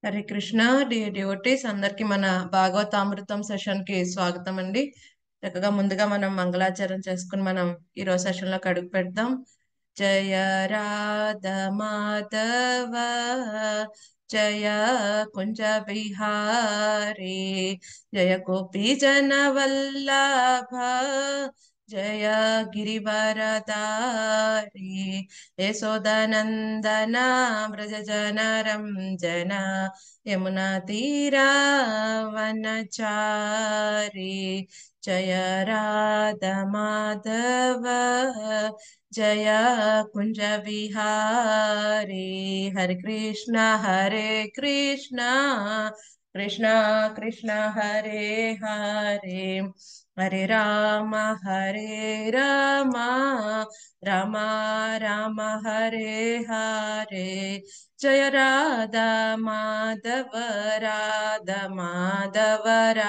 Hare Krishna D devotees అందరికి మన భాగవతామృతం session కి స్వాగతం అండి చక్కగా ముందుగా మనం మంగళాచరణ చేసుకుని మనం ఈరోజు సెషన్ లోకి అడుగు పెడదాం జయ రాధ మాధవ జయ కుంజ విహారీ జయ గోపీ జన వల్లభ జయ గిరివరదారి యశోదనందన వ్రజ జనరం జన యమునా తీరా వనచారి జయ రాధ మాధవ జయ కుంజ విహారీ హరే కృష్ణ హరే కృష్ణ కృష్ణ కృష్ణ హరే హరే హరే రామ హరే రామ రామ రామ హరే హరే జయ రాధా మాధవ రాధ మాధవ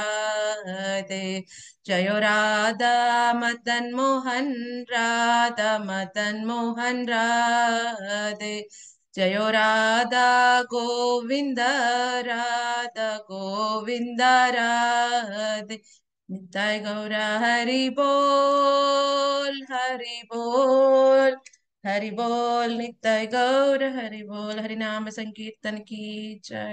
రాధే జయ రాధా మదన్ మోహన్ రాధ మదన్ మోహన్ రాధే జయ రాధా గోవింద రాధ గోవింద రాధే నిత్య గౌర హరి బోల్ హరి బోల్ హరి బోల్ నిత్య గౌర హరి బోల్ హరి నామ సంకీర్తన की जय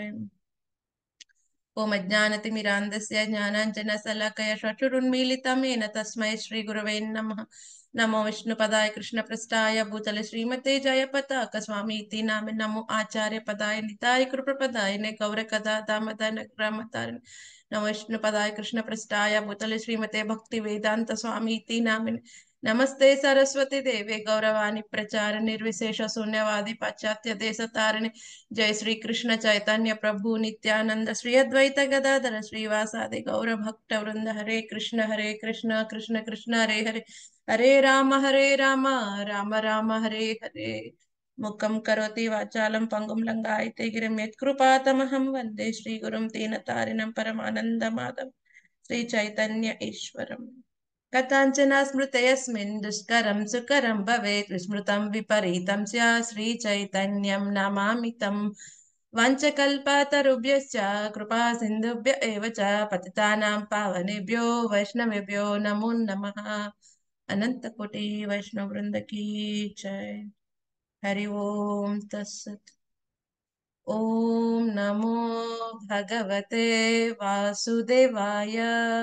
ఓం అజ్ఞానతిమిరాంధస్య జ్ఞానాంజనశలాకయ చక్షురున్మీలితం येन తస్మై శ్రీగురవే నమః నమో విష్ణుపదాయ కృష్ణప్రస్థాయ భూతల శ్రీమతే జయపతాక స్వామి ఇతి నామ నమో ఆచార్య పదాయ నితాయ కృపపదాయ గౌర కథా దామదన గ్రామతారిణి నమో విష్ణుపదాయ కృష్ణప్రస్థాయ భూతల శ్రీమతే భక్తి వేదాంత స్వామి ఇతి నామిని నమస్తే సరస్వతి దేవే గౌరవాణి ప్రచార నిర్విశేష శూన్యవాది పాశ్చాత్య దేశ తారిణి జయ శ్రీ కృష్ణ చైతన్య ప్రభు నిత్యానంద శ్రీ అద్వైత గదాధర శ్రీవాసాది గౌర భక్త వృంద హరే కృష్ణ హరే కృష్ణ కృష్ణ కృష్ణ హరే హరే హరే రామ హరే రామ రామ రామ హరే హరే ముఖం కరోతి వాచాలం పంగుం లంగాయతే గిరిం యత్కృపాతమహం వందే శ్రీ గురుం తీన తారిణం పరమానందమాధం శ్రీ చైతన్య ఈశ్వరం కథాంచన స్మృతయస్మిన్ దుష్కరం సుకరం భవేత్ విస్మృతం విపరీతం స్యా శ్రీ చైతన్యం నమామితం వంచకల్పతరుభ్యశ్చ కృపా సింధుభ్య ఏవ చ పతితానాం పావనేభ్యో వైష్ణవేభ్యో నమో నమః అనంతకోటి వైష్ణవ వృందకి జయ హరి ఓం తస్సత్ ఓం నమో భగవతే వాసుదేవాయ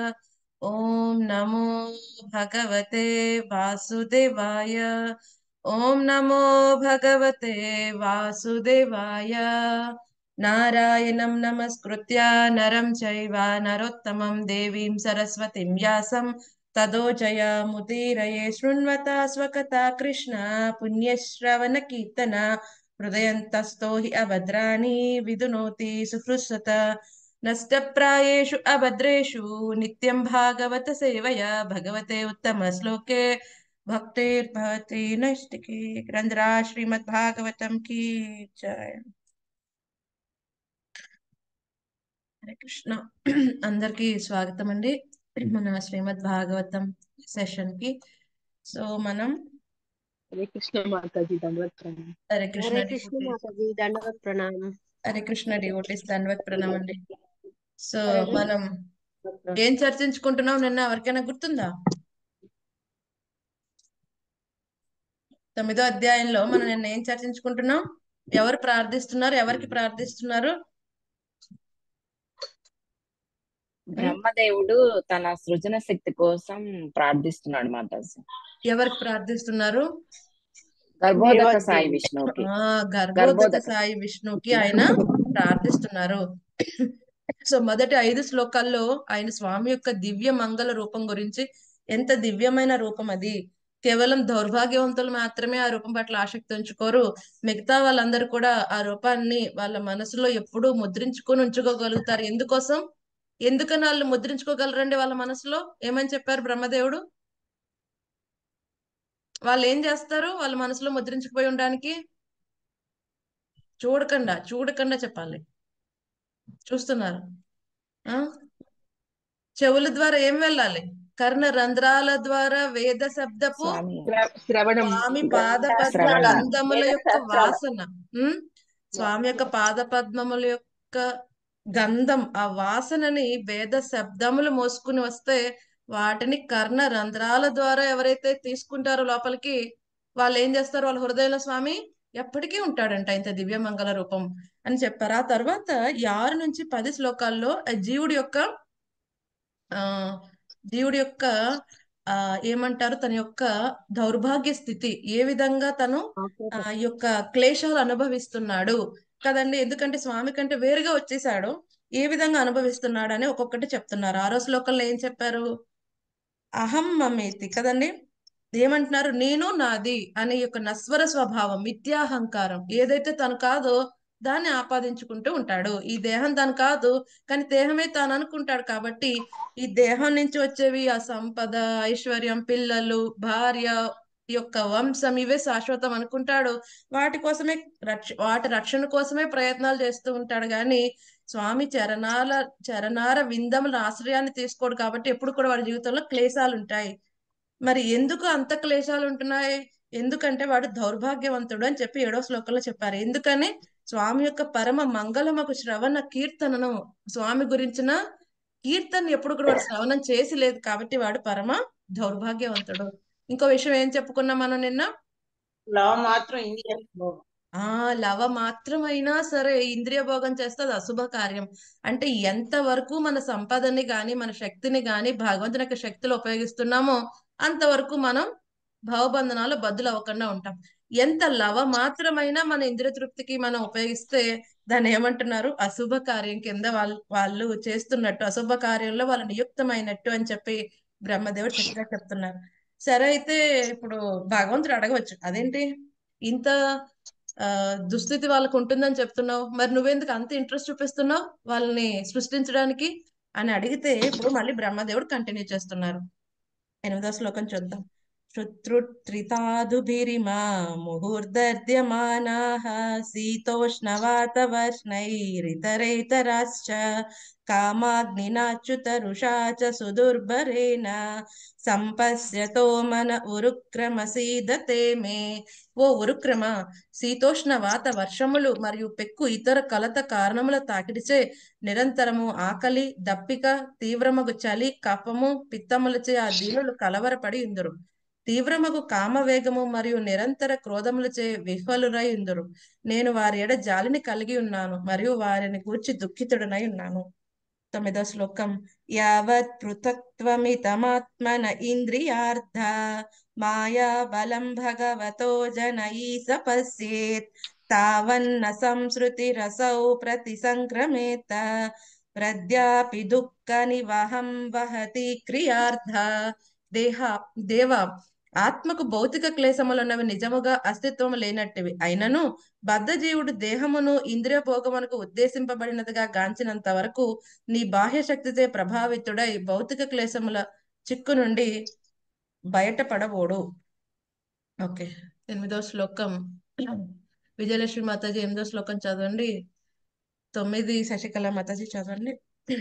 ఓం నమో భగవతే వాసుదేవాయ ఓం నమో భగవతే వాసుదేవాయ నారాయణం నమస్కృత్య నరం చైవ నరోత్తమం దేవీం సరస్వతిం వ్యాసం తదో జయముదీరయే శృణ్వత స్వకథా కృష్ణ పుణ్యశ్రవణ కీర్తన హృదయంతస్థో హి అభద్రాణి విదునోతి సుహృస్వత నష్టప్రాయేషు అభద్రేషు నిత్యం భాగవత సేవయా భగవతే ఉత్తమ శ్లోకే భక్తిర్భవతి నైష్టికి గ్రంథరా శ్రీమద్ భాగవతం కీ జయ హరే కృష్ణ అందరికీ స్వాగతం అండి మన శ్రీమద్ భాగవతం సెషన్ కి సో మనం హరే కృష్ణ మాతాజీ దండవత్ ప్రణామం హరే కృష్ణ హరే కృష్ణ devotees- మాతాజీ దండవత్ ప్రణామం హరే కృష్ణ డివోటీస్ దండవత్ ప్రణామం అండి సో హరే మనం ఏం చర్చించుకుంటున్నాం నిన్న ఎవరికైనా గుర్తుందా తొమ్మిదో అధ్యాయంలో మనం నిన్న ఏం చర్చించుకుంటున్నాం ఎవరు ప్రార్థిస్తున్నారు ఎవరికి ప్రార్థిస్తున్నారు బ్రహ్మదేవుడు తన సృజన శక్తి కోసం ప్రార్థిస్తున్నాడు మాతాజీ ఎవరికి ప్రార్థిస్తున్నారు గర్భోదక సాయి విష్ణువుకి ఆ గర్భోదక గర్భోదక. సాయి విష్ణుకి ఆయన ప్రార్థిస్తున్నారు సో మొదటి ఐదు శ్లోకాల్లో ఆయన స్వామి యొక్క దివ్య మంగళ రూపం గురించి ఎంత దివ్యమైన రూపం అది కేవలం దౌర్భాగ్యవంతులు మాత్రమే ఆ రూపం పట్ల ఆసక్తి ఉంచుకోరు మిగతా వాళ్ళందరూ కూడా ఆ రూపాన్ని వాళ్ళ మనసులో ఎప్పుడూ ముద్రించుకొని ఉంచుకోగలుగుతారు ఎందుకోసం ఎందుకని వాళ్ళు ముద్రించుకోగలరండి వాళ్ళ మనసులో ఏమని చెప్పారు బ్రహ్మదేవుడు వాళ్ళు ఏం చేస్తారు వాళ్ళ మనసులో ముద్రించుకుపోయి ఉండడానికి చూడకుండా చూడకుండా చెప్పాలి చూస్తున్నారు ఆ చెవుల ద్వారా ఏం వెళ్ళాలి కర్ణ రంధ్రాల ద్వారా వేద శబ్దపు స్వామి శ్ర- శ్రవణం స్వామి పాద పద్మ శ్రవణ. గంధముల యొక్క వాసన ఉమ్ స్వామి యొక్క పాద పద్మముల యొక్క యొక్క గంధం ఆ వాసనని వేద శబ్దములు మోసుకుని వస్తే వాటిని కర్ణ రంధ్రాల ద్వారా ఎవరైతే తీసుకుంటారో లోపలికి వాళ్ళు ఏం చేస్తారు వాళ్ళ హృదయంలో స్వామి ఎప్పటికీ ఉంటాడంట ఇంత దివ్యమంగళ రూపం అని చెప్పారు ఆ తర్వాత ఈ ఆరు నుంచి పది శ్లోకాల్లో ఆ జీవుడి యొక్క ఆ జీవుడి యొక్క ఆ ఏమంటారు తన యొక్క దౌర్భాగ్య స్థితి ఏ విధంగా తను ఆ ఈ యొక్క క్లేశాలు అనుభవిస్తున్నాడు కదండి ఎందుకంటే స్వామి కంటే వేరుగా వచ్చేసాడు ఏ విధంగా అనుభవిస్తున్నాడు అని ఒక్కొక్కటి చెప్తున్నారు ఆరో శ్లోకంలో ఏం చెప్పారు అహం మమేతి కదండి ఏమంటున్నారు నేను నాది అనే యొక్క నస్వర స్వభావం మిథ్యాహంకారం ఏదైతే తను కాదో దాన్ని ఆపాదించుకుంటూ ఉంటాడు ఈ దేహం తను కాదు కానీ దేహమే తాను అనుకుంటాడు కాబట్టి ఈ దేహం నుంచి వచ్చేవి ఆ సంపద ఐశ్వర్యం పిల్లలు భార్య ఈ యొక్క వంశం ఇవే శాశ్వతం అనుకుంటాడు వాటి కోసమే రక్ష వాటి రక్షణ కోసమే ప్రయత్నాలు చేస్తూ ఉంటాడు కానీ స్వామి చరణాల చరణార విందముల ఆశ్రయాన్ని తీసుకోడు కాబట్టి ఎప్పుడు కూడా వాడి జీవితంలో క్లేశాలు ఉంటాయి మరి ఎందుకు అంత క్లేశాలు ఉంటున్నాయి ఎందుకంటే వాడు దౌర్భాగ్యవంతుడు అని చెప్పి ఏడో శ్లోకంలో చెప్పారు ఎందుకని స్వామి యొక్క పరమ మంగళమకు శ్రవణ కీర్తనను స్వామి గురించిన కీర్తన ఎప్పుడు కూడా వాడు శ్రవణం చేసి లేదు కాబట్టి వాడు పరమ దౌర్భాగ్యవంతుడు ఇంకో విషయం ఏం చెప్పుకున్నాం మనం నిన్న లవ్ మాత్రం ఇండియా ఆ లవ మాత్రమైనా సరే ఇంద్రియ భోగం చేస్తే అది అశుభ కార్యం అంటే ఎంత వరకు మన సంపదని గాని మన శక్తిని గాని భగవంతుని యొక్క శక్తిలో ఉపయోగిస్తున్నామో అంతవరకు మనం భావబంధనాలు బద్దులు అవ్వకుండా ఉంటాం ఎంత లవ మాత్రమైనా మన ఇంద్రియ తృప్తికి మనం ఉపయోగిస్తే దాన్ని ఏమంటున్నారు అశుభ కార్యం కింద వాళ్ళు వాళ్ళు చేస్తున్నట్టు అశుభ కార్యంలో వాళ్ళు నియుక్తమైనట్టు అని చెప్పి బ్రహ్మదేవుడు చక్కగా చెప్తున్నారు సరే అయితే ఇప్పుడు భగవంతుడు అడగవచ్చు అదేంటి ఇంత ఆ దుస్థితి వాళ్ళకు ఉంటుందని చెప్తున్నావు మరి నువ్వెందుకు అంత ఇంట్రెస్ట్ చూపిస్తున్నావు వాళ్ళని సృష్టించడానికి అని అడిగితే ఇప్పుడు మళ్ళీ బ్రహ్మదేవుడు కంటిన్యూ చేస్తున్నారు ఎనిమిదో శ్లోకం చూద్దాం శుత్రుత్రితాదుభిరిమా ముహుర్దర్ద్యమానాః శీతోష్ణవాతవర్ష్ణైరితరేతరాశ్చ కామాగ్నినాచ్యుతరుషా చ సుదుర్భరేణ సంపశ్యతో మన ఉరుక్రమసీదతే మే ఓ ఉరుక్రమ శీతోష్ణ వాత వర్షములు మరియు పెక్కు ఇతర కలత కారణముల తాకిడిచే నిరంతరము ఆకలి దప్పిక తీవ్రమగు చలి కఫము పిత్తములచే ఆ దీనులు కలవరపడి ఉందరు తీవ్రమగు కామవేగము మరియు నిరంతర క్రోధములచే విహ్వలురై ఉందరు నేను వారి ఎడ జాలిని కలిగి ఉన్నాను మరియు వారిని గూర్చి దుఃఖితుడనై ఉన్నాను తొమ్మిదో శ్లోకం యావత్ పృథక్త్వమితమాత్మన ఇంద్రియార్థ మాయా బలం భగవతో జనయీ సపశ్యేత్ తావన్న సంసృతి రసౌ ప్రతి సంక్రమేత ప్రద్యాపి దుఃఖ నివహం వహతి క్రియార్థ దేహ దేవ ఆత్మకు భౌతిక క్లేశములున్నవి నిజముగా అస్తిత్వం లేనట్టివి అయినను బద్ధజీవుడు దేహమును ఇంద్రియ భోగమునకు ఉద్దేశింపబడినదిగా గాంచినంత వరకు నీ బాహ్య శక్తిచే ప్రభావితుడై భౌతిక క్లేశముల చిక్కు నుండి బయటపడబోడు ఓకే ఎనిమిదో శ్లోకం విజయలక్ష్మి మాతాజీ ఎనిమిదో శ్లోకం చదవండి తొమ్మిది శశికళ మాతాజీ చదవండి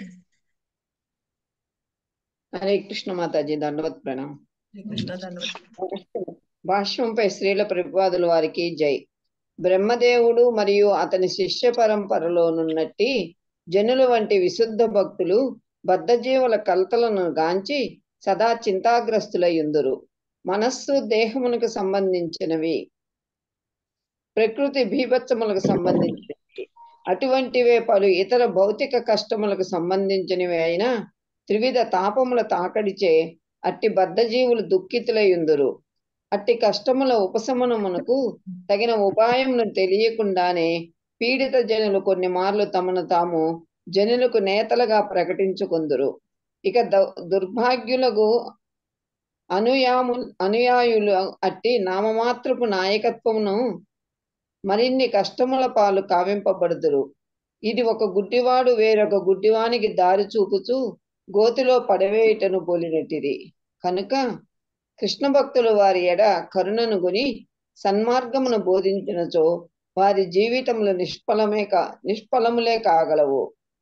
హరే కృష్ణ మాతాజీ దండవత్ ప్రణాం శ్రీకృష్ణ ధన్యవాదాలు భాష్యంపై శ్రీల ప్రభుపాదుల వారికి జై బ్రహ్మదేవుడు మరియు అతని శిష్య పరంపరలోనున్నట్టి జనుల వంటి విశుద్ధ భక్తులు బద్ధజీవుల కలతలను గాంచి సదా చింతాగ్రస్తులయ్యుందురు మనస్సు దేహమునకు సంబంధించినవి ప్రకృతి భీభత్సములకు సంబంధించినవి అటువంటివే పలు ఇతర భౌతిక కష్టములకు సంబంధించినవి అయినా త్రివిధ తాపముల తాకడిచే అట్టి బద్ధజీవులు దుఃఖితులయ్యుందురు అట్టి కష్టముల ఉపశమనమునకు తగిన ఉపాయమును తెలియకుండానే పీడిత జనులు కొన్ని మార్లు తమను తాము జనులకు నేతలుగా ప్రకటించుకుందురు ఇక ద- దుర్భాగ్యులకు అనుయాము అనుయాయులు అట్టి నామమాత్రపు నాయకత్వమును మరిన్ని కష్టముల పాలు కావింపబడుదురు ఇది ఒక గుడ్డివాడు వేరొక గుడ్డివానికి దారి చూపుచూ గోతిలో పడవేయుటను పోలినట్టిది కనుక కృష్ణ భక్తులు వారి ఎడ కరుణను గుని సన్మార్గమును బోధించినచో వారి జీవితములు నిష్ఫలమే కా నిష్ఫలములే కాగలవు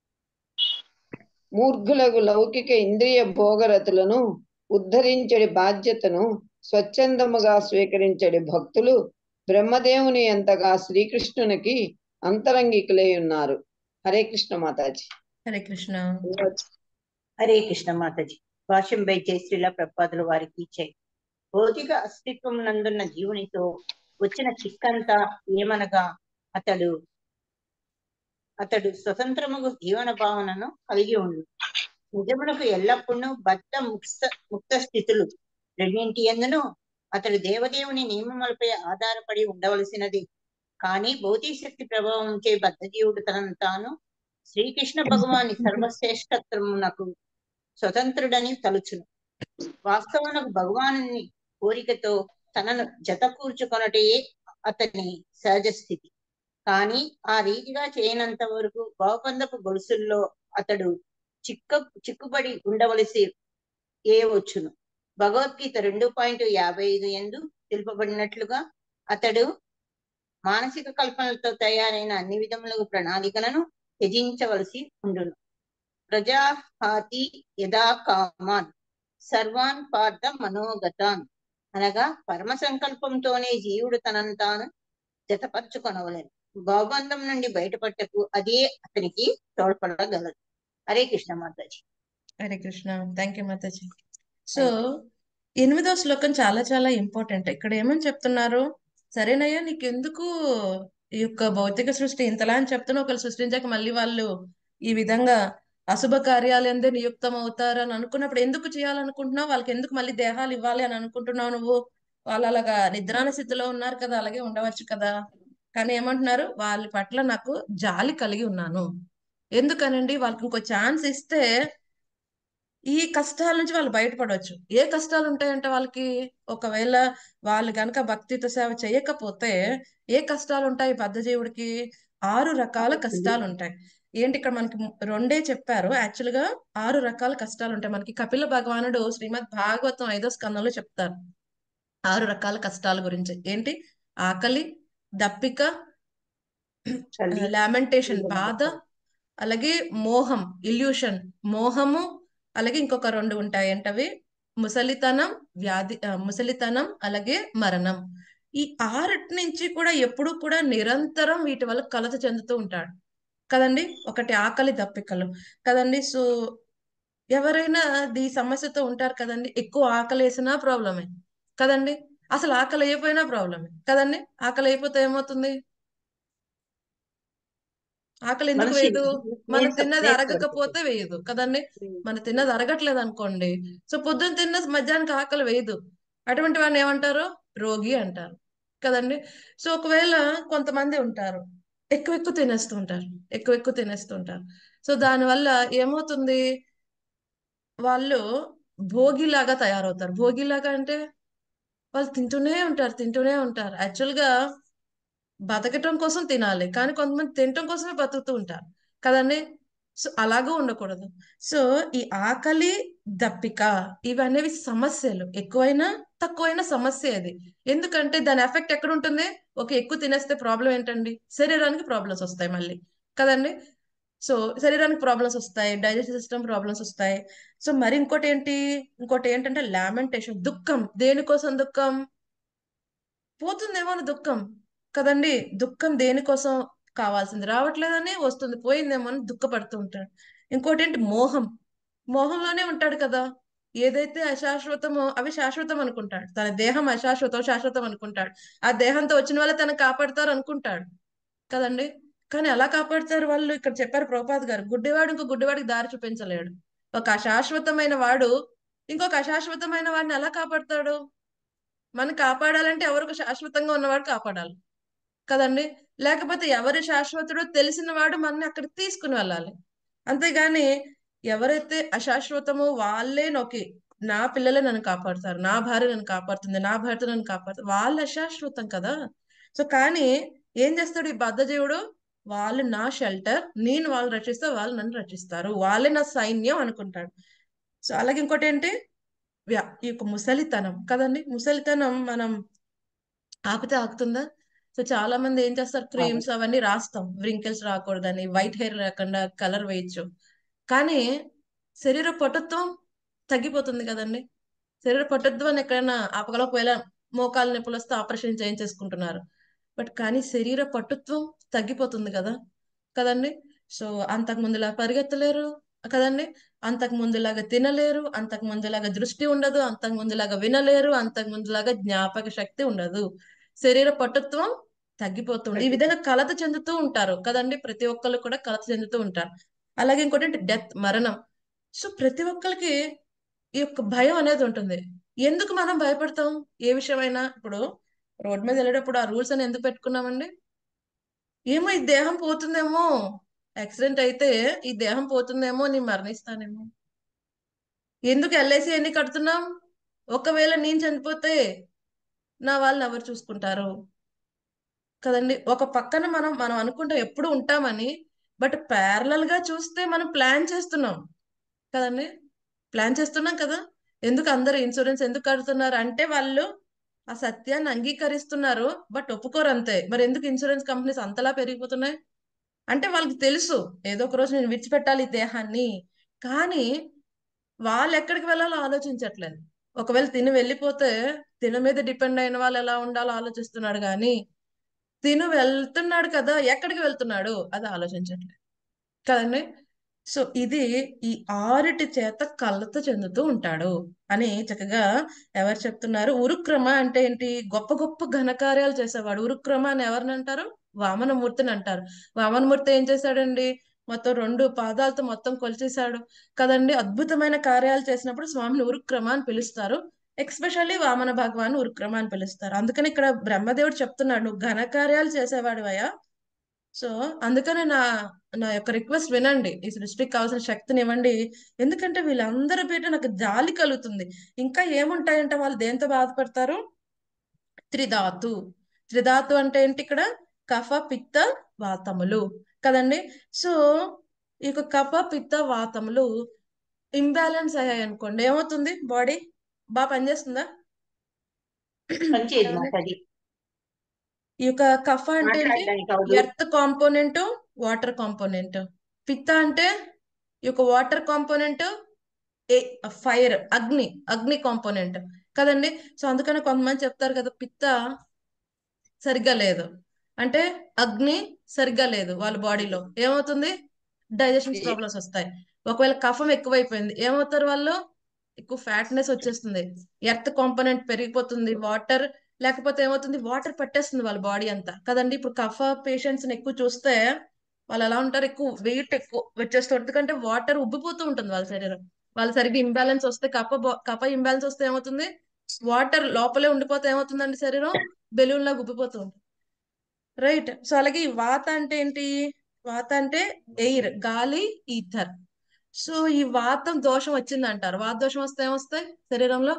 మూర్ఘులకు లౌకిక ఇంద్రియ భోగరతులను ఉద్ధరించడి బాధ్యతను స్వచ్ఛందముగా స్వీకరించడి భక్తులు బ్రహ్మదేవుని ఎంతగా శ్రీకృష్ణునికి అంతరంగికులై ఉన్నారు హరే కృష్ణ మాతాజీ హరే కృష్ణ హరే కృష్ణ మాతాజీ భాష్యం బై జయశ్రీల ప్రపాదుల వారికి జై భౌతిక అస్తిత్వం నందున్న జీవునితో వచ్చిన చిక్కంతా ఏమనగా అతడు అతడు స్వతంత్రముగు జీవన భావనను కలిగి ఉండు నిజమునకు ఎల్లప్పుడూ బద్ధ ముక్త ముక్త స్థితులు రెండింటి ఎందును అతడు దేవదేవుని నియమములపై ఆధారపడి ఉండవలసినది కానీ భౌతిక శక్తి ప్రభావంచే బద్ధజీవుడు తనను తాను శ్రీకృష్ణ భగవాని సర్వశ్రేష్టత్వమునకు స్వతంత్రుడని తలుచును వాస్తవమునకు భగవాను కోరికతో తనను జత కూర్చుకొనటే అతని సహజ స్థితి కానీ ఆ రీతిగా చేయనంత వరకు భావబంధపు గొలుసుల్లో అతడు చిక్క చిక్కుబడి ఉండవలసి ఏ వచ్చును భగవద్గీత రెండు పాయింట్ యాభై ఐదు ఎందు తెలుపబడినట్లుగా అతడు మానసిక కల్పనలతో తయారైన అన్ని విధముల ప్రణాళికలను త్యజించవలసి ఉండును ప్రజాహాతి యథా కామాన్ సర్వాన్ పార్థ మనోగతాన్ అనగా పరమ సంకల్పంతోనే జీవుడు తనను తాను జతపరచుకొనవలేను భావబంధం నుండి బయటపట్టకు అదే అతనికి తోడ్పడగలదు Hare Krishna Mataji Hare Krishna thank you Mataji so ఎనిమిదో శ్లోకం చాలా చాలా ఇంపార్టెంట్ ఇక్కడ ఏమని చెప్తున్నారు సరేనయ్యా నీకు ఎందుకు ఈ యొక్క భౌతిక సృష్టి ఇంతలా అని చెప్తున్నా ఒకరు సృష్టించాక మళ్ళీ వాళ్ళు ఈ విధంగా అశుభ కార్యాలు ఎందే నియుక్తం అవుతారు అని అనుకున్నప్పుడు ఎందుకు చేయాలనుకుంటున్నావు వాళ్ళకి ఎందుకు మళ్ళీ దేహాలు ఇవ్వాలి అని అనుకుంటున్నావు నువ్వు వాళ్ళు అలాగా నిద్రాణ స్థితిలో ఉన్నారు కదా అలాగే ఉండవచ్చు కదా కానీ ఏమంటున్నారు వాళ్ళ పట్ల నాకు జాలి కలిగి ఉన్నాను ఎందుకనండి వాళ్ళకి ఇంకో ఛాన్స్ ఇస్తే ఈ కష్టాల నుంచి వాళ్ళు బయటపడవచ్చు ఏ కష్టాలు ఉంటాయంటే వాళ్ళకి ఒకవేళ వాళ్ళు గనక భక్తితో సేవ చేయకపోతే ఏ కష్టాలు ఉంటాయి బద్ధజీవుడికి ఆరు రకాల కష్టాలు ఉంటాయి ఏంటి ఇక్కడ మనకి రెండే చెప్పారు యాక్చువల్ గా ఆరు రకాల కష్టాలు ఉంటాయి మనకి కపిల భగవానుడు శ్రీమద్ భాగవతం ఐదో స్కందంలో చెప్తారు ఆరు రకాల కష్టాల గురించి ఏంటి ఆకలి దప్పిక చలి లామెంటేషన్ బాధ అలాగే మోహం ఇల్యూషన్ మోహము అలాగే ఇంకొక రెండు ఉంటాయి ఏంటవి ముసలితనం వ్యాధి ఆ, ముసలితనం అలాగే మరణం ఈ ఆరిటి నుంచి కూడా ఎప్పుడు కూడా నిరంతరం వీటి వల్ల కలత చెందుతూ ఉంటాడు కదండి ఒకటి ఆకలి దప్పికలు కదండి సో ఎవరైనా ఈ సమస్యతో ఉంటారు కదండి ఎక్కువ ఆకలి వేసినా ప్రాబ్లమే కదండి అసలు ఆకలి అయిపోయినా ప్రాబ్లమే కదండి ఆకలి అయిపోతే ఏమవుతుంది ఆకలి ఎందుకు మనిషి వేయదు మనం నీరసం- తిన్నది నీరసం అరగకపోతే వేయదు కదండి మన తిన్నది అరగట్లేదు అనుకోండి సో పొద్దున్న తిన్న మధ్యాహ్నానికి ఆకలి వేయదు అటువంటి వాడిని ఏమంటారు రోగి అంటారు కదండి సో ఒకవేళ కొంతమంది ఉంటారు ఎక్కువ ఎక్కువ తినేస్తూ ఉంటారు ఎక్కువ ఎక్కువ తినేస్తూ ఉంటారు సో దానివల్ల ఏమవుతుంది వాళ్ళు భోగిలాగా తయారవుతారు భోగిలాగా అంటే వాళ్ళు తింటూనే ఉంటారు తింటూనే ఉంటారు యాక్చువల్ గా బతకటం కోసం తినాలి కానీ కొంతమంది తినటం కోసమే బతుకుతూ ఉంటారు కదండి సో అలాగూ ఉండకూడదు సో ఈ ఆకలి దప్పిక ఇవనేవి సమస్యలు ఎక్కువైనా తక్కువైనా సమస్య అది ఎందుకంటే దాని ఎఫెక్ట్ ఎక్కడ ఉంటుంది ఒక ఎక్కువ తినేస్తే ప్రాబ్లం ఏంటండి శరీరానికి ప్రాబ్లమ్స్ వస్తాయి మళ్ళీ కదండి సో శరీరానికి ప్రాబ్లమ్స్ వస్తాయి డైజెస్టివ్ సిస్టమ్ ప్రాబ్లమ్స్ వస్తాయి సో మరి ఇంకోటి ఏంటి ఇంకోటి ఏంటంటే లామెంటేషన్ దుఃఖం దేనికోసం దుఃఖం పోతుందేమో అని దుఃఖం కదండి దుఃఖం దేనికోసం కావాల్సింది రావట్లేదని వస్తుంది పోయిందేమో అని దుఃఖపడుతూ ఉంటాడు ఇంకోటి ఏంటి మోహం మోహంలోనే ఉంటాడు కదా ఏదైతే అశాశ్వతమో అవి శాశ్వతం అనుకుంటాడు తన దేహం అశాశ్వతం శాశ్వతం అనుకుంటాడు ఆ దేహంతో వచ్చిన వాళ్ళే తనను కాపాడతారు అనుకుంటాడు కదండి కానీ ఎలా కాపాడతారు వాళ్ళు ఇక్కడ చెప్పారు ప్రభుపాద్ గారు గుడ్డివాడు ఇంకో గుడ్డివాడికి దారి చూపించలేడు ఒక అశాశ్వతమైన వాడు ఇంకొక అశాశ్వతమైన వాడిని ఎలా కాపాడతాడు మనం కాపాడాలంటే ఎవరికి శాశ్వతంగా ఉన్నవాడు కాపాడాలి కదండి లేకపోతే ఎవరి శాశ్వతుడో తెలిసిన వాడు మనని అక్కడికి తీసుకుని వెళ్ళాలి అంతేగాని ఎవరైతే అశాశ్వతమో వాళ్ళే నొక్కి నా పిల్లలే నన్ను కాపాడుతారు నా భార్య నన్ను కాపాడుతుంది నా భర్త నన్ను కాపాడుతుంది వాళ్ళు అశాశ్వతం కదా సో కానీ ఏం చేస్తాడు ఈ బద్ధజీవుడు వాళ్ళు నా షెల్టర్ నేను వాళ్ళు రక్షిస్తే వాళ్ళు నన్ను రక్షిస్తారు వాళ్ళే నా సైన్యం అనుకుంటాడు సో అలాగే ఇంకోటి ఏంటి వ్యా- ఈ యొక్క ముసలితనం కదండి ముసలితనం మనం ఆపితే ఆగుతుందా సో చాలా మంది ఏం చేస్తారు క్రీమ్స్ అవన్నీ రాస్తాం వ్రింకిల్స్ రాకూడదని వైట్ హెయిర్ లేకుండా కలర్ వేయచ్చు కానీ శరీర పటుత్వం తగ్గిపోతుంది కదండి శరీర పటుత్వాన్ని ఎక్కడైనా ఆపగల ఒకవేళ మోకాలు నొప్పులు వస్తే ఆపరేషన్ చేయించేసుకుంటున్నారు బట్ కానీ శరీర పటుత్వం తగ్గిపోతుంది కదా కదండి సో అంతకు ముందులా పరిగెత్తలేరు కదండి అంతకు ముందులాగా తినలేరు అంతకు ముందులాగా దృష్టి ఉండదు అంతకు ముందులాగా వినలేరు అంతకు ముందులాగా జ్ఞాపక శక్తి ఉండదు శరీర పటుత్వం తగ్గిపోతుంది ఈ విధంగా కలత చెందుతూ ఉంటారు కదండి ప్రతి ఒక్కళ్ళు కూడా కలత చెందుతూ ఉంటారు అలాగే ఇంకోటి డెత్ మరణం సో ప్రతి ఒక్కరికి ఈ యొక్క భయం అనేది ఉంటుంది ఎందుకు మనం భయపడతాం ఏ విషయమైనా ఇప్పుడు రోడ్ మీద వెళ్ళేటప్పుడు ఆ రూల్స్ అని ఎందుకు పెట్టుకున్నామండి ఏమో ఈ దేహం పోతుందేమో యాక్సిడెంట్ అయితే ఈ దేహం పోతుందేమో నేను మరణిస్తానేమో ఎందుకు ఎల్ఐసి ఎన్ని కడుతున్నాం ఒకవేళ నేను చనిపోతే నా వాళ్ళని ఎవరు చూసుకుంటారు కదండి ఒక పక్కన మనం మనం అనుకుంటాం ఎప్పుడు ఉంటామని బట్ ప్యారలల్ గా చూస్తే మనం ప్లాన్ చేస్తున్నాం కదండి ప్లాన్ చేస్తున్నాం కదా ఎందుకు అందరు ఇన్సూరెన్స్ ఎందుకు కడుతున్నారు అంటే వాళ్ళు ఆ సత్యాన్ని అంగీకరిస్తున్నారు బట్ ఒప్పుకోరు అంతే మరి ఎందుకు ఇన్సూరెన్స్ కంపెనీస్ అంతలా పెరిగిపోతున్నాయి అంటే వాళ్ళకి తెలుసు ఏదో ఒక రోజు నేను విడిచిపెట్టాలి ఈ దేహాన్ని కానీ వాళ్ళు ఎక్కడికి వెళ్ళాలో ఆలోచించట్లేదు ఒకవేళ తిని వెళ్ళిపోతే తిన మీద డిపెండ్ అయిన వాళ్ళు ఎలా ఉండాలో ఆలోచిస్తున్నాడు కానీ తిను వెళ్తున్నాడు కదా ఎక్కడికి వెళ్తున్నాడు అది ఆలోచించట్లేదు కదండి సో ఇది ఈ ఆరిటి చేత కలత చెందుతూ ఉంటాడు అని చక్కగా ఎవరు చెప్తున్నారు ఉరుక్రమ అంటే ఏంటి గొప్ప గొప్ప ఘనకార్యాలు చేసేవాడు ఉరుక్రమ అని ఎవరిని అంటారు వామనమూర్తిని అంటారు వామనమూర్తి ఏం చేశాడండి మొత్తం రెండు పాదాలతో మొత్తం కొలిచేశాడు కదండి అద్భుతమైన కార్యాలు చేసినప్పుడు స్వామిని ఉరుక్రమ అని పిలుస్తారు ఎక్స్పెషల్లీ వామన భగవాన్ ఉరుక్రమ అని పిలుస్తారు అందుకని ఇక్కడ బ్రహ్మదేవుడు చెప్తున్నాడు నువ్వు ఘనకార్యాలు చేసేవాడివయ్యా సో అందుకనే నా నా యొక్క రిక్వెస్ట్ వినండి ఈ సృష్టికి కావాల్సిన శక్తిని ఇవ్వండి ఎందుకంటే వీళ్ళందరి పేట నాకు జాలి కలుగుతుంది ఇంకా ఏముంటాయంటే వాళ్ళు దేంతో బాధపడతారు త్రిధాతు త్రిధాతు అంటే ఏంటి ఇక్కడ కఫ పిత్త వాతములు కదండి సో ఈ యొక్క కఫ పిత్త వాతములు ఇంబ్యాలెన్స్ అయ్యాయి అనుకోండి ఏమవుతుంది బాడీ బాగా పనిచేస్తుందా పనిచేయదు మాతాజీ ఈ యొక్క కఫ అంటే ఏంటి మాట్లాడడానికి అవదు ఎర్త్ కాంపోనెంట్ వాటర్ కాంపోనెంట్ పిత్త అంటే ఈ యొక్క వాటర్ కాంపోనెంట్ ఏ ఫైర్ అగ్ని అగ్ని కాంపోనెంట్ కదండి సో అందుకని కొంతమంది చెప్తారు కదా పిత్త సరిగ్గా లేదు అంటే అగ్ని సరిగ్గా లేదు వాళ్ళ బాడీలో ఏమవుతుంది డైజెషన్ ప్రాబ్లమ్స్ వస్తాయి ఒకవేళ కఫం ఎక్కువైపోయింది ఏమవుతారు వాళ్ళు ఎక్కువ ఫ్యాట్నెస్ వచ్చేస్తుంది ఎర్త్ కాంపోనెంట్ పెరిగిపోతుంది వాటర్ లేకపోతే ఏమవుతుంది వాటర్ పట్టేస్తుంది వాళ్ళ బాడీ అంతా కదండి ఇప్పుడు కఫ పేషెంట్స్ ని ఎక్కువ చూస్తే వాళ్ళు ఎలా ఉంటారు ఎక్కువ వెయిట్ ఎక్కువ వచ్చేస్తుంది ఎందుకంటే వాటర్ ఉబ్బిపోతూ ఉంటుంది వాళ్ళ శరీరం వాళ్ళ సరిగ్గా ఇంబ్యాలెన్స్ వస్తే కఫ బా- కఫ ఇంబ్యాలెన్స్ వస్తే ఏమవుతుంది వాటర్ లోపలే ఉండిపోతే ఏమవుతుందండి శరీరం బెలూన్ లాగా ఉబ్బిపోతూ ఉంటుంది రైట్ సో అలాగే ఈ వాత అంటే ఏంటి వాత అంటే ఎయిర్ గాలి ఈథర్ సో ఈ వాతం దోషం వచ్చింది అంటారు వాత దోషం వస్తే ఏమొస్తాయి శరీరంలో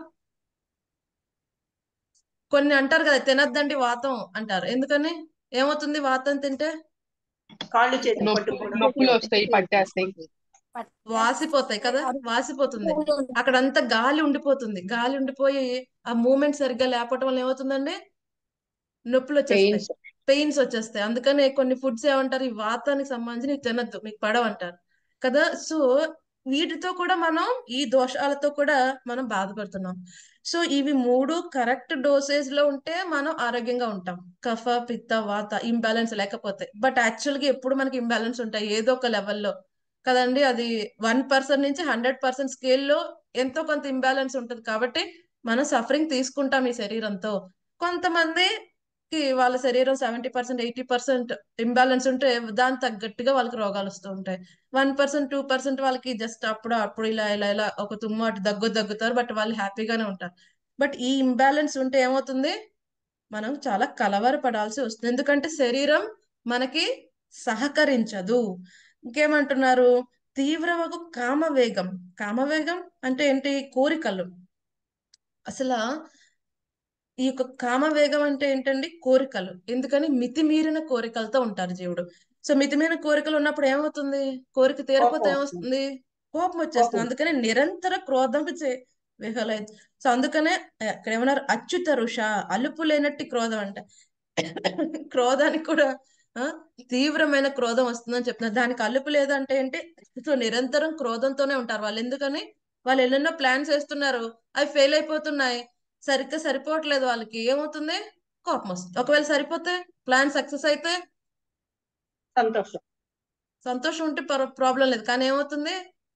కొన్ని అంటారు కదా తినద్దండి వాతం అంటారు ఎందుకని ఏమవుతుంది వాతం తింటే కాళ్ళు చేతులు నొప్పి పట్టుకోవడం నొప్పులు వస్తాయి పట్టేస్తాయి వాసిపోతాయి కదా వాసిపోతుంది అక్కడంతా గాలి ఉండిపోతుంది గాలి ఉండిపోయి ఆ మూమెంట్ సరిగ్గా లేకపోవడం వల్ల ఏమవుతుందండి నొప్పులు వచ్చేస్తాయి పెయిన్స్ పెయిన్స్ వచ్చేస్తాయి అందుకనే కొన్ని ఫుడ్స్ ఏమంటారు ఈ వాతానికి సంబంధించి నీకు తినద్దు మీకు పడవంటారు కదా సో వీటితో కూడా మనం ఈ దోషాలతో కూడా మనం బాధపడుతున్నాం సో ఇవి మూడు కరెక్ట్ డోసేజ్ లో ఉంటే మనం ఆరోగ్యంగా ఉంటాం కఫ పిత్త వాత ఇంబ్యాలెన్స్ లేకపోతే బట్ యాక్చువల్ గా ఎప్పుడు మనకి ఇంబ్యాలెన్స్ ఉంటాయి ఏదో ఒక లెవెల్లో కదండి అది వన్ పర్సెంట్ నుంచి హండ్రెడ్ పర్సెంట్ స్కేల్లో ఎంతో కొంత ఇంబ్యాలెన్స్ ఉంటుంది కాబట్టి మనం సఫరింగ్ తీసుకుంటాం ఈ శరీరంతో కొంతమంది కి వాళ్ళ శరీరం seventy percent eighty percent imbalance ఉంటే దాని తగ్గట్టుగా వాళ్ళకి రోగాలు వస్తూ ఉంటాయి వన్ పర్సెంట్ టూ పర్సెంట్ వాళ్ళకి జస్ట్ అప్పుడు అప్పుడు ఇలా ఇలా ఇలా ఒక తుమ్ము అటు దగ్గు దగ్గుతారు బట్ వాళ్ళు హ్యాపీగానే ఉంటారు బట్ ఈ ఇంబ్యాలెన్స్ ఉంటే ఏమవుతుంది మనం చాలా కలవరపడాల్సి వస్తుంది ఎందుకంటే శరీరం మనకి సహకరించదు ఇంకేమంటున్నారు తీవ్రమగు కామవేగం కామవేగం అంటే ఏంటి కోరికలు అసలు ఈ యొక్క కామవేగం అంటే ఏంటండి కోరికలు ఎందుకని మితిమీరిన కోరికలతో ఉంటారు జీవుడు సో మితిమీరిన కోరికలు ఉన్నప్పుడు ఏమవుతుంది కోరిక తీరకపోతే కోపం ఏమొస్తుంది కోపం వచ్చేస్తుంది కోపం. అందుకని నిరంతర క్రోధం చే విహలైంది సో అందుకనే ఇక్కడ ఏమన్నారు అచ్యుత రుష అలుపు లేనట్టి క్రోధం అంట క్రోధానికి కూడా ఆ, తీవ్రమైన క్రోధం వస్తుందని చెప్తున్నారు దానికి అలుపు లేదంటే ఏంటి సో నిరంతరం క్రోధంతోనే ఉంటారు వాళ్ళు ఎందుకని వాళ్ళు ఎన్నెన్నో ప్లాన్స్ వేస్తున్నారు అవి ఫెయిల్ అయిపోతున్నాయి సరిగ్గా సరిపోవట్లేదు వాళ్ళకి ఏమవుతుంది కోపం వస్తుంది ఒకవేళ సరిపోతే ప్లాన్ సక్సెస్ అయితే సంతోషం సంతోషం ఉంటే ప్రాబ్లం లేదు కానీ ఏమవుతుంది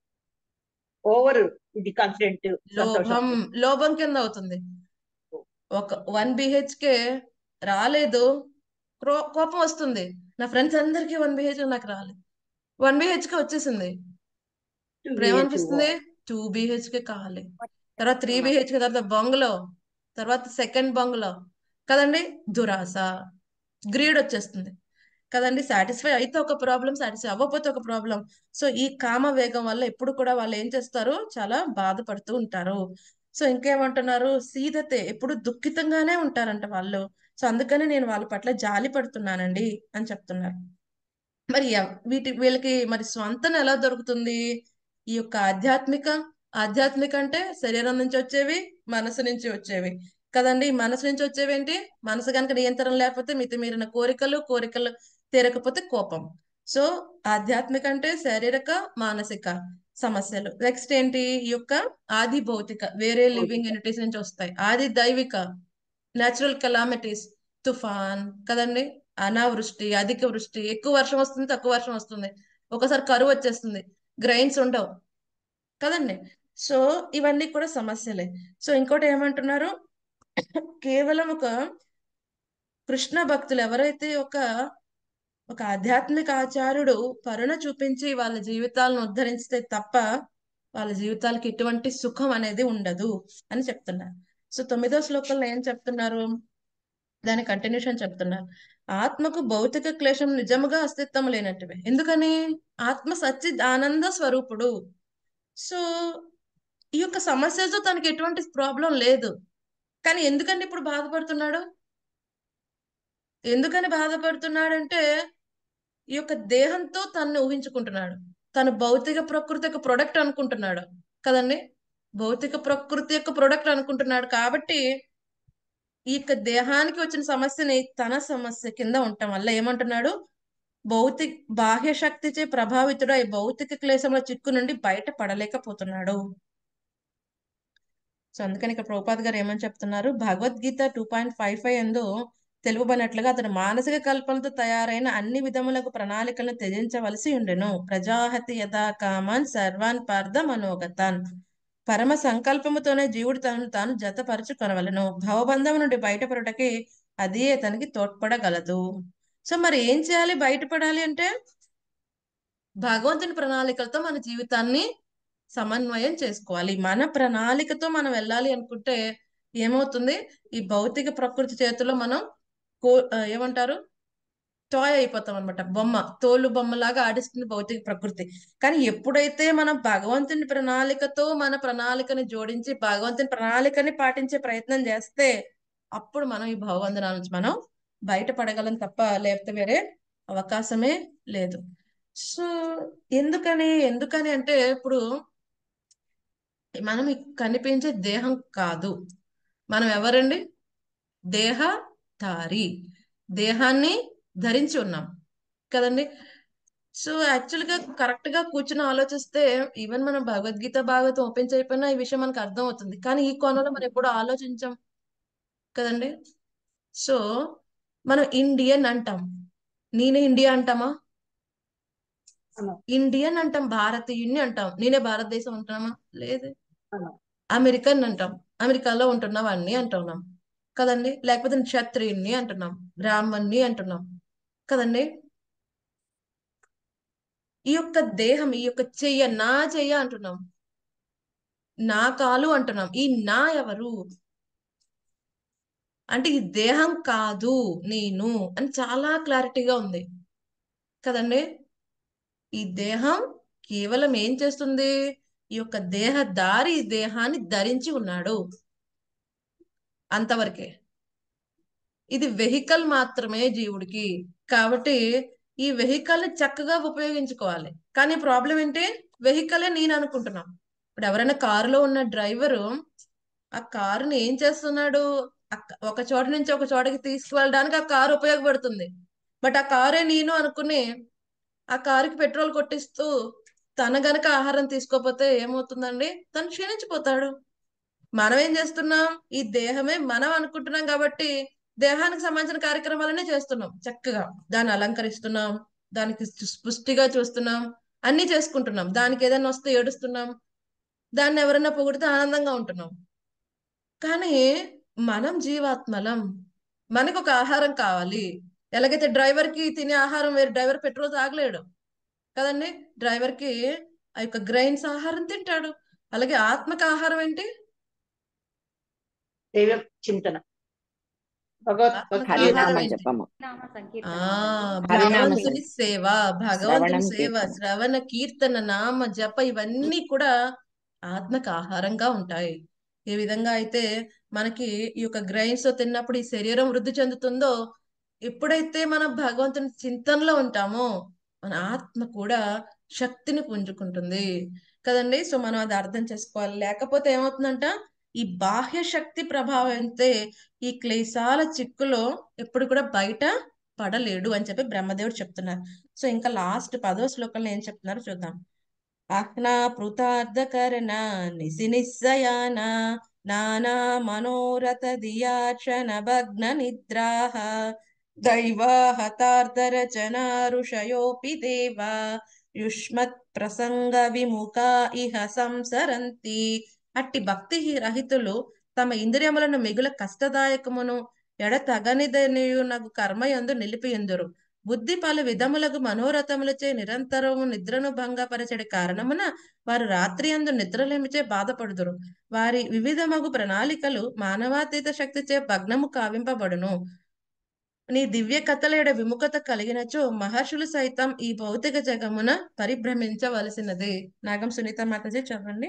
ఓవర్ ఇది కాన్ఫిడెంట్ లోభం సంతోషం లోభం కింద అవుతుంది ఒక వన్ బిహెచ్కే రాలేదు క్రో- కోపం వస్తుంది నా ఫ్రెండ్స్ అందరికీ వన్ బిహెచ్ నాకు రాలేదు వన్ బిహెచ్కే వచ్చేసింది ఇప్పుడు ఏమనిపిస్తుంది టూ బిహెచ్కే కావాలి తర్వాత త్రీ బిహెచ్కే తర్వాత బంగ్లో తర్వాత సెకండ్ బంగ్లో కదండి దురాశ గ్రీడ్ వచ్చేస్తుంది కదండి సాటిస్ఫై అయితే ఒక ప్రాబ్లం సాటిస్ఫై అవ్వకపోతే ఒక ప్రాబ్లం సో ఈ కామ వేగం వల్ల ఎప్పుడు కూడా వాళ్ళు ఏం చేస్తారు చాలా బాధపడుతూ ఉంటారు సో ఇంకేమంటున్నారు సీదతే ఎప్పుడు దుఃఖితంగానే ఉంటారంట వాళ్ళు సో అందుకని నేను వాళ్ళ పట్ల జాలి పడుతున్నానండి అని చెప్తున్నారు మరి ఎవ్- వీటి వీళ్ళకి మరి స్వంతం ఎలా దొరుకుతుంది ఈ యొక్క ఆధ్యాత్మిక ఆధ్యాత్మిక అంటే శరీరం నుంచి వచ్చేవి మనసు నుంచి వచ్చేవి కదండి మనసు నుంచి వచ్చేవి ఏంటి మనసు కనుక నియంత్రణ లేకపోతే మితిమీరిన కోరికలు కోరికలు తీరకపోతే కోపం సో ఆధ్యాత్మిక అంటే శారీరక మానసిక సమస్యలు నెక్స్ట్ ఏంటి ఈ యొక్క ఆది భౌతిక వేరే లివింగ్ ఎనిటీస్ నుంచి వస్తాయి ఆది దైవిక నేచురల్ కెలామిటీస్ తుఫాన్ కదండి అనావృష్టి అధిక వృష్టి ఎక్కువ వర్షం వస్తుంది తక్కువ వర్షం వస్తుంది ఒకసారి కరువు వచ్చేస్తుంది గ్రైన్స్ ఉండవు కదండి సో ఇవన్నీ కూడా సమస్యలే సో ఇంకోటి ఏమంటున్నారు కేవలం ఒక కృష్ణ భక్తులు ఎవరైతే ఒక ఒక ఆధ్యాత్మిక ఆచార్యుడు కరుణ చూపించి వాళ్ళ జీవితాలను ఉద్ధరిస్తే తప్ప వాళ్ళ జీవితాలకి ఎటువంటి సుఖం అనేది ఉండదు అని చెప్తున్నారు సో తొమ్మిదో శ్లోకంలో ఏం చెప్తున్నారు దాని కంటిన్యూషన్ చెప్తున్నారు ఆత్మకు భౌతిక క్లేశం నిజముగా అస్తిత్వం లేనట్టువే ఎందుకని ఆత్మ సచ్చిద్ ఆనంద స్వరూపుడు సో ఈ యొక్క సమస్యతో తనకి ఎటువంటి ప్రాబ్లం లేదు కానీ ఎందుకని ఇప్పుడు బాధపడుతున్నాడు ఎందుకని బాధపడుతున్నాడంటే ఈ యొక్క దేహంతో తనని ఊహించుకుంటున్నాడు తను భౌతిక ప్రకృతి యొక్క ప్రొడక్ట్ అనుకుంటున్నాడు కదండి భౌతిక ప్రకృతి యొక్క ప్రొడక్ట్ అనుకుంటున్నాడు కాబట్టి ఈ యొక్క దేహానికి వచ్చిన సమస్యని తన సమస్య కింద ఉండటం వల్ల ఏమంటున్నాడు భౌతిక బాహ్య శక్తిచే ప్రభావితుడై భౌతిక క్లేశంలో చిక్కు నుండి బయట పడలేకపోతున్నాడు సో అందుకని ఇక్కడ ప్రభుపాద్ గారు ఏమని చెప్తున్నారు Bhagavad Gita two point five five ఎందు తెలుపబడినట్లుగా అతను మానసిక కల్పనతో తయారైన అన్ని విధములకు ప్రణాళికలను త్యజించవలసి ఉండెను ప్రజాహతి యథా కామాన్ సర్వాన్ పార్థ మనోగతాన్ పరమ సంకల్పముతోనే జీవుడు తనను తాను జతపరుచుకొనవలను భవబంధం నుండి బయటపడుటకి అదే అతనికి తోడ్పడగలదు సో మరి ఏం చేయాలి బయటపడాలి అంటే భగవంతుని ప్రణాళికలతో మన జీవితాన్ని సమన్వయం చేసుకోవాలి మన ప్రణాళికతో మనం వెళ్ళాలి అనుకుంటే ఏమవుతుంది ఈ భౌతిక ప్రకృతి చేతిలో మనం కో ఆ, ఏమంటారు టాయ్ అయిపోతాం అనమాట బొమ్మ తోలు బొమ్మలాగా ఆడిస్తుంది భౌతిక ప్రకృతి కానీ ఎప్పుడైతే మనం భగవంతుని ప్రణాళికతో మన ప్రణాళికని జోడించి భగవంతుని ప్రణాళికని పాటించే ప్రయత్నం చేస్తే అప్పుడు మనం ఈ భగవంతుని నుంచి మనం బయటపడగలం తప్ప లేకపోతే వేరే అవకాశమే లేదు సో ఎందుకని ఎందుకని అంటే ఇప్పుడు మనం ఈ కనిపించే దేహం కాదు మనం ఎవరండి దేహధారి దేహాన్ని ధరించి ఉన్నాం కదండి సో యాక్చువల్ గా కరెక్ట్ గా కూర్చుని ఆలోచిస్తే ఈవెన్ మనం భగవద్గీత భాగవతం ఓపెన్ చేయకపోయినా ఈ విషయం మనకు అర్థం అవుతుంది కానీ ఈ కోణంలో మనం ఎప్పుడు ఆలోచించాం కదండి సో మనం ఇండియన్ అంటాం నేనే ఇండియా అంటామా అవును. ఇండియన్ అంటాం భారతీయుణ్ణి అంటాం నేనే భారతదేశం అంటున్నామా లేదు అవును. అమెరికన్ అంటాం అమెరికాలో ఉంటున్నాం అన్ని అంటున్నాం కదండి లేకపోతే క్షత్రియుణ్ణి అంటున్నాం బ్రాహ్మణ్ణి అంటున్నాం కదండి ఈ యొక్క దేహం ఈ యొక్క చెయ్య నా చెయ్య అంటున్నాం నా కాలు అంటున్నాం ఈ నా ఎవరు అంటే ఈ దేహం కాదు నేను అని చాలా క్లారిటీగా ఉంది కదండి ఈ దేహం కేవలం ఏం చేస్తుంది ఈ యొక్క దేహదారి ఈ దేహాన్ని ధరించి ఉన్నాడు అంతవరకే ఇది వెహికల్ మాత్రమే జీవుడికి కాబట్టి ఈ వెహికల్ ని చక్కగా ఉపయోగించుకోవాలి కానీ ప్రాబ్లం ఏంటి వెహికలే నేను అనుకుంటున్నాం ఇప్పుడు ఎవరైనా కారులో ఉన్న డ్రైవరు ఆ కారుని ఏం చేస్తున్నాడు అక్క- ఒక చోట నుంచి ఒక చోటకి తీసుకువెళ్ళడానికి ఆ కారు ఉపయోగపడుతుంది బట్ ఆ కారే నేను అనుకుని ఆ కారుకి పెట్రోల్ కొట్టిస్తూ తన గనక ఆహారం తీసుకోకపోతే ఏమవుతుందండి తను క్షీణించిపోతాడు మనం ఏం చేస్తున్నాం ఈ దేహమే మనం అనుకుంటున్నాం కాబట్టి దేహానికి సంబంధించిన కార్యక్రమాలనే చేస్తున్నాం చక్కగా దాన్ని అలంకరిస్తున్నాం దానికి సు- పుష్టిగా చూస్తున్నాం అన్ని చేసుకుంటున్నాం దానికి ఏదైనా వస్తే ఏడుస్తున్నాం దాన్ని ఎవరైనా పొగిడితే ఆనందంగా ఉంటున్నాం కానీ మనం జీవాత్మలం మనకు ఒక ఆహారం కావాలి ఎలాగైతే డ్రైవర్ కి తినే ఆహారం వేరు డ్రైవర్ పెట్రోల్ తాగలేడు కదండి డ్రైవర్ కి ఆ యొక్క గ్రైన్స్ ఆహారం తింటాడు అలాగే ఆత్మక ఆహారం ఏంటి దైవ చింతన భగవత్ ఆత్మక భక్తి ఆహారం హరినామ ఏంటి జపము ఆ హరినామ భగవంతుని సేవ భగవంతుని శ్రవణం సేవ కీర్తన శ్రవణ కీర్తన నామ జప ఇవన్నీ కూడా ఆత్మక ఆహారంగా ఉంటాయి ఏ విధంగా అయితే మనకి ఈ యొక్క గ్రైన్స్ తిన్నప్పుడు ఈ శరీరం వృద్ధి చెందుతుందో ఎప్పుడైతే మనం భగవంతుని చింతనలో ఉంటామో మన ఆత్మ కూడా శక్తిని పుంజుకుంటుంది కదండి సో మనం అది అర్థం చేసుకోవాలి లేకపోతే ఏమవుతుందంట ఈ బాహ్య శక్తి ప్రభావంతో ఈ క్లేశాల చిక్కులో ఎప్పుడు కూడా బయట పడలేడు అని చెప్పి బ్రహ్మదేవుడు చెప్తున్నారు సో ఇంకా లాస్ట్ పదో శ్లోకంలో ఏం చెప్తున్నారు చూద్దాం ఆజ్ఞా పృతార్థకరణ నిసి నిస్సయాన నానా మనోరథ దియాచన భగ్న నిద్రాహ దైవాహతార్ధరచనా ఋషయోపి దేవా యుష్మత్ ప్రసంగ విముఖా ఇహ సంసరంతి అట్టి భక్తి రహితులు తమ ఇంద్రియములను మిగుల కష్టదాయకమును ఎడతగనిదనియు నాకు కర్మయందు నిలిపియుందురు బుద్ధి పలు విధములకు మనోరథములచే నిరంతరము నిద్రను భంగపరచడి కారణమున వారు రాత్రి అందు నిద్రలేమిచే బాధపడుదురు వారి వివిధమగు ప్రణాళికలు మానవాతీత శక్తిచే భగ్నము కావింపబడును నీ దివ్య కథలేడ విముఖత కలిగినచో మహర్షులు సైతం ఈ భౌతిక జగమున పరిభ్రమించవలసినది నాగం సునీత మాతాజీ చదవండి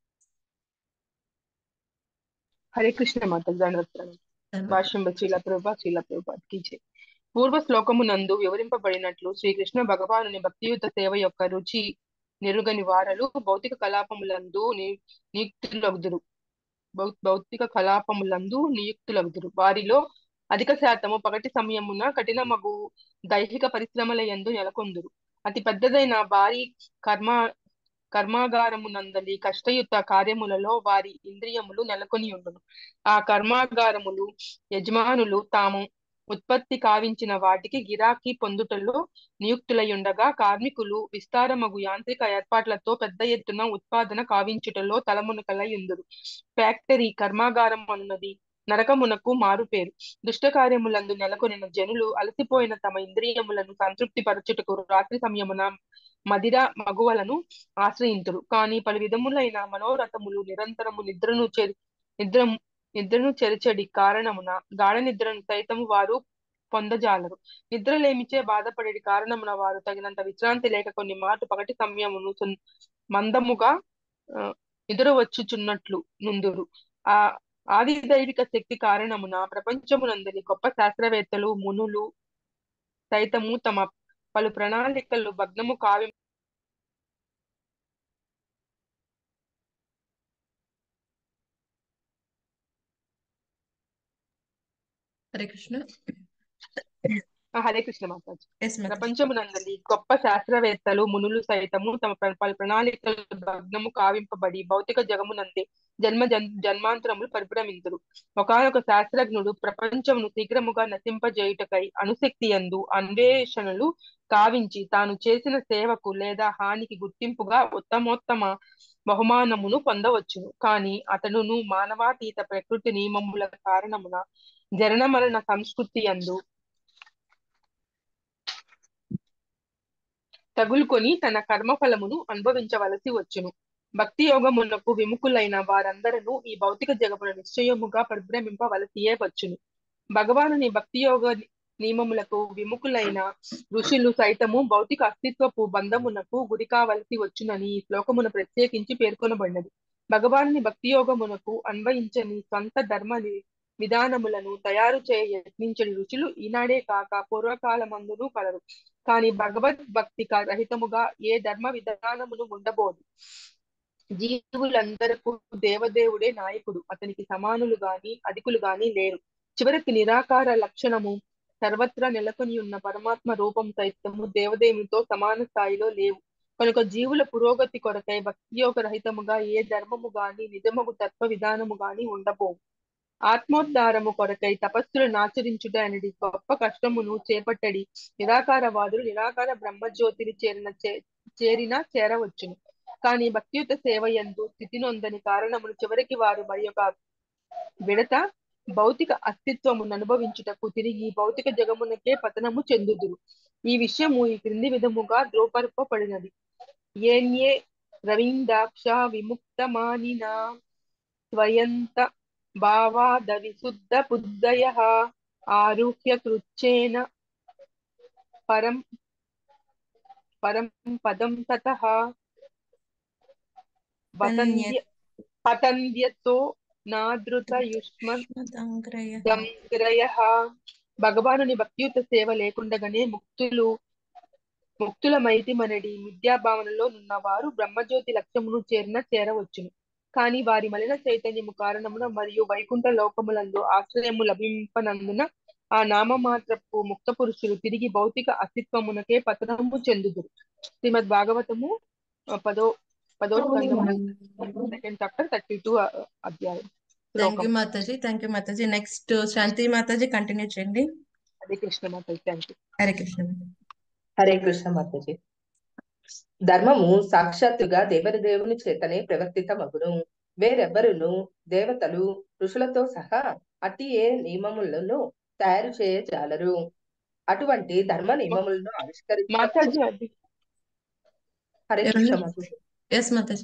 హరే కృష్ణ మాత దండవత్సరం భాష్యం చీల ప్రభా చీల ప్రభా కీచే పూర్వ శ్లోకమునందు వివరింపబడినట్లు శ్రీకృష్ణ భగవానుని భక్తియుత సేవ యొక్క రుచి నెరుగని వారలు భౌతిక కలాపములందు ని- నియుక్తులగుదురు భౌ- భౌతిక కలాపములందు నియుక్తులగుదురు వారిలో అధిక శాతము పగటి సమయమున కఠినమగు దైహిక పరిశ్రమల యందు నెలకొందురు అతి పెద్దదైన భారీ కర్మ కర్మాగారమునందలి కష్టయుత కార్యములలో వారి ఇంద్రియములు నెలకొని ఉండును ఆ కర్మాగారములు యజమానులు తాము ఉత్పత్తి కావించిన వాటికి గిరాకీ పొందుటలో నియుక్తులయుండగా కార్మికులు విస్తారమగు యాంత్రిక ఏర్పాట్లతో పెద్ద ఎత్తున ఉత్పాదన కావించుటలో తలమునకలయుందురు ఫ్యాక్టరీ కర్మాగారం అన్నది నరకమునకు మారుపేరు దుష్ట కార్యములందు నెలకొనిన జనులు అలసిపోయిన తమ ఇంద్రియములను సంతృప్తి పరచుటకు రాత్రి సమయమున మదిర మగువలను ఆశ్రయింతురు కానీ పలు విధములైన మనోరథములు నిరంతరము నిద్రను చెరి నిద్ర నిద్రను చెరచడి కారణమున గాఢ నిద్రను సైతము వారు పొందజాలరు నిద్రలేమిచే బాధపడేది కారణమున వారు తగినంత విశ్రాంతి లేక కొన్ని మాటు పగటి సమయమును సున్- మందముగా ఆ, నిద్ర వచ్చుచున్నట్లు నుందురు ఆ ఆది దైవిక శక్తి కారణమున ప్రపంచమునందలి గొప్ప శాస్త్రవేత్తలు మునులు సైతము తమ పలు ప్రణాళికలు భగ్నము కావి హరే కృష్ణ ఆ, హరే కృష్ణ మాతాజీ ఎస్ మాతాజీ ప్రపంచమునందలి గొప్ప శాస్త్రవేత్తలు మునులు సైతము తమ ప్ర- పలు ప్రణాళికలు భగ్నము కావింపబడి భౌతిక జగమునందే జన్మ జన్ జన్మాంతరములు పరిభ్రమింతురు ఒకనొక శాస్త్రజ్ఞుడు ప్రపంచమును శీఘ్రముగా నశింపజేయుటకై అణుశక్తి యందు అన్వేషణలు కావించి తాను చేసిన సేవకు లేదా హానికి గుర్తింపుగా ఉత్తమోత్తమ బహుమానమును పొందవచ్చును కానీ అతడును మానవాతీత ప్రకృతి నియమముల కారణమున జనన మరణ సంస్కృతి యందు తగులుకొని తన కర్మఫలమును అనుభవించవలసి వచ్చును భక్తి యోగమునకు విముఖులైన వారందరూ ఈ భౌతిక జగమున నిశ్చయముగా పరిభ్రమింపవలసియే వచ్చును భగవానుని భక్తి యోగ నియమములకు విముఖులైన ఋషులు సైతము భౌతిక అస్తిత్వపు బంధమునకు గురి కావలసి వచ్చునని ఈ శ్లోకమున ప్రత్యేకించి పేర్కొనబడినది భగవానుని భక్తి యోగమునకు అన్వయించని సొంత ధర్మ ని- విధానములను తయారు చేయ యత్నించని రుచులు ఈనాడే కాక పూర్వకాలమందును కలరు కానీ భగవద్ భక్తి క- రహితముగా ఏ ధర్మ విధానమును ఉండబోదు జీవులందరకు దేవదేవుడే నాయకుడు అతనికి సమానులు గాని అధికులు గాని లేరు చివరికి నిరాకార లక్షణము సర్వత్రా నెలకొని ఉన్న పరమాత్మ రూపం సైతము దేవదేవునితో సమాన స్థాయిలో లేవు కనుక జీవుల పురోగతి కొరకై భక్తి యోగ రహితముగా ఏ ధర్మము గాని నిజమగు తత్వ విధానము గాని ఉండబోవు ఆత్మోద్ధారము కొరకై తపస్సులు నాచరించుట అనేది గొప్ప కష్టమును చేపట్టడి నిరాకారవాదులు నిరాకార బ్రహ్మజ్యోతిని చేరిన చే- చేరిన చేరవచ్చును కానీ భక్తియుత సేవ యందు స్థితి నొందని కారణమును చివరికి వారు మరి యొక్క విడత భౌతిక అస్తిత్వమును అనుభవించుటకు తిరిగి భౌతిక జగమునకే పతనము చెందుదురు ఈ విషయము ఈ క్రింది విధముగా ద్రోపరపబడినది ఏన్యే రవీందాక్ష విముక్తమానిన స్వయంత భావాద విశుద్ధ బుద్ధయ ఆరుహ్య కృచ్చేన పరం పరం పదం తతః వతంద్య పతంద్యతో నాదృతయుష్మ దంగ్రయ. దంగ్రయః భగవానుని భక్తియుత సేవ లేకుండగానే ముక్తులు ముక్తుల మైతిమనడి మిథ్యాభావనలో నున్నవారు బ్రహ్మజ్యోతి లక్ష్యమును చేరిన చేరవచ్చును కానీ వారి మలిన చైతన్యము కారణమున మరియు వైకుంఠ లోకములందు ఆశ్రయము లభింపనందున ఆ నామమాత్రపు ముక్త పురుషులు తిరిగి భౌతిక అస్తిత్వమునకే పతనము చెందుదురు శ్రీమద్ భాగవతము ఆ, పదో పదో స్కందము సెకండ్ చాప్టర్ థర్టీ టూ అధ్యాయం థ్యాంక్ యూ శ్లోకం Mataji thank you Mataji next Shanti Mataji continue చేయండి హరే కృష్ణ మాత థ్యాంక్ యూ హరే కృష్ణ హరే కృష్ణ మాతాజీ ధర్మము సాక్షాత్తుగా దేవరి దేవుని చేతనే ప్రవర్తితమగును వేరెవ్వరును దేవతలు ఋషులతో సహా అట్టి ఏ నియమములను తయారు చేయజాలరు అటువంటి ధర్మ నియమములను ఆవిష్కరించ మాతాజీ అది హరే ఎవరు? కృష్ణ మాతాజీ ఎస్ మాతాజీ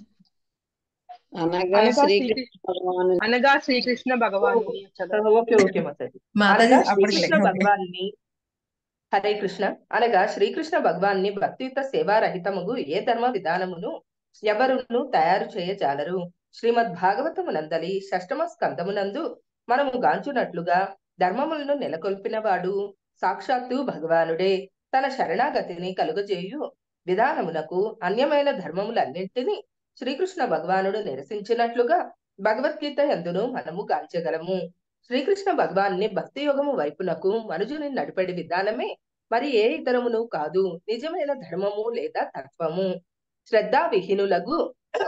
అనగా అనగా శ్రీకృష్ణ శ్రీకృష్ణ భగవాను అనగా శ్రీకృష్ణ భగవాను ఓకే ఓకే మాతాజీ మాతాజీ అనగా అప్పటికి శ్రీకృష్ణ భగవాన్ని హరే కృష్ణ అనగా శ్రీకృష్ణ భగవాన్ని భక్తియుత సేవారహితముగు ఏ ధర్మ విధానమును ఎవరును తయారు చేయజాలరు శ్రీమద్ భాగవతమునందలి షష్టమ స్కందమునందు మనము గాంచునట్లుగా ధర్మములను నెలకొల్పిన వాడు సాక్షాత్తు భగవానుడే తన శరణాగతిని కలుగజేయు విధానమునకు అన్యమైన ధర్మములన్నింటినీ శ్రీకృష్ణ భగవానుడు నిరసించినట్లుగా భగవద్గీత ఎందును మనము గాంచగలము శ్రీకృష్ణ భగవాన్ని భక్తి యోగము వైపునకు మనుజుని నడిపడి విధానమే మరి ఏ ఇతరమును కాదు నిజమైన ధర్మము లేదా తత్వము శ్రద్ధా విహీనులకు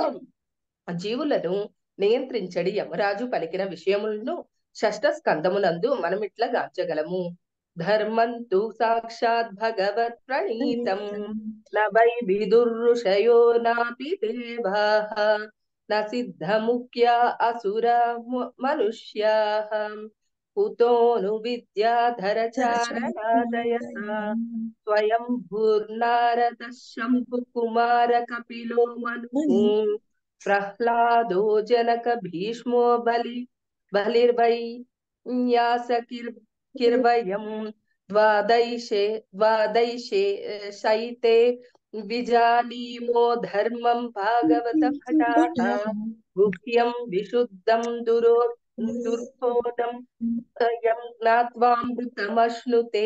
జీవులను నియంత్రించడి యమరాజు పలికిన విషయములను షష్ట స్కందమునందు మనం ఇట్లా గాంచగలము ధర్మంతు సాక్షాత్ భగవత్ ప్రణీతం న వై విదుర్ఋషయో నాపి దేవాః న సిద్ధముఖ్యా అసుర ము- మనుష్యాః కుతోను విద్యాధర చారణాదయః స్వయం భూర్నారద శంభు కుమార కపిలో మను ప్రహ్లాదో జనక భీష్మో బలి బలిర్వై న్యాసకిర్ కిర్వయం ద్వాదైషే ద్వాదైషే శైతే విజానీమో ధర్మం భాగవత భటాః గుహ్యం విశుద్ధం దురో దుర్బోధం యం జ్ఞాత్వామృతమశ్నుతే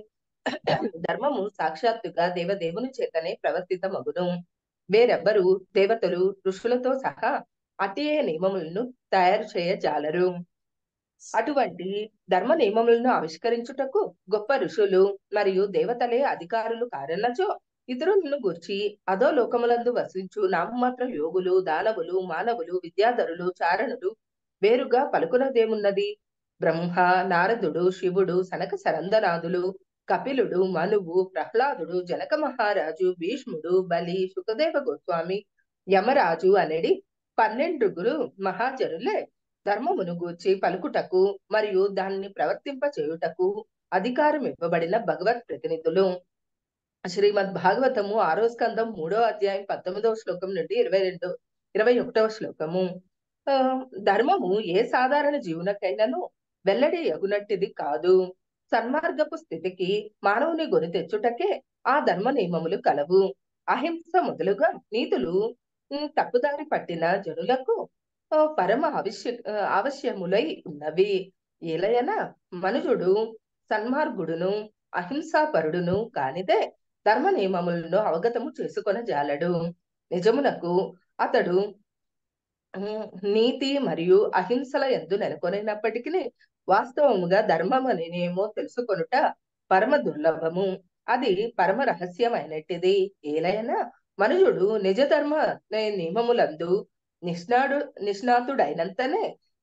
ధర్మము సాక్షాత్తుగా దేవదేవుని చేతనే ప్రవర్తితమగును వేరెవ్వరు దేవతలు ఋషులతో సహా అటే నియమములను తయారు చేయజాలరు అటువంటి ధర్మ నియమములను ఆవిష్కరించుటకు గొప్ప ఋషులు మరియు దేవతలే అధికారులు కారన్నచో ఇతరులను గూర్చి అదో లోకములందు వసించు నామమాత్ర యోగులు దానవులు మానవులు విద్యాధరులు చారణులు వేరుగా పలుకునదేమున్నది బ్రహ్మ నారదుడు శివుడు సనక సరందనాథులు కపిలుడు మనువు ప్రహ్లాదుడు జనక మహారాజు భీష్ముడు బలి సుఖదేవ గోస్వామి యమరాజు అనేది పన్నెండుగురు మహాజనులే ధర్మమును గూర్చి పలుకుటకు మరియు దానిని ప్రవర్తింప చేయుటకు అధికారం ఇవ్వబడిన భగవత్ ప్రతినిధులు శ్రీమద్ భాగవతము ఆరో స్కందం మూడో అధ్యాయం పంతొమ్మిదవ శ్లోకం నుండి ఇరవై రెండు ఇరవై ఒకటవ శ్లోకము ఆ, ధర్మము ఏ సాధారణ జీవునకైనను వెల్లడి ఎగునట్టిది కాదు సన్మార్గపు స్థితికి మానవుని గొని తెచ్చుటకే ఆ ధర్మ నియమములు కలవు అహింస మొదలుగా నీతులు ఉమ్, తప్పుదారి పట్టిన జనులకు ఆ, పరమ ఆవశ్య ఆ, ఆవశ్యములై ఉన్నవి ఏలయన మనుజుడు సన్మార్గుడును అహింసాపరుడును కానిదే ధర్మ నియమములను అవగతము చేసుకొన జాలడు నిజమునకు అతడు ఉమ్, నీతి మరియు అహింసల ఎందు నెలకొనినప్పటికీ వాస్తవముగా ధర్మం అనేమో తెలుసుకొనుట పరమ దుర్లభము అది పరమ రహస్యమైనటిది ఏలైనా మనుజుడు నిజ ధర్మ నియమములందు నిష్ణాడు నిష్ణాతుడైనంతనే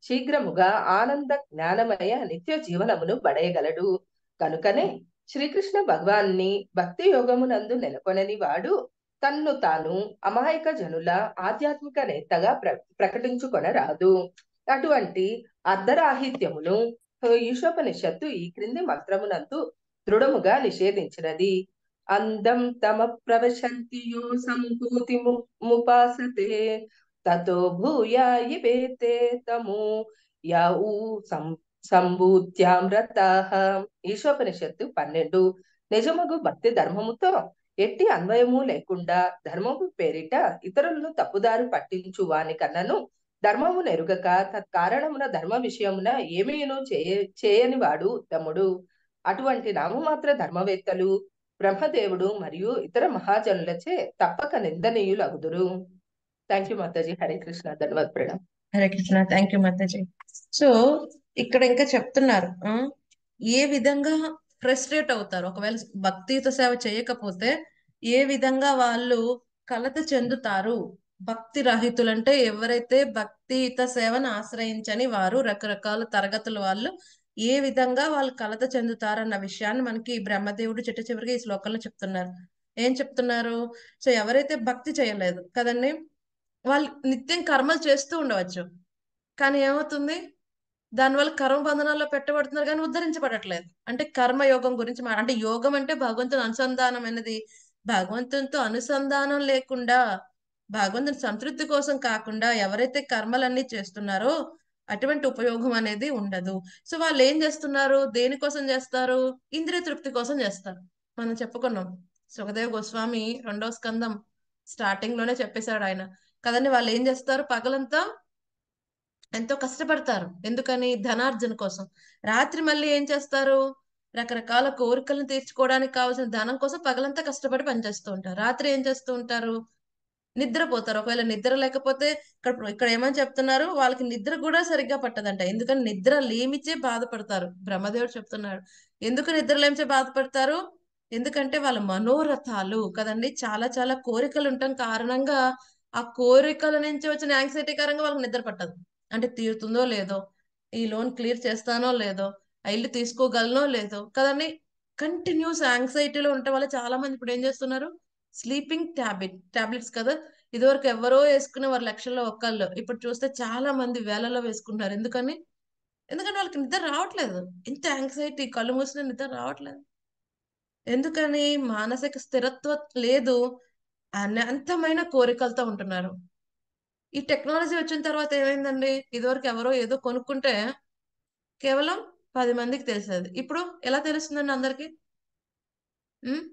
శీఘ్రముగా ఆనంద జ్ఞానమయ నిత్య జీవనమును పడేయగలడు కనుకనే శ్రీకృష్ణ భగవాన్ని భక్తి యోగమునందు నెలకొనని వాడు తన్ను తాను అమాయక జనుల ఆధ్యాత్మిక నేతగా ప్ర ప్రకటించుకొనరాదు అటువంటి అర్ధరాహిత్యమును ఈశోపనిషత్తు ఈ క్రింది మంత్రమునందు దృఢముగా నిషేధించినది అందం తమ ప్రవశంతియో సంభూతి ముపాసతే తతో భూయాయి వేతే తము యౌ సం సంభూత్యామృతాః ఈశోపనిషత్తు పన్నెండు నిజమగు భక్తి ధర్మముతో ఎట్టి అన్వయము లేకుండా ధర్మము పేరిట ఇతరులను తప్పుదారి పట్టించు వాని కన్నను ధర్మము నెరుగక తత్కారణమున ధర్మ విషయమున ఏమీను చేయ చేయని వాడు ఉత్తముడు అటువంటి నామమాత్ర ధర్మవేత్తలు బ్రహ్మదేవుడు మరియు ఇతర మహాజనులచే తప్పక నిందనీయులు అగుదురు థ్యాంక్ యూ మాతాజీ హరే కృష్ణ ధన్యవాద ప్రణాం Hare Krishna thank you Mataji so ఇక్కడ ఇంకా చెప్తున్నారు ఆ, ఏ విధంగా ఫ్రస్ట్రేట్ అవుతారు ఒకవేళ భక్తియుత సేవ చేయకపోతే ఏ విధంగా వాళ్ళు కలత చెందుతారు భక్తి రహితులంటే ఎవరైతే భక్తియుత సేవను ఆశ్రయించని వారు రకరకాల తరగతుల వాళ్ళు ఏ విధంగా వాళ్ళు కలత చెందుతారన్న విషయాన్ని మనకి బ్రహ్మదేవుడు చిట్ట చివరిగా ఈ శ్లోకంలో చెప్తున్నారు ఏం చెప్తున్నారు సో ఎవరైతే భక్తి చేయలేదు కదండి వాళ్ళు నిత్యం కర్మలు చేస్తూ ఉండవచ్చు కానీ ఏమవుతుంది దానివల్ల కర్మ బంధనాల్లో పెట్టబడుతున్నారు కానీ ఉద్ధరించబడట్లేదు అంటే కర్మ యోగం గురించి మా అంటే యోగం అంటే భగవంతుని అనుసంధానం అనేది భగవంతునితో అనుసంధానం లేకుండా భగవంతుని సంతృప్తి కోసం కాకుండా ఎవరైతే కర్మలన్నీ చేస్తున్నారో అటువంటి ఉపయోగం అనేది ఉండదు సో వాళ్ళు ఏం చేస్తున్నారు దేనికోసం చేస్తారు ఇంద్రియ తృప్తి కోసం చేస్తారు మనం చెప్పుకున్నాం సుఖదేవ్ గోస్వామి రెండో స్కందం స్టార్టింగ్ లోనే చెప్పేశాడు ఆయన కదండి వాళ్ళు ఏం చేస్తారు పగలంతా ఎంతో కష్టపడతారు ఎందుకని ధనార్జన కోసం రాత్రి మళ్ళీ ఏం చేస్తారు రకరకాల కోరికలను తీర్చుకోవడానికి కావాల్సిన ధనం కోసం పగలంతా కష్టపడి పనిచేస్తూ ఉంటారు రాత్రి ఏం చేస్తూ ఉంటారు నిద్రపోతారు ఒకవేళ నిద్ర లేకపోతే ఇక్కడ ఇక్కడ ఏమని చెప్తున్నారు వాళ్ళకి నిద్ర కూడా సరిగ్గా పట్టదంట ఎందుకని నిద్ర లేమిచే బాధపడతారు బ్రహ్మదేవుడు చెప్తున్నాడు ఎందుకు నిద్ర లేమిచే బాధపడతారు ఎందుకంటే వాళ్ళ మనోరథాలు కదండి చాలా చాలా కోరికలు ఉండటం కారణంగా ఆ కోరికల నుంచి వచ్చిన యాంగ్జైటీ కారణంగా వాళ్ళకి నిద్ర పట్టదు అంటే తీరుతుందో లేదో ఈ లోన్ క్లియర్ చేస్తానో లేదో ఆ ఇల్లు తీసుకోగలనో లేదో కదండి కంటిన్యూస్ యాంగ్జైటీలో ఉండటం వల్ల చాలా మంది ఇప్పుడు ఏం చేస్తున్నారు స్లీపింగ్ టాబ్లెట్ టాబ్లెట్స్ కదా ఇదివరకు ఎవరో వేసుకునే వారు లక్షల్లో ఒక్కళ్ళు ఇప్పుడు చూస్తే చాలా మంది వేలలో వేసుకుంటున్నారు ఎందుకని ఎందుకంటే వాళ్ళకి నిద్ర రావట్లేదు ఎంత యాంగ్జైటీ కళ్ళు మూసిన నిద్ర రావట్లేదు ఎందుకని మానసిక స్థిరత్వం లేదు అనంతమైన కోరికలతో ఉంటున్నారు ఈ టెక్నాలజీ వచ్చిన తర్వాత ఏమైందండి ఇదివరకు ఎవరో ఏదో కొనుక్కుంటే కేవలం పది మందికి తెలిసేది ఇప్పుడు ఎలా తెలుస్తుందండి అందరికి ఉమ్?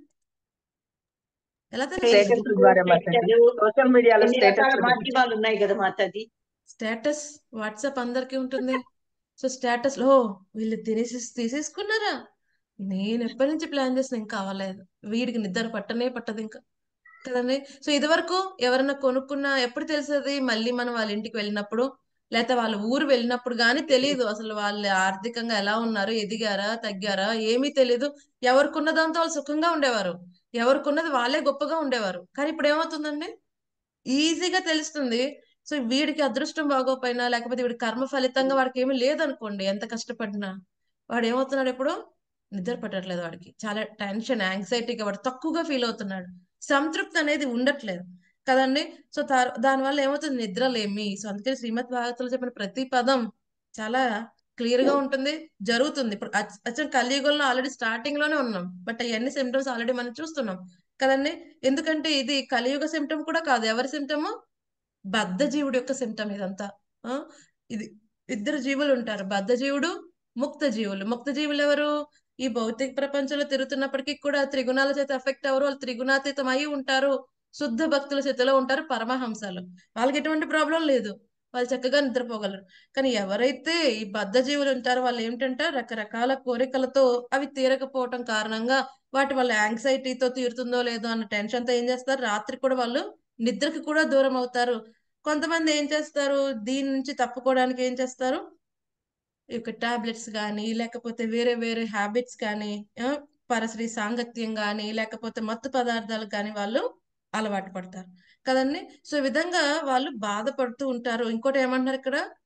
ఎలా తెలుస్తుంది స్టేటస్ ద్వారా మాట్లాడి సోషల్ మీడియాలో ఎన్ని రకాల స్టేటస్ మాధ్యమాలు ఉన్నాయి కదా మాతాజీ స్టేటస్ వాట్సాప్ అందరికీ ఉంటుంది సో స్టేటస్ లో వీళ్ళు తినేసి తీసేసుకున్నారా నేను ఎప్పటి నుంచి ప్లాన్ చేసిన ఇంకా అవ్వలేదు వీడికి నిద్ర పట్టనే పట్టదు ఇంకా కదండి సో ఇదివరకు ఎవరైనా కొనుక్కున్నా ఎప్పుడు తెలిసేది మళ్ళీ మనం వాళ్ళ ఇంటికి వెళ్ళినప్పుడు లేకపోతే వాళ్ళ ఊరు వెళ్ళినప్పుడు కానీ తెలియదు అసలు వాళ్ళు ఆర్థికంగా ఎలా ఉన్నారు ఎదిగారా తగ్గారా ఏమీ తెలియదు ఎవరికున్న దాంతో వాళ్ళు సుఖంగా ఉండేవారు ఎవరికున్నది వాళ్ళే గొప్పగా ఉండేవారు కానీ ఇప్పుడు ఏమవుతుందండి ఈజీగా తెలుస్తుంది సో వీడికి అదృష్టం బాగోపోయినా లేకపోతే వీడి కర్మ ఫలితంగా వాడికి ఏమీ లేదనుకోండి ఎంత కష్టపడినా వాడు ఏమవుతున్నాడు ఇప్పుడు నిద్ర పట్టట్లేదు వాడికి చాలా టెన్షన్ యాంగ్జైటీగా వాడు తక్కువగా ఫీల్ అవుతున్నాడు సంతృప్తి అనేది ఉండట్లేదు కదండి సో దానివల్ల ఏమవుతుంది నిద్రలేమి సో అందుకే శ్రీమద్ భాగవతంలో చెప్పిన ప్రతి పదం చాలా క్లియర్ గా ఉంటుంది జరుగుతుంది ఇప్పుడు అచ్చం కలియుగంలో ఆల్రెడీ స్టార్టింగ్ లోనే ఉన్నాం బట్ అవన్నీ సిమ్టమ్స్ ఆల్రెడీ మనం చూస్తున్నాం కదండి ఎందుకంటే ఇది కలియుగ సిమ్టమ్ కూడా కాదు ఎవరి సిమ్టమ్ బద్ధ జీవుడు యొక్క సిమ్టమ్ ఇదంతా ఆ ఇది ఇద్దరు జీవులు ఉంటారు బద్ధ జీవుడు ముక్త జీవులు ముక్త జీవులు ఎవరు ఈ భౌతిక ప్రపంచంలో తిరుగుతున్నప్పటికీ కూడా త్రిగుణాల చేత ఎఫెక్ట్ అవరు వాళ్ళు త్రిగుణాతీతం అయి ఉంటారు శుద్ధ భక్తుల స్థితిలో ఉంటారు పరమహంసలు వాళ్ళకి ఎటువంటి ప్రాబ్లం లేదు వాళ్ళు చక్కగా నిద్రపోగలరు కానీ ఎవరైతే ఈ బద్ధ జీవులు ఉంటారో వాళ్ళు ఏమిటంటే రకరకాల కోరికలతో అవి తీరకపోవటం కారణంగా వాటి వాళ్ళ యాంగ్జైటీతో తీరుతుందో లేదో అన్న టెన్షన్తో ఏం చేస్తారు రాత్రి కూడా వాళ్ళు నిద్రకి కూడా దూరం అవుతారు కొంతమంది ఏం చేస్తారు దీని నుంచి తప్పుకోవడానికి ఏం చేస్తారు ఈ యొక్క టాబ్లెట్స్ కానీ లేకపోతే వేరే వేరే హ్యాబిట్స్ కానీ ఆ, పరశ్రీ సాంగత్యం కానీ లేకపోతే మత్తు పదార్థాలు కానీ వాళ్ళు అలవాటు పడతారు కదండి సో ఈ విధంగా వాళ్ళు బాధపడుతూ ఉంటారు ఇంకోటి ఏమంటారు ఇక్కడ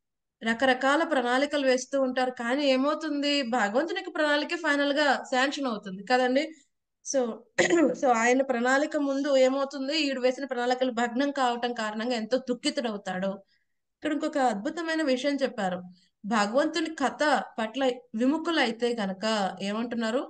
రకరకాల ప్రణాళికలు వేస్తూ ఉంటారు కానీ ఏమవుతుంది భగవంతునికి ప్రణాళిక ఫైనల్ గా శాంక్షన్ అవుతుంది కదండి సో సో ఆయన ప్రణాళిక ముందు ఏమవుతుంది ఈడు వేసిన ప్రణాళికలు భగ్నం కావటం కారణంగా ఎంతో దుఃఖితుడవుతాడు ఇక్కడ ఇంకొక అద్భుతమైన విషయం చెప్పారు భగవంతుని కథ పట్ల విముఖులైతే గనక ఏమంటున్నారు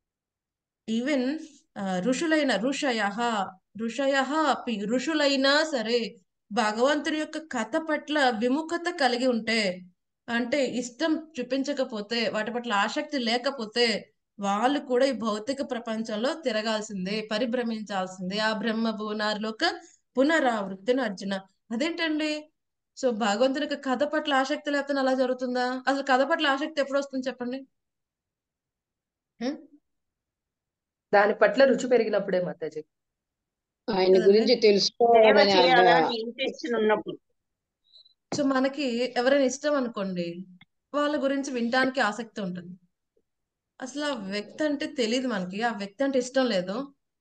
ఈవెన్ ఋషులైన ఋషయ ఋషయ అపి ఋషులైనా సరే భగవంతుని యొక్క కథ పట్ల విముఖత కలిగి ఉంటే అంటే ఇష్టం చూపించకపోతే వాటి పట్ల ఆసక్తి లేకపోతే వాళ్ళు కూడా ఈ భౌతిక ప్రపంచంలో తిరగాల్సిందే పరిభ్రమించాల్సిందే ఆ బ్రహ్మ భువనారిలోక పునరావృత్తిని అర్జున అదేంటండి సో భగవంతునికి కథ పట్ల ఆసక్తి లేకపోతే అలా జరుగుతుందా అసలు కథ పట్ల ఆసక్తి ఎప్పుడు వస్తుంది చెప్పండి హ్మ్? దాని పట్ల రుచి పెరిగినప్పుడే మాతాజీ ఆయన కదండి గురించి సేవ తెలుసుకోవాలని చేయాలని అర్థం ఇంట్రెస్ట్ ఉన్నప్పుడు సో మనకి ఎవరైనా ఇష్టం అనుకోండి వాళ్ళ గురించి వినడానికి ఆసక్తి ఉంటుంది అసలు ఆ వ్యక్తి అంటే తెలియదు మనకి ఆ వ్యక్తి అంటే ఇష్టం లేదు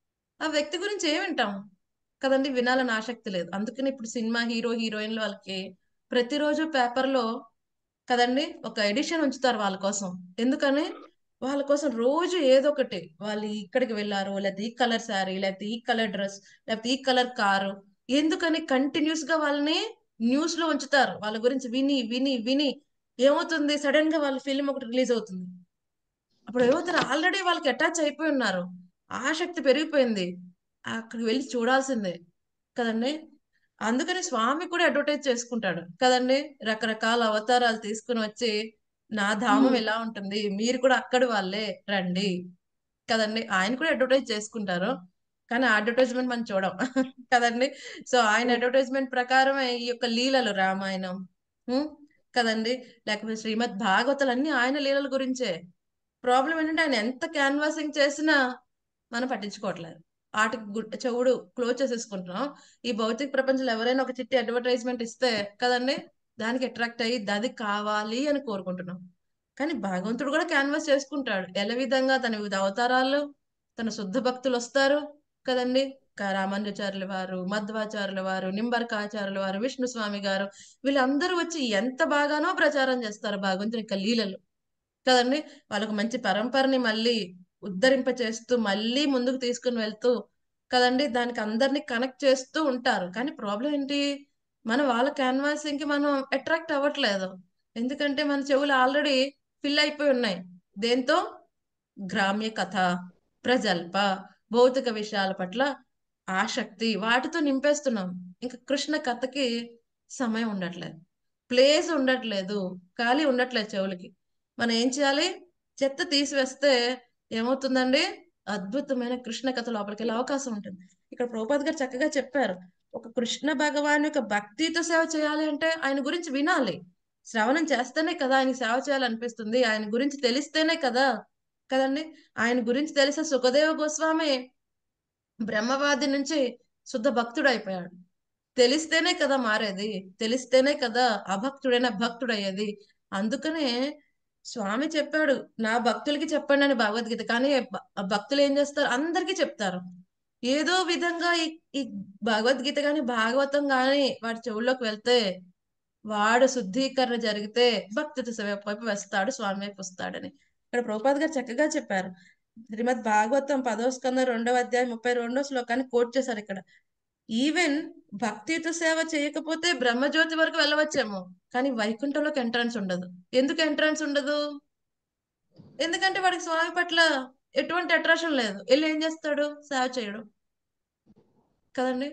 ఆ వ్యక్తి గురించి ఏం వింటాం కదండి వినాలని ఆసక్తి లేదు అందుకని ఇప్పుడు సినిమా హీరో హీరోయిన్లు వాళ్ళకి ప్రతిరోజు పేపర్లో కదండి ఒక ఎడిషన్ ఉంచుతారు వాళ్ళ కోసం ఎందుకని వాళ్ళ కోసం రోజు ఏదో ఒకటి వాళ్ళు ఇక్కడికి వెళ్ళారు లేకపోతే ఈ కలర్ శారీ లేకపోతే ఈ కలర్ డ్రెస్ లేకపోతే ఈ కలర్ కారు ఎందుకని కంటిన్యూస్ గా వాళ్ళని న్యూస్ లో ఉంచుతారు వాళ్ళ గురించి విని విని విని ఏమవుతుంది సడన్ గా వాళ్ళ ఫిల్మ్ ఒకటి రిలీజ్ అవుతుంది అప్పుడు ఏమవుతారు ఆల్రెడీ వాళ్ళకి అటాచ్ అయిపోయి ఉన్నారు ఆసక్తి పెరిగిపోయింది అక్కడికి వెళ్ళి చూడాల్సిందే కదండి అందుకని స్వామి కూడా అడ్వర్టైజ్ చేసుకుంటాడు కదండి రకరకాల అవతారాలు తీసుకుని వచ్చి నా ధామం ఎలా ఉంటుంది మీరు కూడా అక్కడి వాళ్ళే రండి కదండి ఆయన కూడా అడ్వర్టైజ్ చేసుకుంటారు కానీ ఆ అడ్వర్టైజ్మెంట్ మనం చూడం కదండి సో ఆయన అడ్వర్టైజ్మెంట్ ప్రకారమే ఈ యొక్క లీలలు రామాయణం ఉమ్, కదండి లేకపోతే శ్రీమద్ భాగవతాలు అన్ని ఆయన లీలల గురించే ప్రాబ్లం ఏంటంటే ఆయన ఎంత క్యాన్వాసింగ్ చేసినా మనం పట్టించుకోవట్లేదు వాటికి గు- చెవుడు క్లోజ్ చేసేసుకుంటున్నాం ఈ భౌతిక ప్రపంచంలో ఎవరైనా ఒక చిట్టి అడ్వర్టైజ్మెంట్ ఇస్తే కదండి దానికి అట్రాక్ట్ అయ్యి అది కావాలి అని కోరుకుంటున్నాం కానీ భగవంతుడు కూడా క్యాన్వాస్ చేసుకుంటాడు ఎలా విధంగా తన వివిధ అవతారాలు తన శుద్ధ భక్తులు వస్తారు కదండి క- రామానుజాచార్యుల వారు మధ్వాచార్యుల వారు నింబర్కాచార్యుల వారు విష్ణు స్వామి గారు వీళ్ళందరూ వచ్చి ఎంత బాగానో ప్రచారం చేస్తారు భగవంతుని యొక్క లీలలు కదండి వాళ్ళకు మంచి పరంపరని మళ్ళీ ఉద్ధరింప చేస్తూ మళ్ళీ ముందుకు తీసుకుని వెళ్తూ కదండి దానికి అందరినీ కనెక్ట్ చేస్తూ ఉంటారు కానీ ప్రాబ్లం ఏంటి మనం వాళ్ళ క్యాన్వాసింగ్ కి మనం అట్రాక్ట్ అవ్వట్లేదు ఎందుకంటే మన చెవులు ఆల్రెడీ ఫిల్ అయిపోయి ఉన్నాయి దేంతో గ్రామ్య కథ ప్రజల్ప భౌతిక విషయాల పట్ల ఆసక్తి వాటితో నింపేస్తున్నాం ఇంకా కృష్ణ కథకి సమయం ఉండట్లేదు ప్లేస్ ఉండట్లేదు ఖాళీ ఉండట్లేదు చెవులకి మనం ఏం చేయాలి చెత్త తీసివేస్తే ఏమవుతుందండి అద్భుతమైన కృష్ణ కథ లోపలికి వెళ్ళే అవకాశం ఉంటుంది ఇక్కడ ప్రభుపాద్ గారు చక్కగా చెప్పారు ఒక కృష్ణ భగవాన్ యొక్క భక్తితో సేవ చేయాలి అంటే ఆయన గురించి వినాలి శ్రవణం చేస్తేనే కదా ఆయన సేవ చేయాలనిపిస్తుంది ఆయన గురించి తెలిస్తేనే కదా కదండి ఆయన గురించి తెలిసే సుఖదేవ గోస్వామి బ్రహ్మవాది నుంచి శుద్ధ భక్తుడు అయిపోయాడు తెలిస్తేనే కదా మారేది తెలిస్తేనే కదా అభక్తుడైన భక్తుడయ్యేది అందుకనే స్వామి చెప్పాడు నా భక్తులకి చెప్పండి అని భగవద్గీత కానీ భ- భక్తులు ఏం చేస్తారు అందరికీ చెప్తారు ఏదో విధంగా ఈ ఈ భగవద్గీత కానీ భాగవతం కానీ వాడి చెవుల్లోకి వెళ్తే వాడు శుద్ధీకరణ జరిగితే భక్తితో సేవ వైపు వస్తాడు స్వామి వైపు వస్తాడని ఇక్కడ ప్రభుపాద్ గారు చక్కగా చెప్పారు శ్రీమద్ భాగవతం పదో స్కందం రెండవ అధ్యాయం ముప్పై రెండో శ్లోకాన్ని కోట్ చేశారు ఇక్కడ ఈవెన్ భక్తియుత సేవ చేయకపోతే బ్రహ్మజ్యోతి వరకు వెళ్ళవచ్చేమో కానీ వైకుంఠంలోకి ఎంట్రన్స్ ఉండదు ఎందుకు ఎంట్రన్స్ ఉండదు ఎందుకంటే వాడికి స్వామి పట్ల ఎటువంటి అట్రాక్షన్ లేదు వెళ్ళి ఏం చేస్తాడు సేవ చేయడం కదండి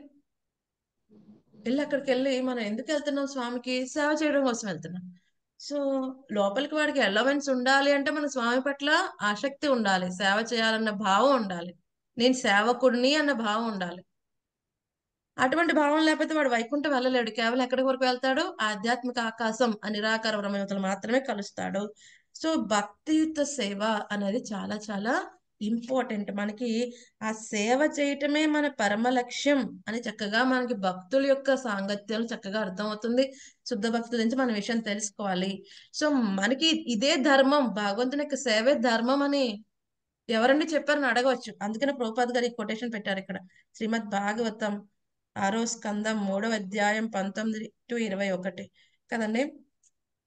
వెళ్ళి అక్కడికి వెళ్ళి మనం ఎందుకు వెళ్తున్నాం స్వామికి సేవ చేయడం కోసం వెళ్తున్నాం సో లోపలికి వాడికి అలవెన్స్ ఉండాలి అంటే మన స్వామి పట్ల ఆసక్తి ఉండాలి సేవ చేయాలన్న భావం ఉండాలి నేను సేవకుడిని అన్న భావం ఉండాలి అటువంటి భావం లేకపోతే వాడు వైకుంఠం వెళ్ళలేడు కేవలం ఎక్కడి వరకు వెళ్తాడు ఆధ్యాత్మిక ఆకాశం ఆ నిరాకార బ్రహ్మయుతులు మాత్రమే కలుస్తాడు సో భక్తియుత సేవ అనేది చాలా చాలా ఇంపార్టెంట్ మనకి ఆ సేవ చేయటమే మన పరమ లక్ష్యం అని చక్కగా మనకి భక్తుల యొక్క సాంగత్యం చక్కగా అర్థమవుతుంది శుద్ధ భక్తుల నుంచి మన విషయం తెలుసుకోవాలి సో మనకి ఇదే ధర్మం భగవంతుని యొక్క సేవే ధర్మం అని ఎవరండి చెప్పారని అడగవచ్చు అందుకనే ప్రభుపాద్ గారు ఈ కొటేషన్ పెట్టారు ఇక్కడ శ్రీమద్ భాగవతం ఆరో స్కందం మూడవ అధ్యాయం పంతొమ్మిది టు ఇరవై ఒకటి కదండి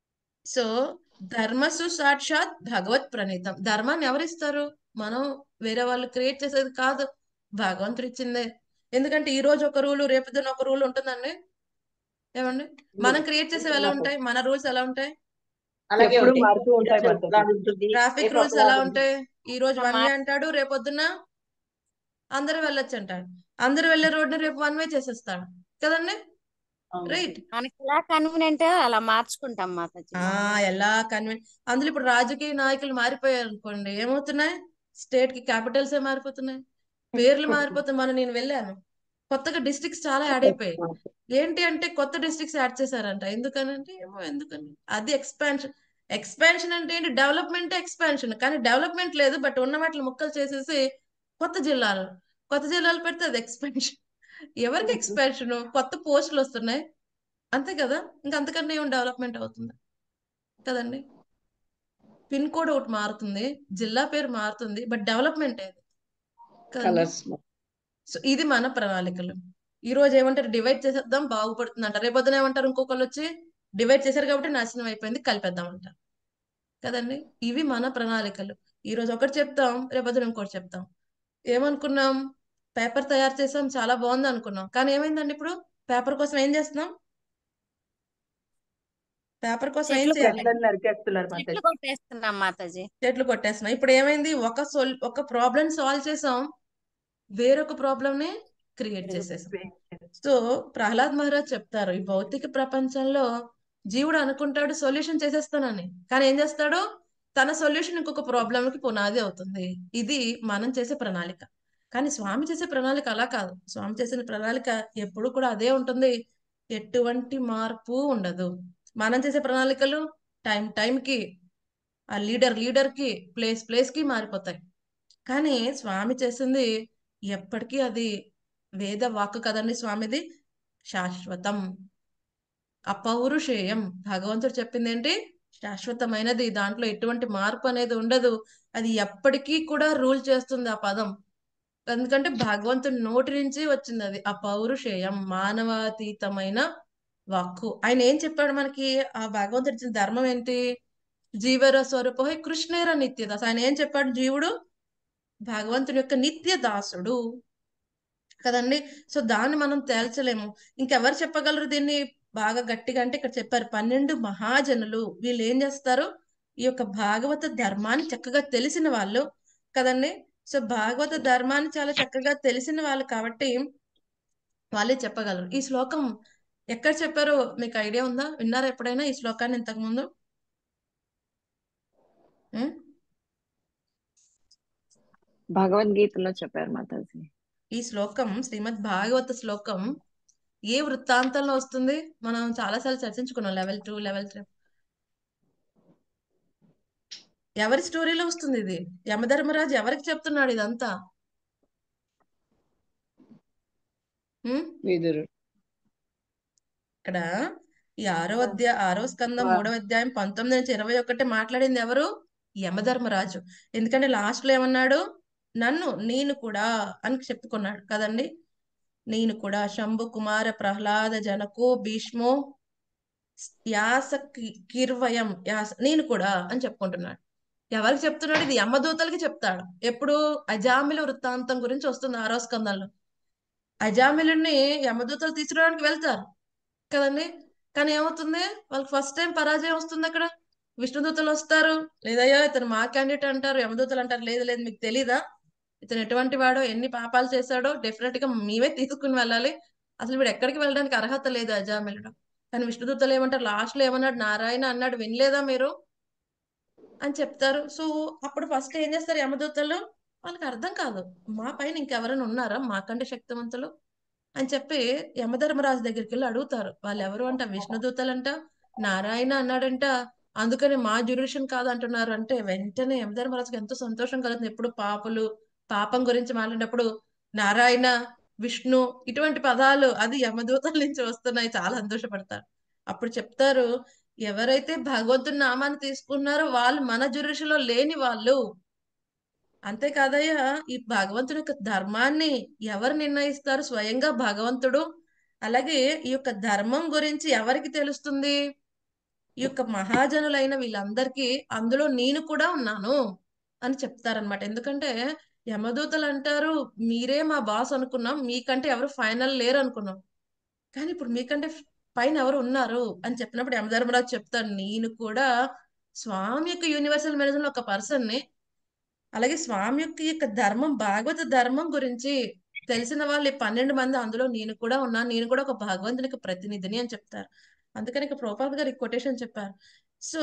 సో ధర్మసు సాక్షాత్ భగవత్ ప్రణీతం ధర్మాన్ని ఎవరిస్తారు మనం వేరే వాళ్ళు క్రియేట్ చేసేది కాదు భగవంతుడు ఇచ్చిందే ఎందుకంటే ఈ రోజు ఒక రూలు రేపు దిన ఒక రూల్ ఉంటుందండి ఏమండి మనం క్రియేట్ చేసేవి ఎలా ఉంటాయి మన రూల్స్ ఎలా ఉంటాయి అలాగే ఎప్పుడు ఉంటాయి. మారుతూ ఉంటాయి రేపు మాతాజీ. ఒకలాగా ఉంటుంది ట్రాఫిక్ రేపు రూల్స్ ఒకలాగా ఎలా ఉంటుంది. ఉంటాయి ఈ రోజు వన్ వే మా- అంటాడు రేపొద్దున అందరూ వెళ్ళొచ్చు అంటాడు అందరూ వెళ్ళే రోడ్ని రేపు వన్ వే చేసేస్తాడు కదండి అవును. రైట్ మనకి ఎలా కన్వీనియంట్ అలా మార్చుకుంటాం మాతాజీ ఆ ఎలా కన్వీన్ అందులో ఇప్పుడు రాజకీయ నాయకులు మారిపోయారు అనుకోండి ఏమవుతున్నాయి స్టేట్ కి క్యాపిటల్స్ ఏ మారిపోతున్నాయి పేర్లు మారిపోతున్నాయి మనం నేను వెళ్ళాను కొత్తగా డిస్ట్రిక్ట్స్ చాలా యాడ్ అయిపోయాయి ఏంటి అంటే కొత్త డిస్ట్రిక్ట్స్ యాడ్ చేశారంట ఎందుకనంటే ఏమో ఎందుకని అది ఎక్స్పాన్షన్ ఎక్స్పాన్షన్ అంటే ఏంటి డెవలప్మెంట్ ఎక్స్పాన్షన్ కానీ డెవలప్మెంట్ లేదు బట్ ఉన్న వాటిని ముక్కలు చేసేసి కొత్త జిల్లాలు కొత్త జిల్లాలు పెడితే అది ఎక్స్పాన్షన్ ఎవరికి ఎక్స్పాన్షన్ కొత్త పోస్టులు వస్తున్నాయి అంతే కదా ఇంకా అంతకన్నా ఏం డెవలప్మెంట్ అవుతుంది కదండి పిన్ కోడ్ ఒకటి మారుతుంది జిల్లా పేరు మారుతుంది బట్ డెవలప్మెంట్ ఏది కదండి కలర్స్ సో ఇది మన ప్రణాళికలు ఈ రోజు ఏమంటారు డివైడ్ చేసేద్దాం బాగుపడుతుంది అంటారు రేపొద్దున ఏమంటారు ఇంకొకళ్ళు వచ్చి డివైడ్ చేశారు కాబట్టి నాశనం అయిపోయింది కలిపేద్దాం అంటారు కదండి ఇవి మన ప్రణాళికలు ఈ రోజు ఒకటి చెప్తాం రేపొద్దున ఇంకోటి చెప్తాం ఏమనుకున్నాం పేపర్ తయారు చేసాం చాలా బాగుంది అనుకున్నాం కానీ ఏమైందండి ఇప్పుడు పేపర్ కోసం ఏం చేస్తున్నాం పేపర్ కోసం ఏం చెట్లు చేయాలి చెట్లను నరికేస్తున్నారు చెట్లు మాతాజీ కొట్టేస్తున్నాం మాతాజీ చెట్లు కొట్టేస్తున్నాం ఇప్పుడు ఏమైంది ఒక సొల్ ఒక ప్రాబ్లం సాల్వ్ చేసాం వేరొక ప్రాబ్లం ని క్రియేట్ చేసేసాం సో ప్రహ్లాద్ మహారాజ్ చెప్తారు ఈ భౌతిక ప్రపంచంలో జీవుడు అనుకుంటాడు సొల్యూషన్ చేసేస్తానని కానీ ఏం చేస్తాడు తన సొల్యూషన్ ఇంకొక ప్రాబ్లం కి పునాది అవుతుంది ఇది మనం చేసే ప్రణాళిక కానీ స్వామి చేసే ప్రణాళిక అలా కాదు స్వామి చేసిన ప్రణాళిక ఎప్పుడు కూడా అదే ఉంటుంది ఎటువంటి మార్పు ఉండదు మనం చేసే ప్రణాళికలు టైం టైం కి ఆ లీడర్ లీడర్ కి ప్లేస్ ప్లేస్ కి మారిపోతాయి కానీ స్వామి చేసింది ఎప్పటికీ అది వేద వాక్కు కదండి స్వామిది శాశ్వతం అపౌరుషేయం భగవంతుడు చెప్పింది ఏంటి శాశ్వతమైనది దాంట్లో ఎటువంటి మార్పు అనేది ఉండదు అది ఎప్పటికీ కూడా రూల్ చేస్తుంది ఆ పదం ఎందుకంటే భగవంతుడి నోటి నుంచి వచ్చింది అది అపౌరుషేయం మానవాతీతమైన వాక్కు ఆయన ఏం చెప్పాడు మనకి ఆ భగవంతుడి ఇచ్చిన ధర్మం ఏంటి జీవర స్వరూప కృష్ణేర నిత్యదాస్ ఆయన ఏం చెప్పాడు జీవుడు భగవంతుడి యొక్క నిత్య దాసుడు కదండి సో దాన్ని మనం తేల్చలేము ఇంకెవరు చెప్పగలరు దీన్ని బాగా గట్టిగా అంటే ఇక్కడ చెప్పారు పన్నెండు మహాజనులు వీళ్ళు ఏం చేస్తారు ఈ యొక్క భాగవత ధర్మాన్ని చక్కగా తెలిసిన వాళ్ళు కదండి సో భాగవత ధర్మాన్ని చాలా చక్కగా తెలిసిన వాళ్ళు కాబట్టి వాళ్ళే చెప్పగలరు ఈ శ్లోకం ఎక్కడ చెప్పారో మీకు ఐడియా ఉందా విన్నారా ఎప్పుడైనా ఈ శ్లోకాన్ని ఇంతకు ముందు ఉం? భగవద్గీతలో చెప్పారు మాతాజీ ఈ శ్లోకం శ్రీమద్ భాగవత శ్లోకం ఏ వృత్తాంతంలో వస్తుంది మనం చాలాసార్లు చర్చించుకున్నాం లెవెల్ టూ లెవెల్ త్రీ ఎవరి స్టోరీలో వస్తుంది ఇది యమధర్మరాజు ఎవరికి చెప్తున్నాడు ఇదంతా ఉం? విదురు ఇక్కడ ఈ ఆరో అధ్యాయ ఆరో స్కందం మూడవ అధ్యాయం పంతొమ్మిది నుంచి ఇరవై ఒకటి మాట్లాడింది ఎవరు యమధర్మరాజు ఎందుకంటే లాస్ట్ లో ఏమన్నాడు నన్ను నేను కూడా అని చెప్పుకున్నాడు కదండి నేను కూడా శంభు కుమార ప్రహ్లాద జనకో భీష్మో యాస కి- కిర్వయం యాస నేను కూడా అని చెప్పుకుంటున్నాడు ఎవరికి చెప్తున్నాడు ఇది యమదూతలకి చెప్తాడు ఎప్పుడు అజామిల వృత్తాంతం గురించి వస్తుంది ఆరో స్కందంలో అజామిలుని యమదూతలు తీసుకురావడానికి వెళ్తారు కదండి కానీ ఏమవుతుంది వాళ్ళకి ఫస్ట్ టైం పరాజయం వస్తుంది అక్కడ విష్ణుదూతలు వస్తారు లేదయ్యా ఇతను మా క్యాండిడేట్ అంటారు యమదూతలు అంటారు లేదు లేదు మీకు తెలీదా ఇతను ఎటువంటి వాడో ఎన్ని పాపాలు చేశాడో డెఫినెట్ గా మేమే తీసుకుని వెళ్ళాలి అసలు వీడు ఎక్కడికి వెళ్ళడానికి అర్హత లేదు అజామిలుడు కానీ విష్ణుదూతలు ఏమంటారు లాస్ట్ లో ఏమన్నాడు నారాయణ అన్నాడు వినలేదా మీరు అని చెప్తారు సో అప్పుడు ఫస్ట్ ఏం చేస్తారు యమదూతలు వాళ్ళకి అర్థం కాదు మా పైన ఇంకెవరైనా ఉన్నారా మాకంటే శక్తివంతులు అని చెప్పి యమధర్మరాజు దగ్గరికి వెళ్ళి అడుగుతారు వాళ్ళు ఎవరు అంట విష్ణుదూతలంట నారాయణ అన్నాడంట అందుకని మా జ్యురిషన్ కాదు అంటున్నారు అంటే వెంటనే యమధర్మరాజుకి ఎంతో సంతోషం కలుగుతుంది ఎప్పుడు పాపులు పాపం గురించి మాట్లాడినప్పుడు నారాయణ విష్ణు ఇటువంటి పదాలు అది యమదూతల నుంచి వస్తున్నాయి చాలా సంతోషపడతారు అప్పుడు చెప్తారు ఎవరైతే భగవంతుని నామాన్ని తీసుకున్నారో వాళ్ళు మన జ్యురిషన్లో లేని వాళ్ళు అంతేకాదయ్యా ఈ భగవంతుడి యొక్క ధర్మాన్ని ఎవరు నిర్ణయిస్తారు స్వయంగా భగవంతుడు అలాగే ఈ యొక్క ధర్మం గురించి ఎవరికి తెలుస్తుంది ఈ యొక్క మహాజనులైన వీళ్ళందరికీ అందులో నేను కూడా ఉన్నాను అని చెప్తారనమాట ఎందుకంటే యమదూతలు అంటారు మీరే మా బాస్ అనుకున్నాం మీకంటే ఎవరు ఫైనల్ లేరు అనుకున్నాం కానీ ఇప్పుడు మీకంటే పైన ఎవరు ఉన్నారు అని చెప్పినప్పుడు యమధర్మరాజు చెప్తాడు నేను కూడా స్వామి యొక్క యూనివర్సల్ మేనేజ్మెంట్ ఒక పర్సన్ ని అలాగే స్వామి యొక్క ఈ యొక్క ధర్మం భాగవత ధర్మం గురించి తెలిసిన వాళ్ళు ఈ పన్నెండు మంది అందులో నేను కూడా ఉన్నాను నేను కూడా ఒక భగవంతునికి ప్రతినిధిని అని చెప్తారు అందుకని ఇక ప్రోపాల్ గారు ఈ కొటేషన్ చెప్పారు సో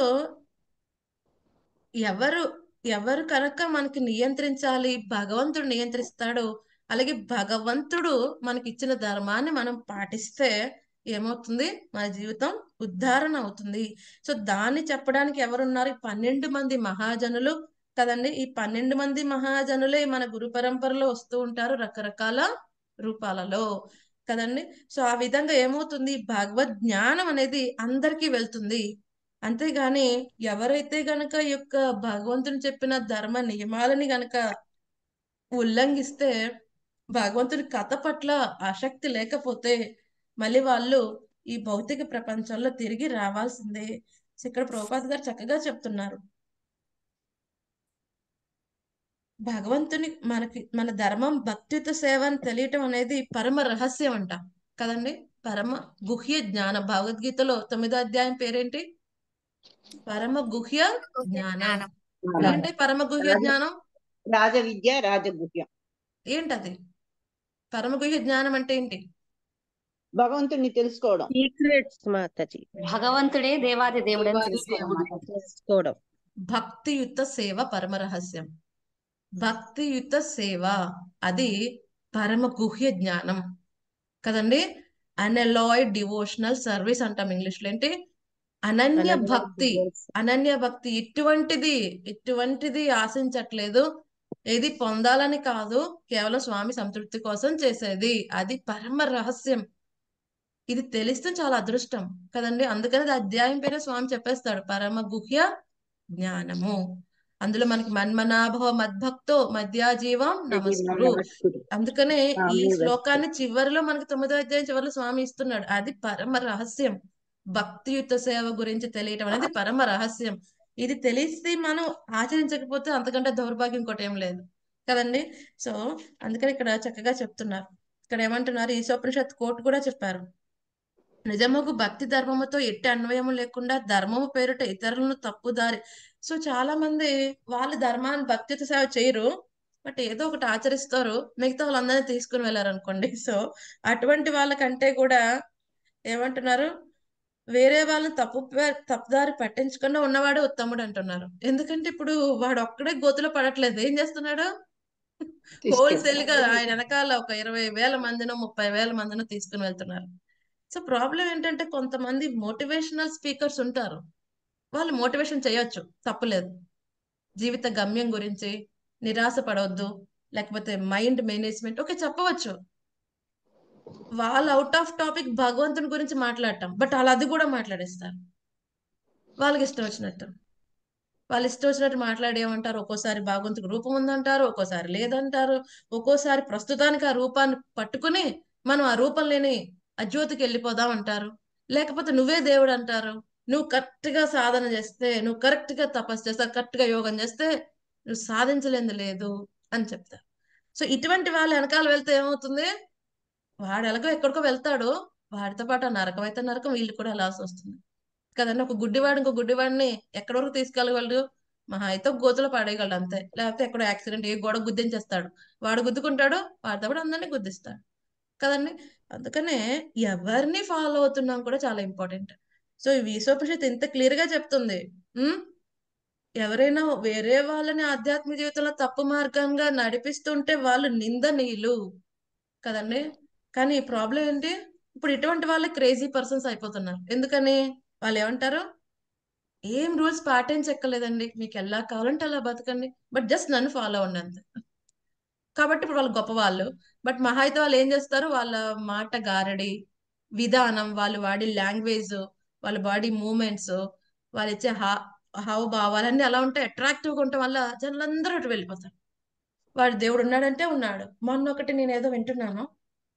ఎవరు ఎవరు కనుక మనకి నియంత్రించాలి భగవంతుడు నియంత్రిస్తాడు అలాగే భగవంతుడు మనకి ఇచ్చిన ధర్మాన్ని మనం పాటిస్తే ఏమవుతుంది మన జీవితం ఉద్ధారణ అవుతుంది సో దాన్ని చెప్పడానికి ఎవరున్నారు ఈ పన్నెండు మంది మహాజనులు కదండి ఈ పన్నెండు మంది మహాజనులే మన గురు పరంపరలో వస్తూ ఉంటారు రకరకాల రూపాలలో కదండి సో ఆ విధంగా ఏమవుతుంది భగవద్ జ్ఞానం అనేది అందరికీ వెళ్తుంది అంతేగాని ఎవరైతే గనక ఈ యొక్క భగవంతుని చెప్పిన ధర్మ నియమాలని గనక ఉల్లంఘిస్తే భగవంతుని కథ పట్ల ఆసక్తి లేకపోతే మళ్ళీ వాళ్ళు ఈ భౌతిక ప్రపంచంలో తిరిగి రావాల్సిందే సో ఇక్కడ ప్రభుపాద్ గారు చక్కగా చెప్తున్నారు భగవంతుని మనకి మన ధర్మం భక్తియుత సేవ అని తెలియటం అనేది పరమ రహస్యం అంట కదండి పరమ గుహ్య జ్ఞానం భగవద్గీతలో తొమ్మిదో అధ్యాయం పేరేంటి పరమ గుహ్య జ్ఞానం జ్ఞానం ఏంటి పరమ గుహ్య జ్ఞానం రాజ విద్య రాజగుహ్యం ఏంటది పరమ గుహ్య జ్ఞానం అంటే ఏంటి భగవంతుడిని తెలుసుకోవడం సీక్రెట్స్ మాతాజీ భగవంతుడే దేవాది దేవుడని దేవాది తెలుసుకోవడం దేవుడు. మాతాజీ. తెలుసుకోవడం భక్తియుత సేవ పరమ రహస్యం భక్తియుత సేవ అది పరమ గుహ్య జ్ఞానం కదండి అనలాయిడ్ డివోషనల్ సర్వీస్ అంటాం ఇంగ్లీష్ లో ఏంటి అనన్య భక్తి అనన్య భక్తి ఇటువంటిది ఇటువంటిది ఆశించట్లేదు ఏది పొందాలని కాదు కేవలం స్వామి సంతృప్తి కోసం చేసేది అది పరమ రహస్యం ఇది తెలిస్తే చాలా అదృష్టం కదండి అందుకని అది అధ్యాయం పేరే స్వామి చెప్పేస్తాడు పరమ గుహ్య జ్ఞానము అందులో మనకి మన్మనాభవ మద్భక్తో మధ్యాజీవం నమస్కురు అందుకనే ఈ శ్లోకాన్ని చివరిలో మనకి తొమ్మిదో అధ్యాయం చివరిలో స్వామి ఇస్తున్నాడు అది పరమ రహస్యం భక్తియుత సేవ గురించి తెలియటం అనేది పరమ రహస్యం ఇది తెలిసి మనం ఆచరించకపోతే అంతకంటే దౌర్భాగ్యం ఇంకోటి ఏం లేదు కదండి సో అందుకని ఇక్కడ చక్కగా చెప్తున్నారు ఇక్కడ ఏమంటున్నారు ఈశోపనిషత్ కోట్ కూడా చెప్పారు నిజముకు భక్తి ధర్మముతో ఎట్టి అన్వయము లేకుండా ధర్మము పేరుట ఇతరులను తప్పుదారి సో చాలా మంది వాళ్ళు ధర్మాన్ని భక్తియుత సేవ చేయరు బట్ ఏదో ఒకటి ఆచరిస్తారు మిగతా వాళ్ళందరినీ తీసుకుని వెళ్ళారు అనుకోండి సో అటువంటి వాళ్ళకంటే కూడా ఏమంటున్నారు వేరే వాళ్ళని తప్పు పే- తప్పుదారి పట్టించకుండా ఉన్నవాడే ఉత్తముడు అంటున్నారు ఎందుకంటే ఇప్పుడు వాడు ఒక్కడే గోతులో పడట్లేదు ఏం చేస్తున్నాడు హోల్సేల్ గా ఆయన వెనకాల ఒక ఇరవై వేల మందినో ముప్పై వేల మందినో తీసుకుని వెళ్తున్నారు సో ప్రాబ్లం ఏంటంటే కొంతమంది మోటివేషనల్ స్పీకర్స్ ఉంటారు వాళ్ళు మోటివేషన్ చేయొచ్చు తప్పులేదు జీవిత గమ్యం గురించి నిరాశ పడవద్దు లేకపోతే మైండ్ మేనేజ్మెంట్ ఓకే చెప్పవచ్చు వాళ్ళు అవుట్ ఆఫ్ టాపిక్ భగవంతుని గురించి మాట్లాడటం బట్ వాళ్ళు అది కూడా మాట్లాడేస్తారు వాళ్ళకి ఇష్టం వచ్చినట్టు వాళ్ళు ఇష్టం వచ్చినట్టు మాట్లాడేమంటారు ఒక్కోసారి భగవంతుడికి రూపం ఉందంటారు ఒక్కోసారి లేదంటారు ఒక్కోసారి ప్రస్తుతానికి ఆ రూపాన్ని పట్టుకుని మనం ఆ రూపం లేని అజ్యోతికి వెళ్ళిపోదాం అంటారు లేకపోతే నువ్వే దేవుడు అంటారు నువ్వు కరెక్ట్ గా సాధన చేస్తే నువ్వు కరెక్ట్ గా తపస్సు చేస్తే కరెక్ట్ గా యోగం చేస్తే నువ్వు సాధించలేంది లేదు అని చెప్తారు సో ఇటువంటి వాళ్ళు వెనకాల వెళ్తే ఏమవుతుంది వాడు ఎలాగో ఎక్కడికో వెళ్తాడు వాడితో పాటు ఆ నరకం అయితే నరకం వీళ్ళు కూడా వెళ్ళాల్సి వస్తుంది కదండి ఒక గుడ్డివాడు ఇంకో గుడ్డివాడిని ఎక్కడి వరకు తీసుకెళ్ళగలడు మహా అయితే ఒక గోతులో పడేయగలడు అంతే లేకపోతే ఎక్కడో యాక్సిడెంట్ ఏ గోడ గుద్దించేస్తాడు వాడు గుద్దుకుంటాడు వాడితో పాటు అందరినీ గుద్దిస్తాడు కదండి అందుకనే ఎవరిని ఫాలో అవుతున్నాం కూడా చాలా ఇంపార్టెంట్ సో ఈ విశ్వోపనిషత్తు ఇంత క్లియర్ గా చెప్తుంది ఉమ్ ఎవరైనా వేరే వాళ్ళని ఆధ్యాత్మిక జీవితంలో తప్పు మార్గంగా నడిపిస్తుంటే వాళ్ళు నిందనీయులు కదండి కానీ ప్రాబ్లం ఏంటి ఇప్పుడు ఇటువంటి వాళ్ళు క్రేజీ పర్సన్స్ అయిపోతున్నారు ఎందుకని వాళ్ళు ఏమంటారు ఏం రూల్స్ పాటించక్కర్లేదండి మీకు ఎలా కావాలంటే అలా బతకండి బట్ జస్ట్ నన్ను ఫాలో అవ్వండి అంతే కాబట్టి ఇప్పుడు వాళ్ళు గొప్ప వాళ్ళు బట్ మహా అయితే వాళ్ళు ఏం చేస్తారు వాళ్ళ మాట గారడి విధానం వాళ్ళు వాడే లాంగ్వేజ్ వాళ్ళ బాడీ మూమెంట్స్ వాళ్ళు ఇచ్చే హా హావభావాలన్నీ అలా ఉంటాయి అట్రాక్టివ్గా ఉండటం వల్ల జనులందరూ అటు వెళ్ళిపోతారు వాడు దేవుడు ఉన్నాడంటే ఉన్నాడు మొన్న ఒకటి నేను ఏదో వింటున్నాను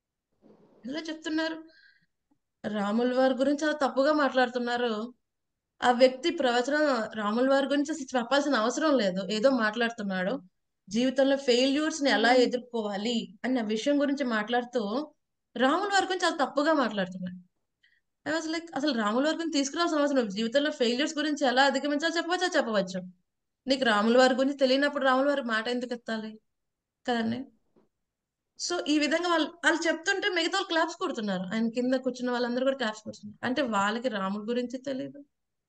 ఇలా చెప్తున్నారు రాముల వారి గురించి చాలా తప్పుగా మాట్లాడుతున్నారు ఆ వ్యక్తి ప్రవచనం రాముల వారి గురించి అసలు చెప్పాల్సిన అవసరం లేదు ఏదో మాట్లాడుతున్నాడు జీవితంలో ఫెయిల్యూర్స్ ని ఎలా ఎదుర్కోవాలి అన్న విషయం గురించి మాట్లాడుతూ రాముల వారి గురించి చాలా తప్పుగా మాట్లాడుతున్నాడు ఐ వాజ్ లైక్ అసలు రాముల వారి గురించి తీసుకురావాల్సిన అవసరం లేదు. జీవితంలో ఫెయిల్యూర్స్ గురించి ఎలా అధిగమించాలో చెప్పవచ్చా చెప్పవచ్చు నీకు రాముల వారి గురించి తెలియనప్పుడు రాముల వారి మాట ఎందుకు ఎత్తాలి కదండి సో ఈ విధంగా వాళ్ళు వాళ్ళు చెప్తుంటే మిగతా వాళ్ళు క్లాప్స్ కొడుతున్నారు ఆయన కింద కూర్చున్న వాళ్ళందరూ కూడా క్లాప్స్ కొడుతున్నారు అంటే వాళ్ళకి రాముడి గురించి తెలియదు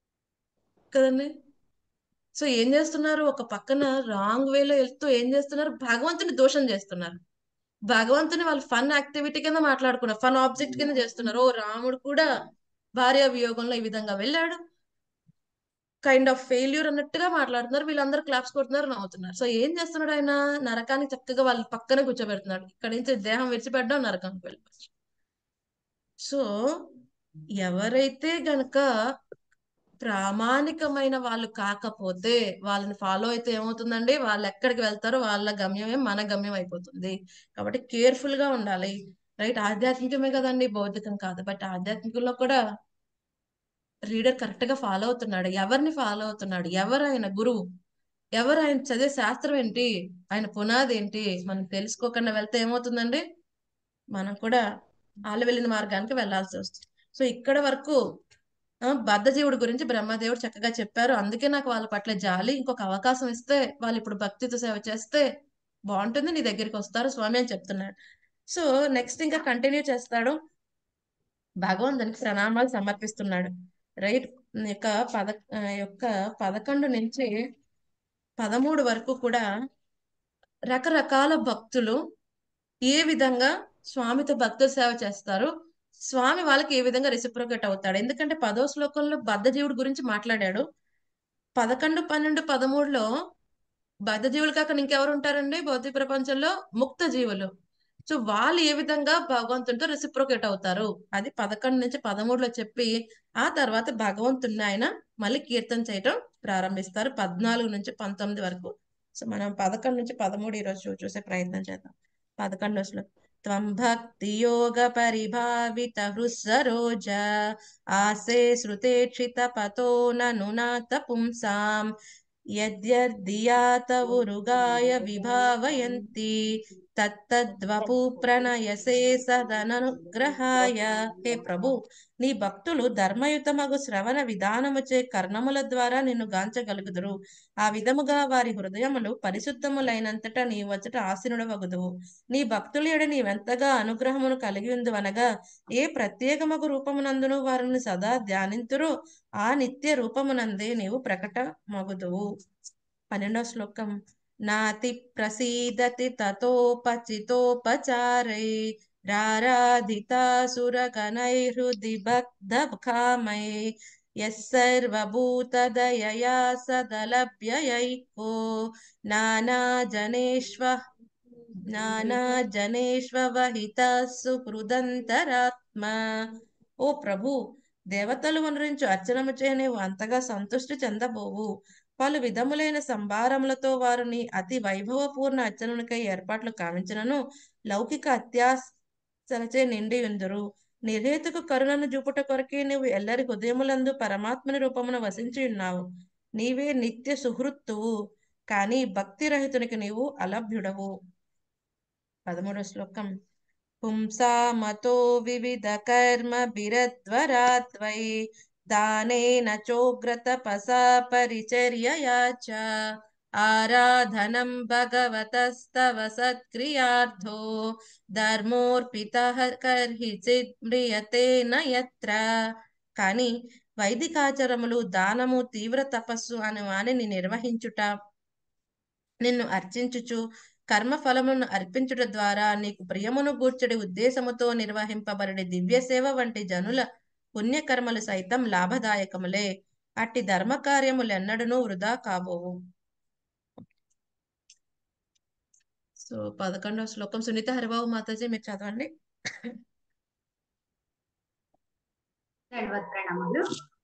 కదండి సో ఏం చేస్తున్నారు ఒక పక్కన రాంగ్ వేలో వెళ్తూ ఏం చేస్తున్నారు భగవంతుని దోషం చేస్తున్నారు భగవంతుని వాళ్ళు ఫన్ యాక్టివిటీ కింద మాట్లాడుకున్నారు ఫన్ ఆబ్జెక్ట్ కింద చేస్తున్నారు ఓ రాముడు కూడా భార్య వియోగంలో ఈ విధంగా వెళ్ళాడు కైండ్ ఆఫ్ ఫెయిల్యూర్ అన్నట్టుగా మాట్లాడుతున్నారు వీళ్ళందరూ క్లాప్స్ కొడుతున్నారు నవ్వుతున్నారు సో ఏం చేస్తున్నాడు ఆయన నరకానికి చక్కగా వాళ్ళ పక్కన కూర్చోబెడుతున్నాడు ఇక్కడ నుంచి దేహం విడిచిపెట్టడం నరకానికి వెళ్ళిపోవచ్చు సో ఎవరైతే గనక ప్రామాణికమైన వాళ్ళు కాకపోతే వాళ్ళని ఫాలో అయితే ఏమవుతుందండి వాళ్ళు ఎక్కడికి వెళ్తారో వాళ్ళ గమ్యమే మన గమ్యం అయిపోతుంది కాబట్టి కేర్ఫుల్ గా ఉండాలి రైట్ ఆధ్యాత్మికమే కదండి భౌతికం కాదు బట్ ఆధ్యాత్మికంలో కూడా రీడర్ కరెక్ట్ గా ఫాలో అవుతున్నాడు ఎవరిని ఫాలో అవుతున్నాడు ఎవరు ఆయన గురువు ఎవరు ఆయన చదివే శాస్త్రం ఏంటి ఆయన పునాది ఏంటి మనం తెలుసుకోకుండా వెళ్తే ఏమవుతుందండి మనం కూడా వాళ్ళు వెళ్ళిన మార్గానికి వెళ్ళాల్సి వస్తుంది సో ఇక్కడ వరకు ఆ, బద్ధజీవుడి గురించి బ్రహ్మదేవుడు చక్కగా చెప్పారు అందుకే నాకు వాళ్ళ పట్ల జాలి ఇంకొక అవకాశం ఇస్తే వాళ్ళు ఇప్పుడు భక్తితో సేవ చేస్తే బాగుంటుంది నీ దగ్గరికి వస్తారు స్వామి అని చెప్తున్నాడు సో నెక్స్ట్ ఇంకా కంటిన్యూ చేస్తాడు భగవంతునికి ప్రణామాలు సమర్పిస్తున్నాడు రైట్ యొక్క పద ఆ, యొక్క పదకొండు నుంచి పదమూడు వరకు కూడా రకరకాల భక్తులు ఏ విధంగా స్వామితో భక్తుల సేవ చేస్తారు స్వామి వాళ్ళకి ఏ విధంగా రెసిప్రోకేట్ అవుతాడు ఎందుకంటే పదో శ్లోకంలో బద్ధజీవుడి గురించి మాట్లాడాడు పదకొండు పన్నెండు పదమూడులో బద్ధజీవులు కాక ఇంకెవరు ఉంటారండి భౌతిక ప్రపంచంలో ముక్త జీవులు సో వాళ్ళు ఏ విధంగా భగవంతునితో రెసిప్రోకేట్ అవుతారు అది పదకొండు నుంచి పదమూడులో చెప్పి ఆ తర్వాత భగవంతుని ఆయన మళ్ళీ కీర్తన చేయటం ప్రారంభిస్తారు పద్నాలుగు నుంచి పంతొమ్మిది వరకు సో మనం పదకొండు నుంచి పదమూడు ఈరోజు చూ- చూసే ప్రయత్నం చేద్దాం పదకొండు శ్లోకం త్వం భక్తి యోగ పరిభావిత హృస్సరోజ ఆసే శ్రుతేక్షిత పతో ననునాథ పుంసాం యద్యద్ధియాత ఉరుగాయ విభావయంతి తత్తద్వపు ప్రణయసే సదననుగ్రహాయ హే ప్రభు నీ భక్తులు ధర్మయుతమగు శ్రవణ విధానముచే కర్ణముల ద్వారా నిన్ను గాంచగలుగుదురు ఆ విధముగా వారి హృదయములు పరిశుద్ధములైనంతట నీ వచ్చట ఆసీనుడవగుదువు నీ భక్తుల ఎడ నీవెంతగా అనుగ్రహమును కలిగి ఉందువనగా ఏ ప్రత్యేకమగు రూపమునందును వారిని సదా ధ్యానింతురు ఆ నిత్య రూపమునందే నీవు ప్రకట మగుదువు పన్నెండవ శ్లోకం నాతి ప్రసీదతి తతోపచితోపచారై రారాధితాసురగణైర్హృది బద్ధకామై యస్సర్వభూతదయయా సదలభ్యయైకో నానాజనేష్వ నానాజనేష్వహిత సుహృదంతరాత్మ ఓ ప్రభు దేవతలు వనరించు అర్చనము చే నీవు అంతగా సంతృష్టి చెందబోవు పలు విధములైన సంభారములతో వారిని అతి వైభవపూర్ణ అర్చనకై ఏర్పాట్లు కావించినను లౌకిక అత్యాశలచే నిండి ఉందురు నిర్హేతుక కరుణను చూపుట కొరకే నీవు ఎల్లరి హృదయములందు పరమాత్మని రూపమున వసించి ఉన్నావు నీవే నిత్య సుహృత్తువు కానీ భక్తి రహితునికి నీవు అలభ్యుడవు పదమూడవ శ్లోకం పుంసామతో వివిధ కర్మ బిరద్వరాద్వై దానేన చోగ్రతపసా పరిచర్యయా చ ఆరాధనం భగవతస్తవ సత్క్రియార్థో ధర్మోర్పితః కర్హి చిద్మ్రియతే నయత్ర కానీ వైదికాచారములు దానము తీవ్ర తపస్సు అనే వానిని నిర్వహించుట నిన్ను అర్చించుచు కర్మ ఫలమును అర్పించుట ద్వారా నీకు ప్రియమును గూర్చడి ఉద్దేశముతో నిర్వహింపబడి దివ్య సేవ వంటి జనుల పుణ్యకర్మలు సైతం లాభదాయకములే అట్టి ధర్మ కార్యములెన్నడూనూ వృధా కాబోవు సో పదకొండవ శ్లోకం సునీత హరిబాబు మాతాజీ మీరు చదవండి దండవత్ ప్రణామాలు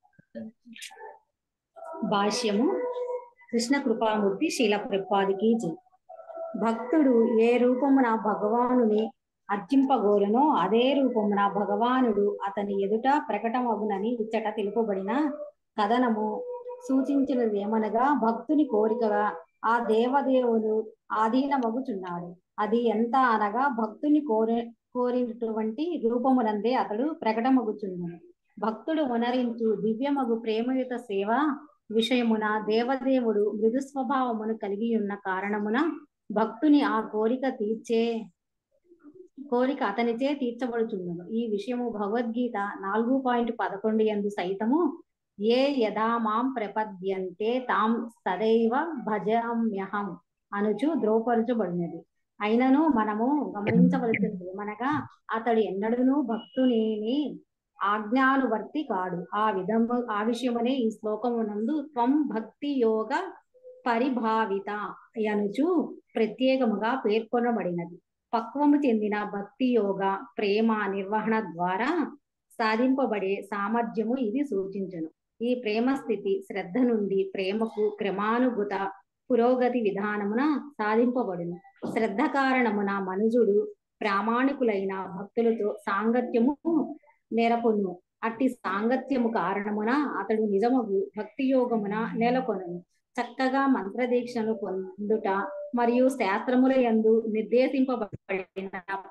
భాష్యము కృష్ణ కృపామూర్తి శీల ప్రపాదికి జై భక్తుడు ఏ రూపమున భగవానుని అర్చింపగోరునో అదే రూపమున భగవానుడు అతని ఎదుట ప్రకటమగునని ఇచ్చట తెలుపబడిన కథనము సూచించినది ఏమనగా భక్తుని కోరికగా ఆ దేవదేవుడు ఆధీనమగుచున్నాడు అది ఎంత అనగా భక్తుని కోరి కోరినటువంటి రూపమునందే అతడు ప్రకటమగుచున్నాడు భక్తుడు ఉనరించు దివ్యమగు ప్రేమయుత సేవ విషయమున దేవదేవుడు మృదు స్వభావమును కలిగి ఉన్న కారణమున భక్తుని ఆ కోరిక తీర్చే కోరిక అతనిచే తీర్చబడుచున్నది ఈ విషయము భగవద్గీత నాలుగు పాయింట్ పదకొండు ఎందు సైతము ఏ యథా మాం ప్రపద్యంతే తాం సదైవ భజామ్యహం అనుచు ద్రోపరచబడినది అయినను మనము గమనించవలసింది ఏమనగా అతడు ఎన్నడూను భక్తుని ఆజ్ఞానువర్తి కాడు ఆ విధము ఆ విషయమనే ఈ శ్లోకమునందు త్వం భక్తి యోగ పరిభావిత అనుచు ప్రత్యేకముగా పేర్కొనబడినది పక్వము చెందిన భక్తి యోగ ప్రేమ నిర్వహణ ద్వారా సాధింపబడే సామర్థ్యము ఇది సూచించును ఈ ప్రేమ స్థితి శ్రద్ధ నుండి ప్రేమకు క్రమానుగత పురోగతి విధానమున సాధింపబడును శ్రద్ధ కారణమున మనుజుడు ప్రామాణికులైన భక్తులతో సాంగత్యము నెరపొను అట్టి సాంగత్యము కారణమున అతడు నిజముగు భక్తి యోగమున నెలకొనును చక్కగా మంత్రదీక్షను పొందుట మరియు శాస్త్రముల యందు నిర్దేశింపబడిన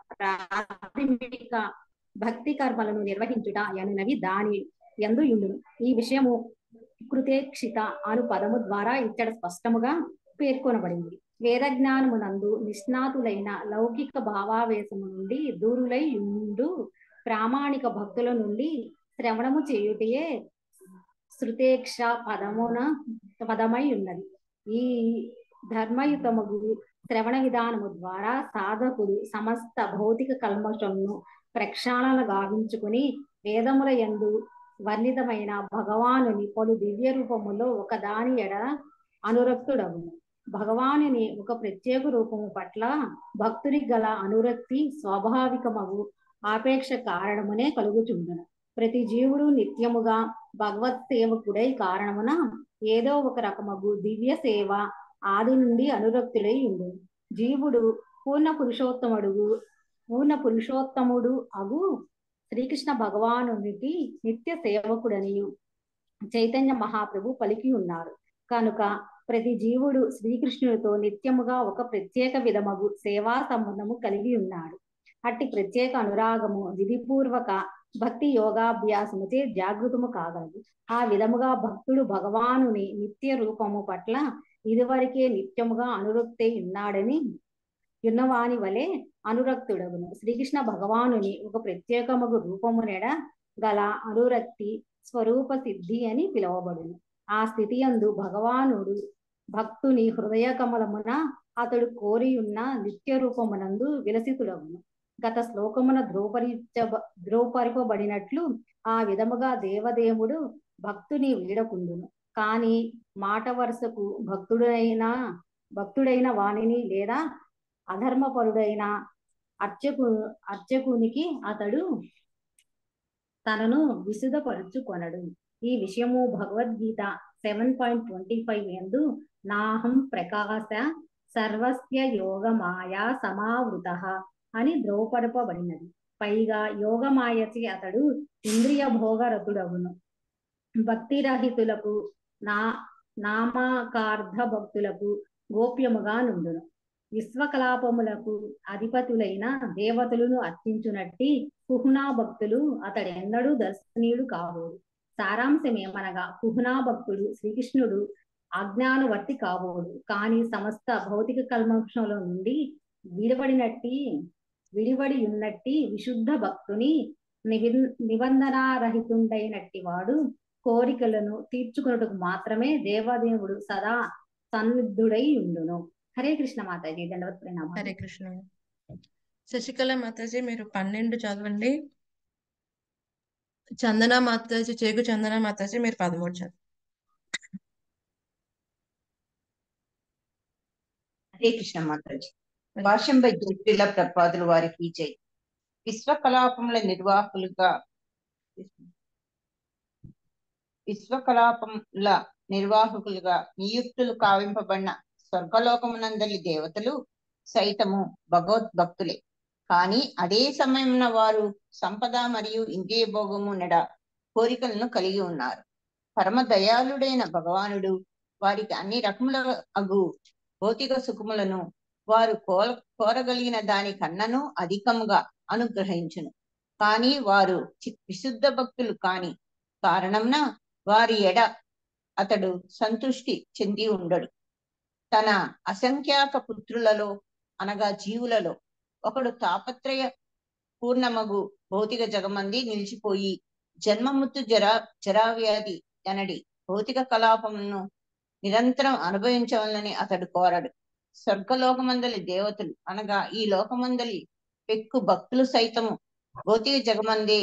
ప్రాథమిక భక్తి కర్మలను నిర్వహించుట అనునవి దాని ఎందు యుండును ఈ విషయము కృతేక్షిత అను పదము ద్వారా ఇక్కడ స్పష్టముగా పేర్కొనబడింది వేద జ్ఞానమునందు నిష్ణాతులైన లౌకిక భావావేశము నుండి దూరులై ఉండు ప్రామాణిక భక్తుల నుండి శ్రవణము చేయుటయే శృతేక్ష పదమున పదమై ఉన్నది ఈ ధర్మయుతముగు శ్రవణ విధానము ద్వారా సాధకుడు సమస్త భౌతిక కల్మషమును ప్రక్షాళన గావించుకుని వేదముల యందు వర్ణితమైన భగవానుని పలు దివ్య రూపములో ఒకదాని ఎడ అనురక్తుడవును భగవానుని ఒక ప్రత్యేక రూపము పట్ల భక్తునికి గల అనురక్తి స్వాభావికమగు ఆపేక్ష కారణమునే కలుగుచుండును ప్రతి జీవుడు నిత్యముగా భగవత్ సేవకుడై కారణమున ఏదో ఒక రకమగు దివ్య సేవ ఆది నుండి అనురక్తుడై ఉండు జీవుడు పూర్ణ పురుషోత్తముడు పూర్ణ పురుషోత్తముడు అగు శ్రీకృష్ణ భగవానునికి నిత్య సేవకుడనియు చైతన్య మహాప్రభు పలికి ఉన్నారు కనుక ప్రతి జీవుడు శ్రీకృష్ణుడితో నిత్యముగా ఒక ప్రత్యేక విధమగు సేవా సంబంధము కలిగి ఉన్నాడు అట్టి ప్రత్యేక అనురాగము విధిపూర్వక భక్తి యోగాభ్యాసముచే జాగృతము కాగలదు ఆ విధముగా భక్తుడు భగవానుని నిత్య రూపము పట్ల ఇదివరకే నిత్యముగా అనురక్తే ఉన్నాడని యున్నవాని వలె అనురక్తుడగును శ్రీకృష్ణ భగవానుని ఒక ప్రత్యేకముగు రూపమునెడ గల అనురక్తి స్వరూప సిద్ధి అని పిలువబడును ఆ స్థితి యందు భగవానుడు భక్తుని హృదయ కమలమున అతడు కోరి ఉన్న నిత్య రూపమునందు విలసితుడగును గత శ్లోకమున ధ్రువపరిచ ధ్రువపరిపబడినట్లు ఆ విధముగా దేవదేవుడు భక్తుని వీడకుండును కాని మాట వరుసకు భక్తుడైన భక్తుడైన వాణిని లేదా అధర్మపరుడైన అర్చకు అర్చకునికి అతడు తనను విశుధపరుచుకొనడు ఈ విషయము Bhagavad Gita seven point twenty five ఎందు నాహం ప్రకాశ సర్వస్య యోగమాయా సమావృత అని ద్రోపడపబడినది పైగా యోగమాయచి అతడు ఇంద్రియ భోగరతుడగును భక్తి రహితులకు నా నామకార్థ భక్తులకు గోప్యముగా నుండును విశ్వకలాపములకు అధిపతులైన దేవతలను అర్చించునట్టి కుహునా భక్తులు అతడెన్నడూ దర్శనీయుడు కాబోడు సారాంశమేమనగా కుహునా భక్తుడు శ్రీకృష్ణుడు అజ్ఞానవర్తి కాబోడు కానీ సమస్త భౌతిక కల్మషంలో నుండి విడిపడినట్టి విడివడి ఉన్నట్టి విశుద్ధ భక్తుని నివి నిబంధనారహితుండైనట్టి వాడు కోరికలను తీర్చుకున్నట్టుకు మాత్రమే దేవదేవుడు సదా సన్నిధుడై ఉండును హరే కృష్ణ మాతాజీ దండవత్ ప్రణామం హరే కృష్ణ శశికళ మాతాజీ మీరు పన్నెండు చదవండి చందన మాతాజీ చేగు చందన మాతాజీ మీరు పదమూడు చదవండి హరే కృష్ణ మాతాజీ భాష్యం బై జోతిల ప్రపాదులు వారికి జై విశ్వకలాపముల నిర్వాహకులుగా విశ్వకలాపముల నిర్వాహకులుగా నియుక్తులు కావింపబడిన స్వర్గలోకమునందలి దేవతలు సైతము భగవద్భక్తులే కానీ అదే సమయమున వారు సంపద మరియు ఇంద్రియ భోగము నెడ కోరికలను కలిగి ఉన్నారు పరమ దయాళుడైన భగవానుడు వారికి అన్ని రకముల అగు భౌతిక సుఖములను వారు కోర కోరగలిగిన దాని కన్నను అధికముగా అనుగ్రహించును కానీ వారు చి- విశుద్ధ భక్తులు కాని కారణంన వారి ఎడ అతడు సంతుష్టి చెంది ఉండడు తన అసంఖ్యాక పుత్రులలో అనగా జీవులలో ఒకడు తాపత్రయ పూర్ణమగు భౌతిక జగమంది నిలిచిపోయి జన్మముత్తు జరా జరావ్యాధి అనడి భౌతిక కలాపమును నిరంతరం అనుభవించవాలని అతడు కోరడు స్వర్గలోకమందలి దేవతలు అనగా ఈ లోకమందలి పెక్కు భక్తులు సైతము భౌతిక జగమందే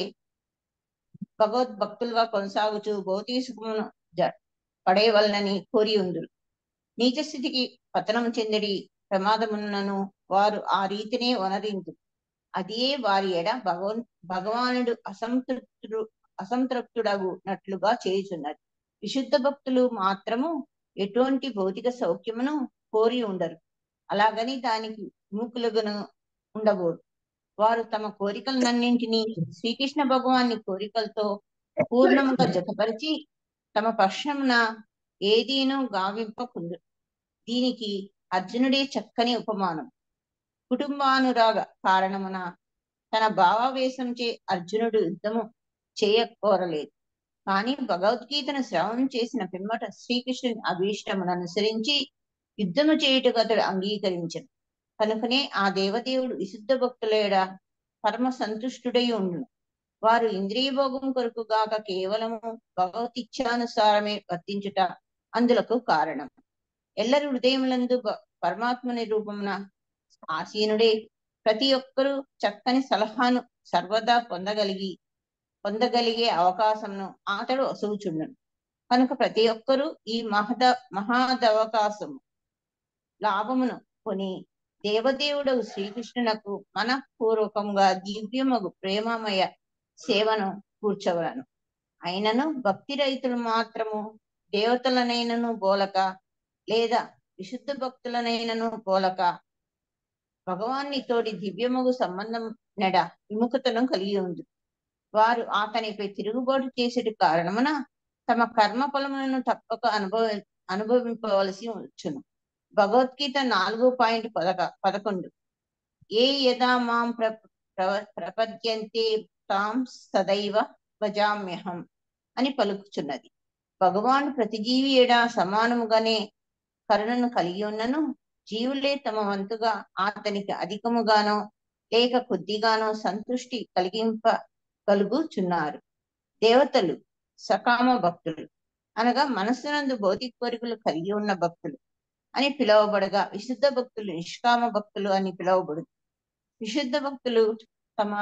భగవద్భక్తులుగా కొనసాగుచు భౌతిక సుఖమును జ- పడేయవలనని కోరి ఉందురు నీచ స్థితికి పతనం చెందిడి ప్రమాదమున్నను వారు ఆ రీతినే వనరించు అదే వారి ఎడ భగవన్ భగవానుడు అసంతృప్తుడు అసంతృప్తుడగునట్లుగా చేయుచున్నది విశుద్ధ భక్తులు మాత్రము ఎటువంటి భౌతిక సౌఖ్యమును కోరి ఉండరు అలాగని దానికి విముఖులుగాను ఉండబోరు వారు తమ కోరికలన్నింటినీ శ్రీకృష్ణ భగవాన్ని కోరికలతో పూర్ణముగా జతపరిచి తమ పక్షమున ఏదీను గావింపకుందు దీనికి అర్జునుడే చక్కని ఉపమానం కుటుంబానురాగ కారణమున తన భావావేశంచే అర్జునుడు యుద్ధము చేయకోరలేదు కానీ భగవద్గీతను శ్రవణం చేసిన పిమ్మట శ్రీకృష్ణుని అభీష్టమును అనుసరించి యుద్ధము చేయుటకు అతడు అంగీకరించను కనుకనే ఆ దేవదేవుడు విశుద్ధ భక్తులేడ పరమ సంతుష్టుడై ఉండును వారు ఇంద్రియ భోగం కొరకు గాక కేవలము భగవతిచ్ఛానుసారమే వర్తించుట అందులకు కారణం ఎల్లరి హృదయములందు భ- పరమాత్మని రూపమున ఆసీనుడే ప్రతి ఒక్కరూ చక్కని సలహాను సర్వదా పొందగలిగి పొందగలిగే అవకాశంను అతడు అసూచుండును కనుక ప్రతి ఒక్కరూ ఈ మహద మహాదవకాశము లాభమును కొని దేవదేవుడు శ్రీకృష్ణునకు మనఃపూర్వకంగా దివ్యమగు ప్రేమమయ సేవను కూర్చవలను అయినను భక్తి రైతులు మాత్రము దేవతలనైనను బోలక లేదా విశుద్ధ భక్తులనైనను బోలక భగవాన్ని తోడి దివ్యమగు సంబంధం నెడ విముఖతను కలిగి ఉంది వారు అతనిపై తిరుగుబాటు చేసేటి కారణమున తమ కర్మ ఫలములను తప్పక అనుభవ అనుభవింపవలసి వచ్చును భగవద్గీత నాలుగు పాయింట్ పదక పదకొండు ఏ యదా మాం ప్ర ప్రవ- ప్రపద్యంతే తాం సదైవ భజామ్యహం అని పలుకుచున్నది భగవాన్ ప్రతి జీవి ఎడ సమానముగానే కరుణను కలిగి ఉన్నను జీవులే తమ వంతుగా అతనికి అధికముగానో లేక కొద్దిగానో సంతృష్టి కలిగింప కలుగుచున్నారు దేవతలు సకామ భక్తులు అనగా మనస్సునందు భౌతిక కోరికలు కలిగి ఉన్న భక్తులు అని పిలువబడగా విశుద్ధ భక్తులు నిష్కామ భక్తులు అని పిలువబడు విశుద్ధ భక్తులు తమ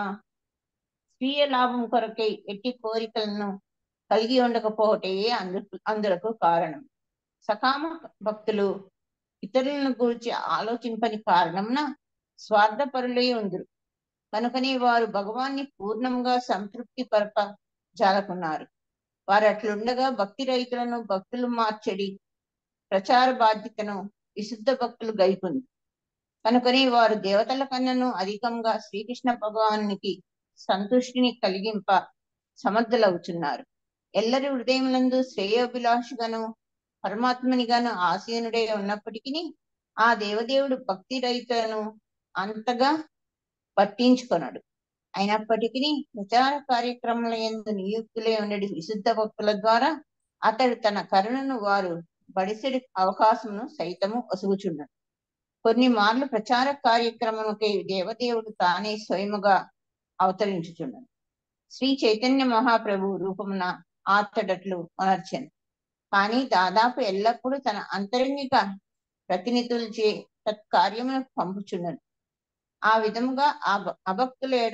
స్వీయ లాభం కొరకై ఎట్టి కోరికలను కలిగి ఉండకపోవటే అందు అందులకు కారణం సకామ భక్తులు ఇతరులను గురించి ఆలోచింపని కారణంన స్వార్థపరులై ఉందురు కనుకనే వారు భగవాన్ని పూర్ణంగా సంతృప్తి పరప జాలకున్నారు వారు అట్లుండగా భక్తి రైతులను భక్తులు మార్చడి ప్రచార బాధ్యతను విశుద్ధ భక్తులు గైకుంది కనుకనే వారు దేవతల కన్నను అధికంగా శ్రీకృష్ణ భగవానికి సంతుష్టిని కలిగింప సమర్థులవుతున్నారు ఎల్లరి హృదయములందు శ్రేయోభిలాషుగాను పరమాత్మనిగాను ఆసీనుడే ఉన్నప్పటికీ ఆ దేవదేవుడు భక్తి రైతులను అంతగా పట్టించుకొనడు అయినప్పటికీ ప్రచార కార్యక్రమాల ఎందు నియుక్తులే ఉండడి విశుద్ధ భక్తుల ద్వారా అతడు తన కరుణను వారు బడిసెడి అవకాశమును సైతము ఒసుగుచున్నాడు కొన్ని మార్లు ప్రచార కార్యక్రమముకై దేవదేవుడు తానే స్వయముగా అవతరించుచున్నాడు శ్రీ చైతన్య మహాప్రభు రూపమున ఆతడట్లు అనర్చను కానీ దాదాపు ఎల్లప్పుడూ తన అంతరంగిక ప్రతినిధులచే తత్కార్యములకు పంపుచున్నాడు ఆ విధముగా ఆ భ- అభక్తులేడ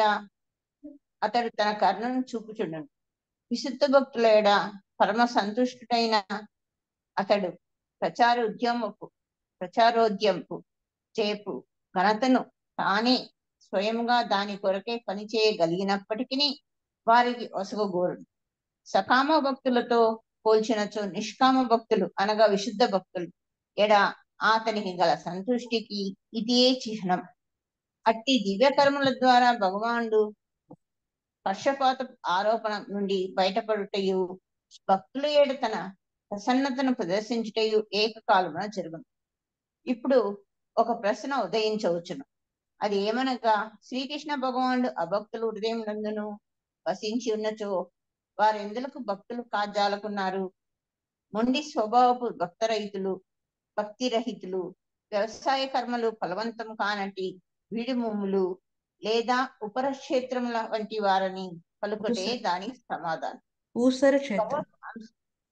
అతడు తన కరుణను చూపుచున్నాడు విశుద్ధ భక్తులేడ పరమ సంతుష్టుడైన అతడు ప్రచార ఉద్యమపు ప్రచారోద్యమపు చేపు ఘనతను తానే స్వయంగా దాని కొరకే పనిచేయగలిగినప్పటికీ వారికి ఒసగగోరుడు సకామ భక్తులతో పోల్చినచో నిష్కామ భక్తులు అనగా విశుద్ధ భక్తులు ఎడ అతనికి గల సంతృష్టికి ఇదే చిహ్నం అట్టి దివ్య కర్మల ద్వారా భగవానుడు పక్షపాత ఆరోపణ నుండి బయటపడుటయు భక్తుల ఏడు తన ప్రసన్నతను ప్రదర్శించుటయు ఏకకాలమున జరుగును ఇప్పుడు ఒక ప్రశ్న ఉదయించవచ్చును అది ఏమనగా శ్రీకృష్ణ భగవానుడు అభక్తులు హృదయం నందును వసించి ఉన్నచో వారెందులకు భక్తులు కాజాలకున్నారు మొండి స్వభావపు భక్తరహితులు భక్తి రహితులు వ్యవసాయ కర్మలు ఫలవంతం కానటి వీడిముమ్ములు లేదా ఉపర క్షేత్రముల వంటి వారని పలుకటే దానికి సమాధానం ఊసర క్షేత్రం భగవత్ అంశ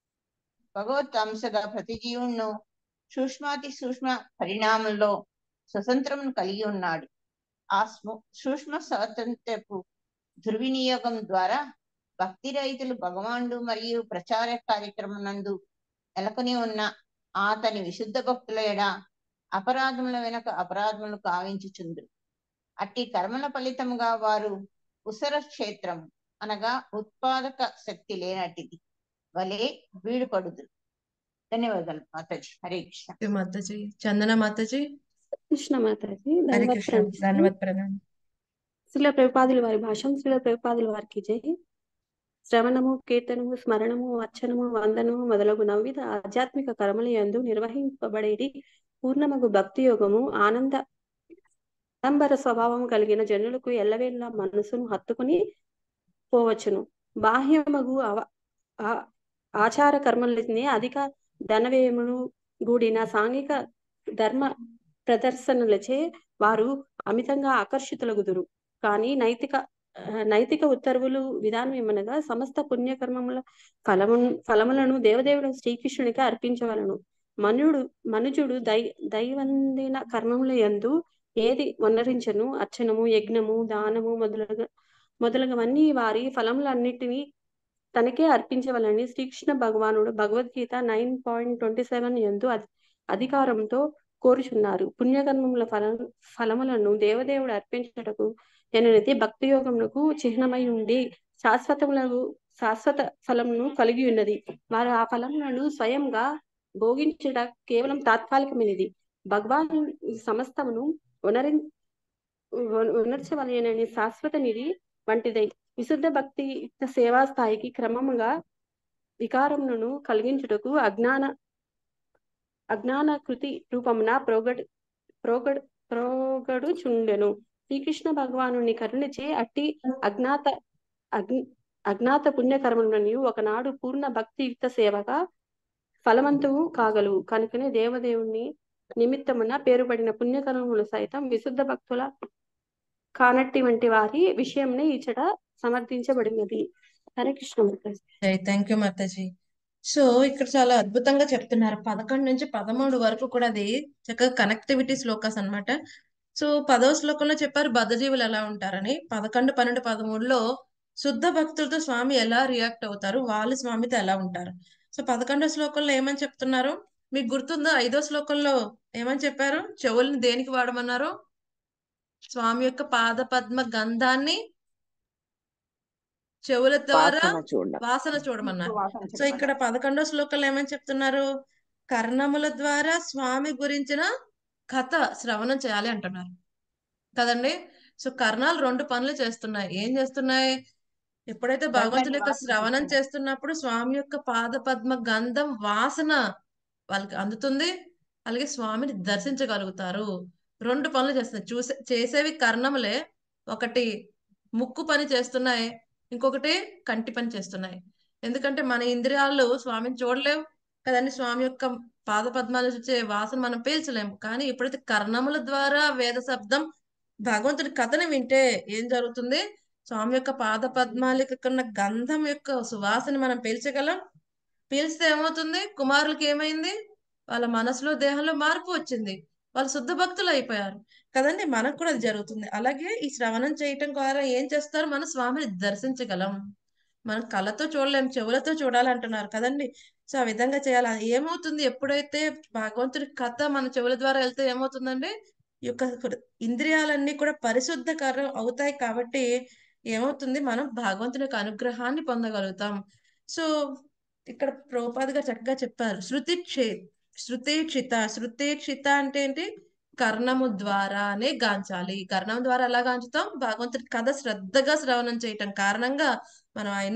భగవత్ అంశగా ప్రతి జీవును సూక్ష్మాతి సూక్ష్మ పరిణామంలో స్వతంత్రమును కలిగి ఉన్నాడు ఆ స్మ- సూక్ష్మ స్వాతంత్రపు దుర్వినియోగం ద్వారా భక్తి రైతులు భగవానుడు మరియు ప్రచార కార్యక్రమం నందు నెలకొని ఉన్న అతని విశుద్ధ భక్తుల ఎడ అపరాధముల వెనక అపరాధములు కావించుచుందు అట్టి కర్మల ఫలితముగా వారు ఉసర క్షేత్రం అనగా ఉత్పాదక శక్తి లేనట్టిది వలె వీడుపడుదు ధన్యవాదాలు మాతాజీ హరే కృష్ణ మాతాజీ చందన మాతాజీ కృష్ణ మాతాజీ హరే ధన్యవాద కృష్ణ ధన్యవాద ప్రణామం శ్రీల ప్రభుపాదుల వారి భాషం శ్రీల ప్రభుపాదుల వారికి జై శ్రవణము కీర్తనము స్మరణము అర్చనము వందనము మొదలగు నవ్విధ ఆధ్యాత్మిక కర్మల యందు నిర్వహింపబడేది పూర్ణమగు భక్తి యోగము ఆనంద ఆడంబర స్వభావం కలిగిన జనులకు ఎల్లవేళ మనసును హత్తుకుని పోవచ్చును బాహ్యమగు అవ ఆ- ఆచార కర్మలనే అధిక ధనవ్యయమును కూడిన సాంఘిక ధర్మ ప్రదర్శనలచే వారు అమితంగా ఆకర్షితులగుదురు కానీ నైతిక ఆ, నైతిక ఉత్తర్వులు విధానం ఏమనగా సమస్త పుణ్యకర్మముల ఫలము ఫలములను దేవదేవుడు శ్రీకృష్ణునికి అర్పించవలను మనుడు మనుజుడు దై దైవందిన కర్మముల యందు ఏది వనరించను అర్చనము యజ్ఞము దానము మొదలగు మొదలగవన్నీ వారి ఫలములన్నిటినీ తనకే అర్పించవలని శ్రీకృష్ణ భగవానుడు Bhagavad Gita nine point twenty seven ఎందు అధి- అధికారంతో కోరుచున్నారు పుణ్యకర్మముల ఫల ఫలములను దేవదేవుడు అర్పించుటకు ఎననిది భక్తి యోగమునకు చిహ్నమై ఉండి శాశ్వతములకు శాశ్వత ఫలమును కలిగి ఉన్నది వారు ఆ ఫలములను స్వయంగా భోగించుట కేవలం తాత్కాలికమైనది భగవాన్ సమస్తమును ఉనరి ఉనర్చవలనని శాశ్వత నిధి వంటిదై విశుద్ధ భక్తి యుక్త సేవా స్థాయికి క్రమముగా వికారములను కలిగించుటకు అజ్ఞాన అజ్ఞాన కృతి రూపమున ప్రోగడ్ ప్రోగడ్ ప్రోగడు చుండెను శ్రీకృష్ణ భగవానుని కరుణిచే అట్టి అజ్ఞాత అగ్ని అజ్ఞాత పుణ్యకర్మలను ఒకనాడు పూర్ణ భక్తియుక్త సేవగా ఫలవంతువు కాగలవు కనుకనే దేవదేవుని నిమిత్తమున పేరుపడిన పుణ్యకర్మములు సైతం విశుద్ధ భక్తుల కానట్టి వంటి వారి విషయంలో ఇచ్చట సమర్థించబడినది Hare Krishna Mataji. Thank you Mataji so ఇక్కడ చాలా అద్భుతంగా చెప్తున్నారు పదకొండు నుంచి పదమూడు వరకు కూడా అది చక్కగా కనెక్టివిటీ శ్లోకాస్ అన్నమాట సో పదవ శ్లోకంలో చెప్పారు బద్ధజీవులు ఎలా ఉంటారని పదకొండు పన్నెండు పదమూడులో శుద్ధ భక్తులతో స్వామి ఎలా రియాక్ట్ అవుతారు వాళ్ళు స్వామితో ఎలా ఉంటారు సో పదకొండో శ్లోకంలో ఏమని చెప్తున్నారు మీకు గుర్తుందో ఐదో శ్లోకంలో ఏమని చెప్పారు చెవుల్ని దేనికి వాడమన్నారు స్వామి యొక్క పాద పద్మ గంధాన్ని చెవుల ద్వారా వాసన చూడడం వాసన చూడమన్నారు వాసన సో ఇక్కడ పదకొండో శ్లోకంలో ఏమని చెప్తున్నారు కర్ణముల ద్వారా స్వామి గురించిన కథ శ్రవణం చేయాలి అంటున్నారు కదండి సో కర్ణాలు రెండు పనులు చేస్తున్నాయి ఏం చేస్తున్నాయి ఎప్పుడైతే భగవంతుని యొక్క వాసన శ్రవణం చేస్తున్నాయి. చేస్తున్నప్పుడు స్వామి యొక్క పాద పద్మ గంధం వాసన వాళ్ళకి అందుతుంది అలాగే స్వామిని దర్శించగలుగుతారు రెండు పనులు చేస్తున్నాయి చూసే చేసేవి కర్ణములే ఒకటి ముక్కు పని చేస్తున్నాయి ఇంకొకటి కంటి పని చేస్తున్నాయి ఎందుకంటే మన ఇంద్రియాలు స్వామిని చూడలేవు కదండి స్వామి యొక్క పాద పద్మాలు చూసే వాసన మనం పీల్చలేము కానీ ఎప్పుడైతే కర్ణముల ద్వారా వేద శబ్దం భగవంతుడి కథని వింటే ఏం జరుగుతుంది స్వామి యొక్క పాద పద్మాలకి ఉన్న గంధం యొక్క సువాసన మనం పీల్చగలం పీల్స్తే ఏమవుతుంది కుమారులకి ఏమైంది వాళ్ళ మనసులో దేహంలో మార్పు వచ్చింది వాళ్ళు శుద్ధ భక్తులు అయిపోయారు కదండి మనకు కూడా అది జరుగుతుంది అలాగే ఈ శ్రవణం చేయటం ద్వారా ఏం చేస్తారు మన స్వామిని దర్శించగలం మనం కళ్ళతో చూడలేం చెవులతో చూడాలంటున్నారు కదండి సో ఆ విధంగా చేయాలి అది ఏమవుతుంది ఎప్పుడైతే భగవంతుడి కథ మన చెవుల ద్వారా వెళ్తే ఏమవుతుందండి ఈ యొక్క హృ- ఇంద్రియాలన్నీ కూడా పరిశుద్ధకరం అవుతాయి కాబట్టి ఏమవుతుంది మనం భగవంతుని యొక్క అనుగ్రహాన్ని పొందగలుగుతాం సో ఇక్కడ ప్రోపాద్ గారు చక్కగా చెప్పారు శృతి క్షే శృతేక్షిత శృతేక్షిత అంటే ఏంటి కర్ణము ద్వారానే గాంచాలి కర్ణం ద్వారా ఎలా గాంచుతాం భగవంతుడి కథ శ్రద్ధగా శ్రవణం చేయటం కారణంగా మనం ఆయన్ని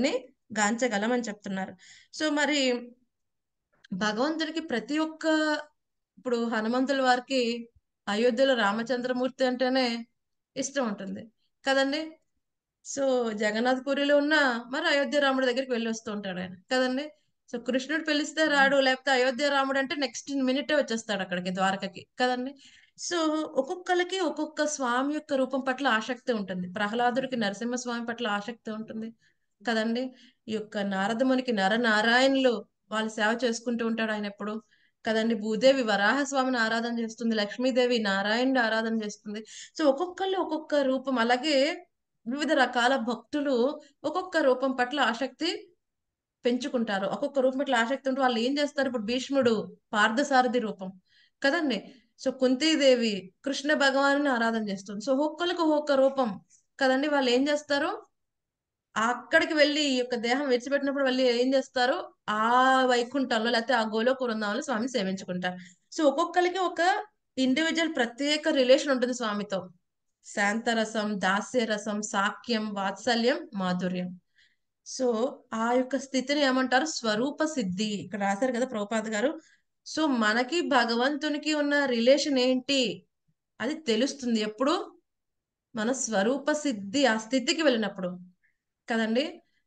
గాంచగలమని చెప్తున్నారు సో మరి భగవంతుడికి ప్రతి ఒక్క ఇప్పుడు హనుమంతుల వారికి అయోధ్యలో రామచంద్రమూర్తి అంటేనే ఇష్టం ఉంటుంది కదండి సో జగన్నాథ్ పూరిలో ఉన్న మరి అయోధ్య రాముడి దగ్గరికి వెళ్ళి వస్తూ ఉంటాడు ఆయన కదండి సో కృష్ణుడు పిలిస్తే రాడు లేకపోతే అయోధ్య రాముడు అంటే నెక్స్ట్ మినిటే వచ్చేస్తాడు అక్కడికి ద్వారకకి కదండి సో ఒక్కొక్కరికి ఒక్కొక్క స్వామి యొక్క రూపం పట్ల ఆసక్తి ఉంటుంది ప్రహ్లాదుడికి నరసింహస్వామి పట్ల ఆసక్తి ఉంటుంది కదండి ఈ యొక్క నారదమునికి నరనారాయణులు వాళ్ళు సేవ చేసుకుంటూ ఉంటాడు ఆయన ఎప్పుడు కదండి భూదేవి వరాహ స్వామిని ఆరాధన చేస్తుంది లక్ష్మీదేవి నారాయణుడు ఆరాధన చేస్తుంది సో ఒక్కొక్కళ్ళు ఒక్కొక్క రూపం అలాగే వివిధ రకాల భక్తులు ఒక్కొక్క రూపం పట్ల ఆసక్తి పెంచుకుంటారు ఒక్కొక్క రూపం పట్ల ఆసక్తి ఉంటే వాళ్ళు ఏం చేస్తారు ఇప్పుడు భీష్ముడు పార్థసారథి రూపం కదండి సో కుంతీదేవి కృష్ణ భగవాను ఆరాధన చేస్తుంది సో ఒక్కొక్కరికి ఒక్కొక్క రూపం కదండి వాళ్ళు ఏం చేస్తారు అక్కడికి వెళ్ళి ఈ యొక్క దేహం విడిచిపెట్టినప్పుడు వెళ్ళి ఏం చేస్తారు ఆ వైకుంఠంలో లేకపోతే ఆ గోలోక బృందావనంలో స్వామిని సేవించుకుంటారు సో ఒక్కొక్కరికి ఒక ఇండివిజువల్ ప్రత్యేక రిలేషన్ ఉంటుంది స్వామితో శాంతరసం దాస్యరసం సాక్యం వాత్సల్యం మాధుర్యం సో ఆ యొక్క స్థితిని ఏమంటారు స్వరూప సిద్ధి ఇక్కడ రాశారు కదా ప్రభుపాద గారు సో మనకి భగవంతునికి ఉన్న రిలేషన్ ఏంటి అది తెలుస్తుంది ఎప్పుడు మన స్వరూప సిద్ధి ఆ స్థితికి వెళ్ళినప్పుడు కదండి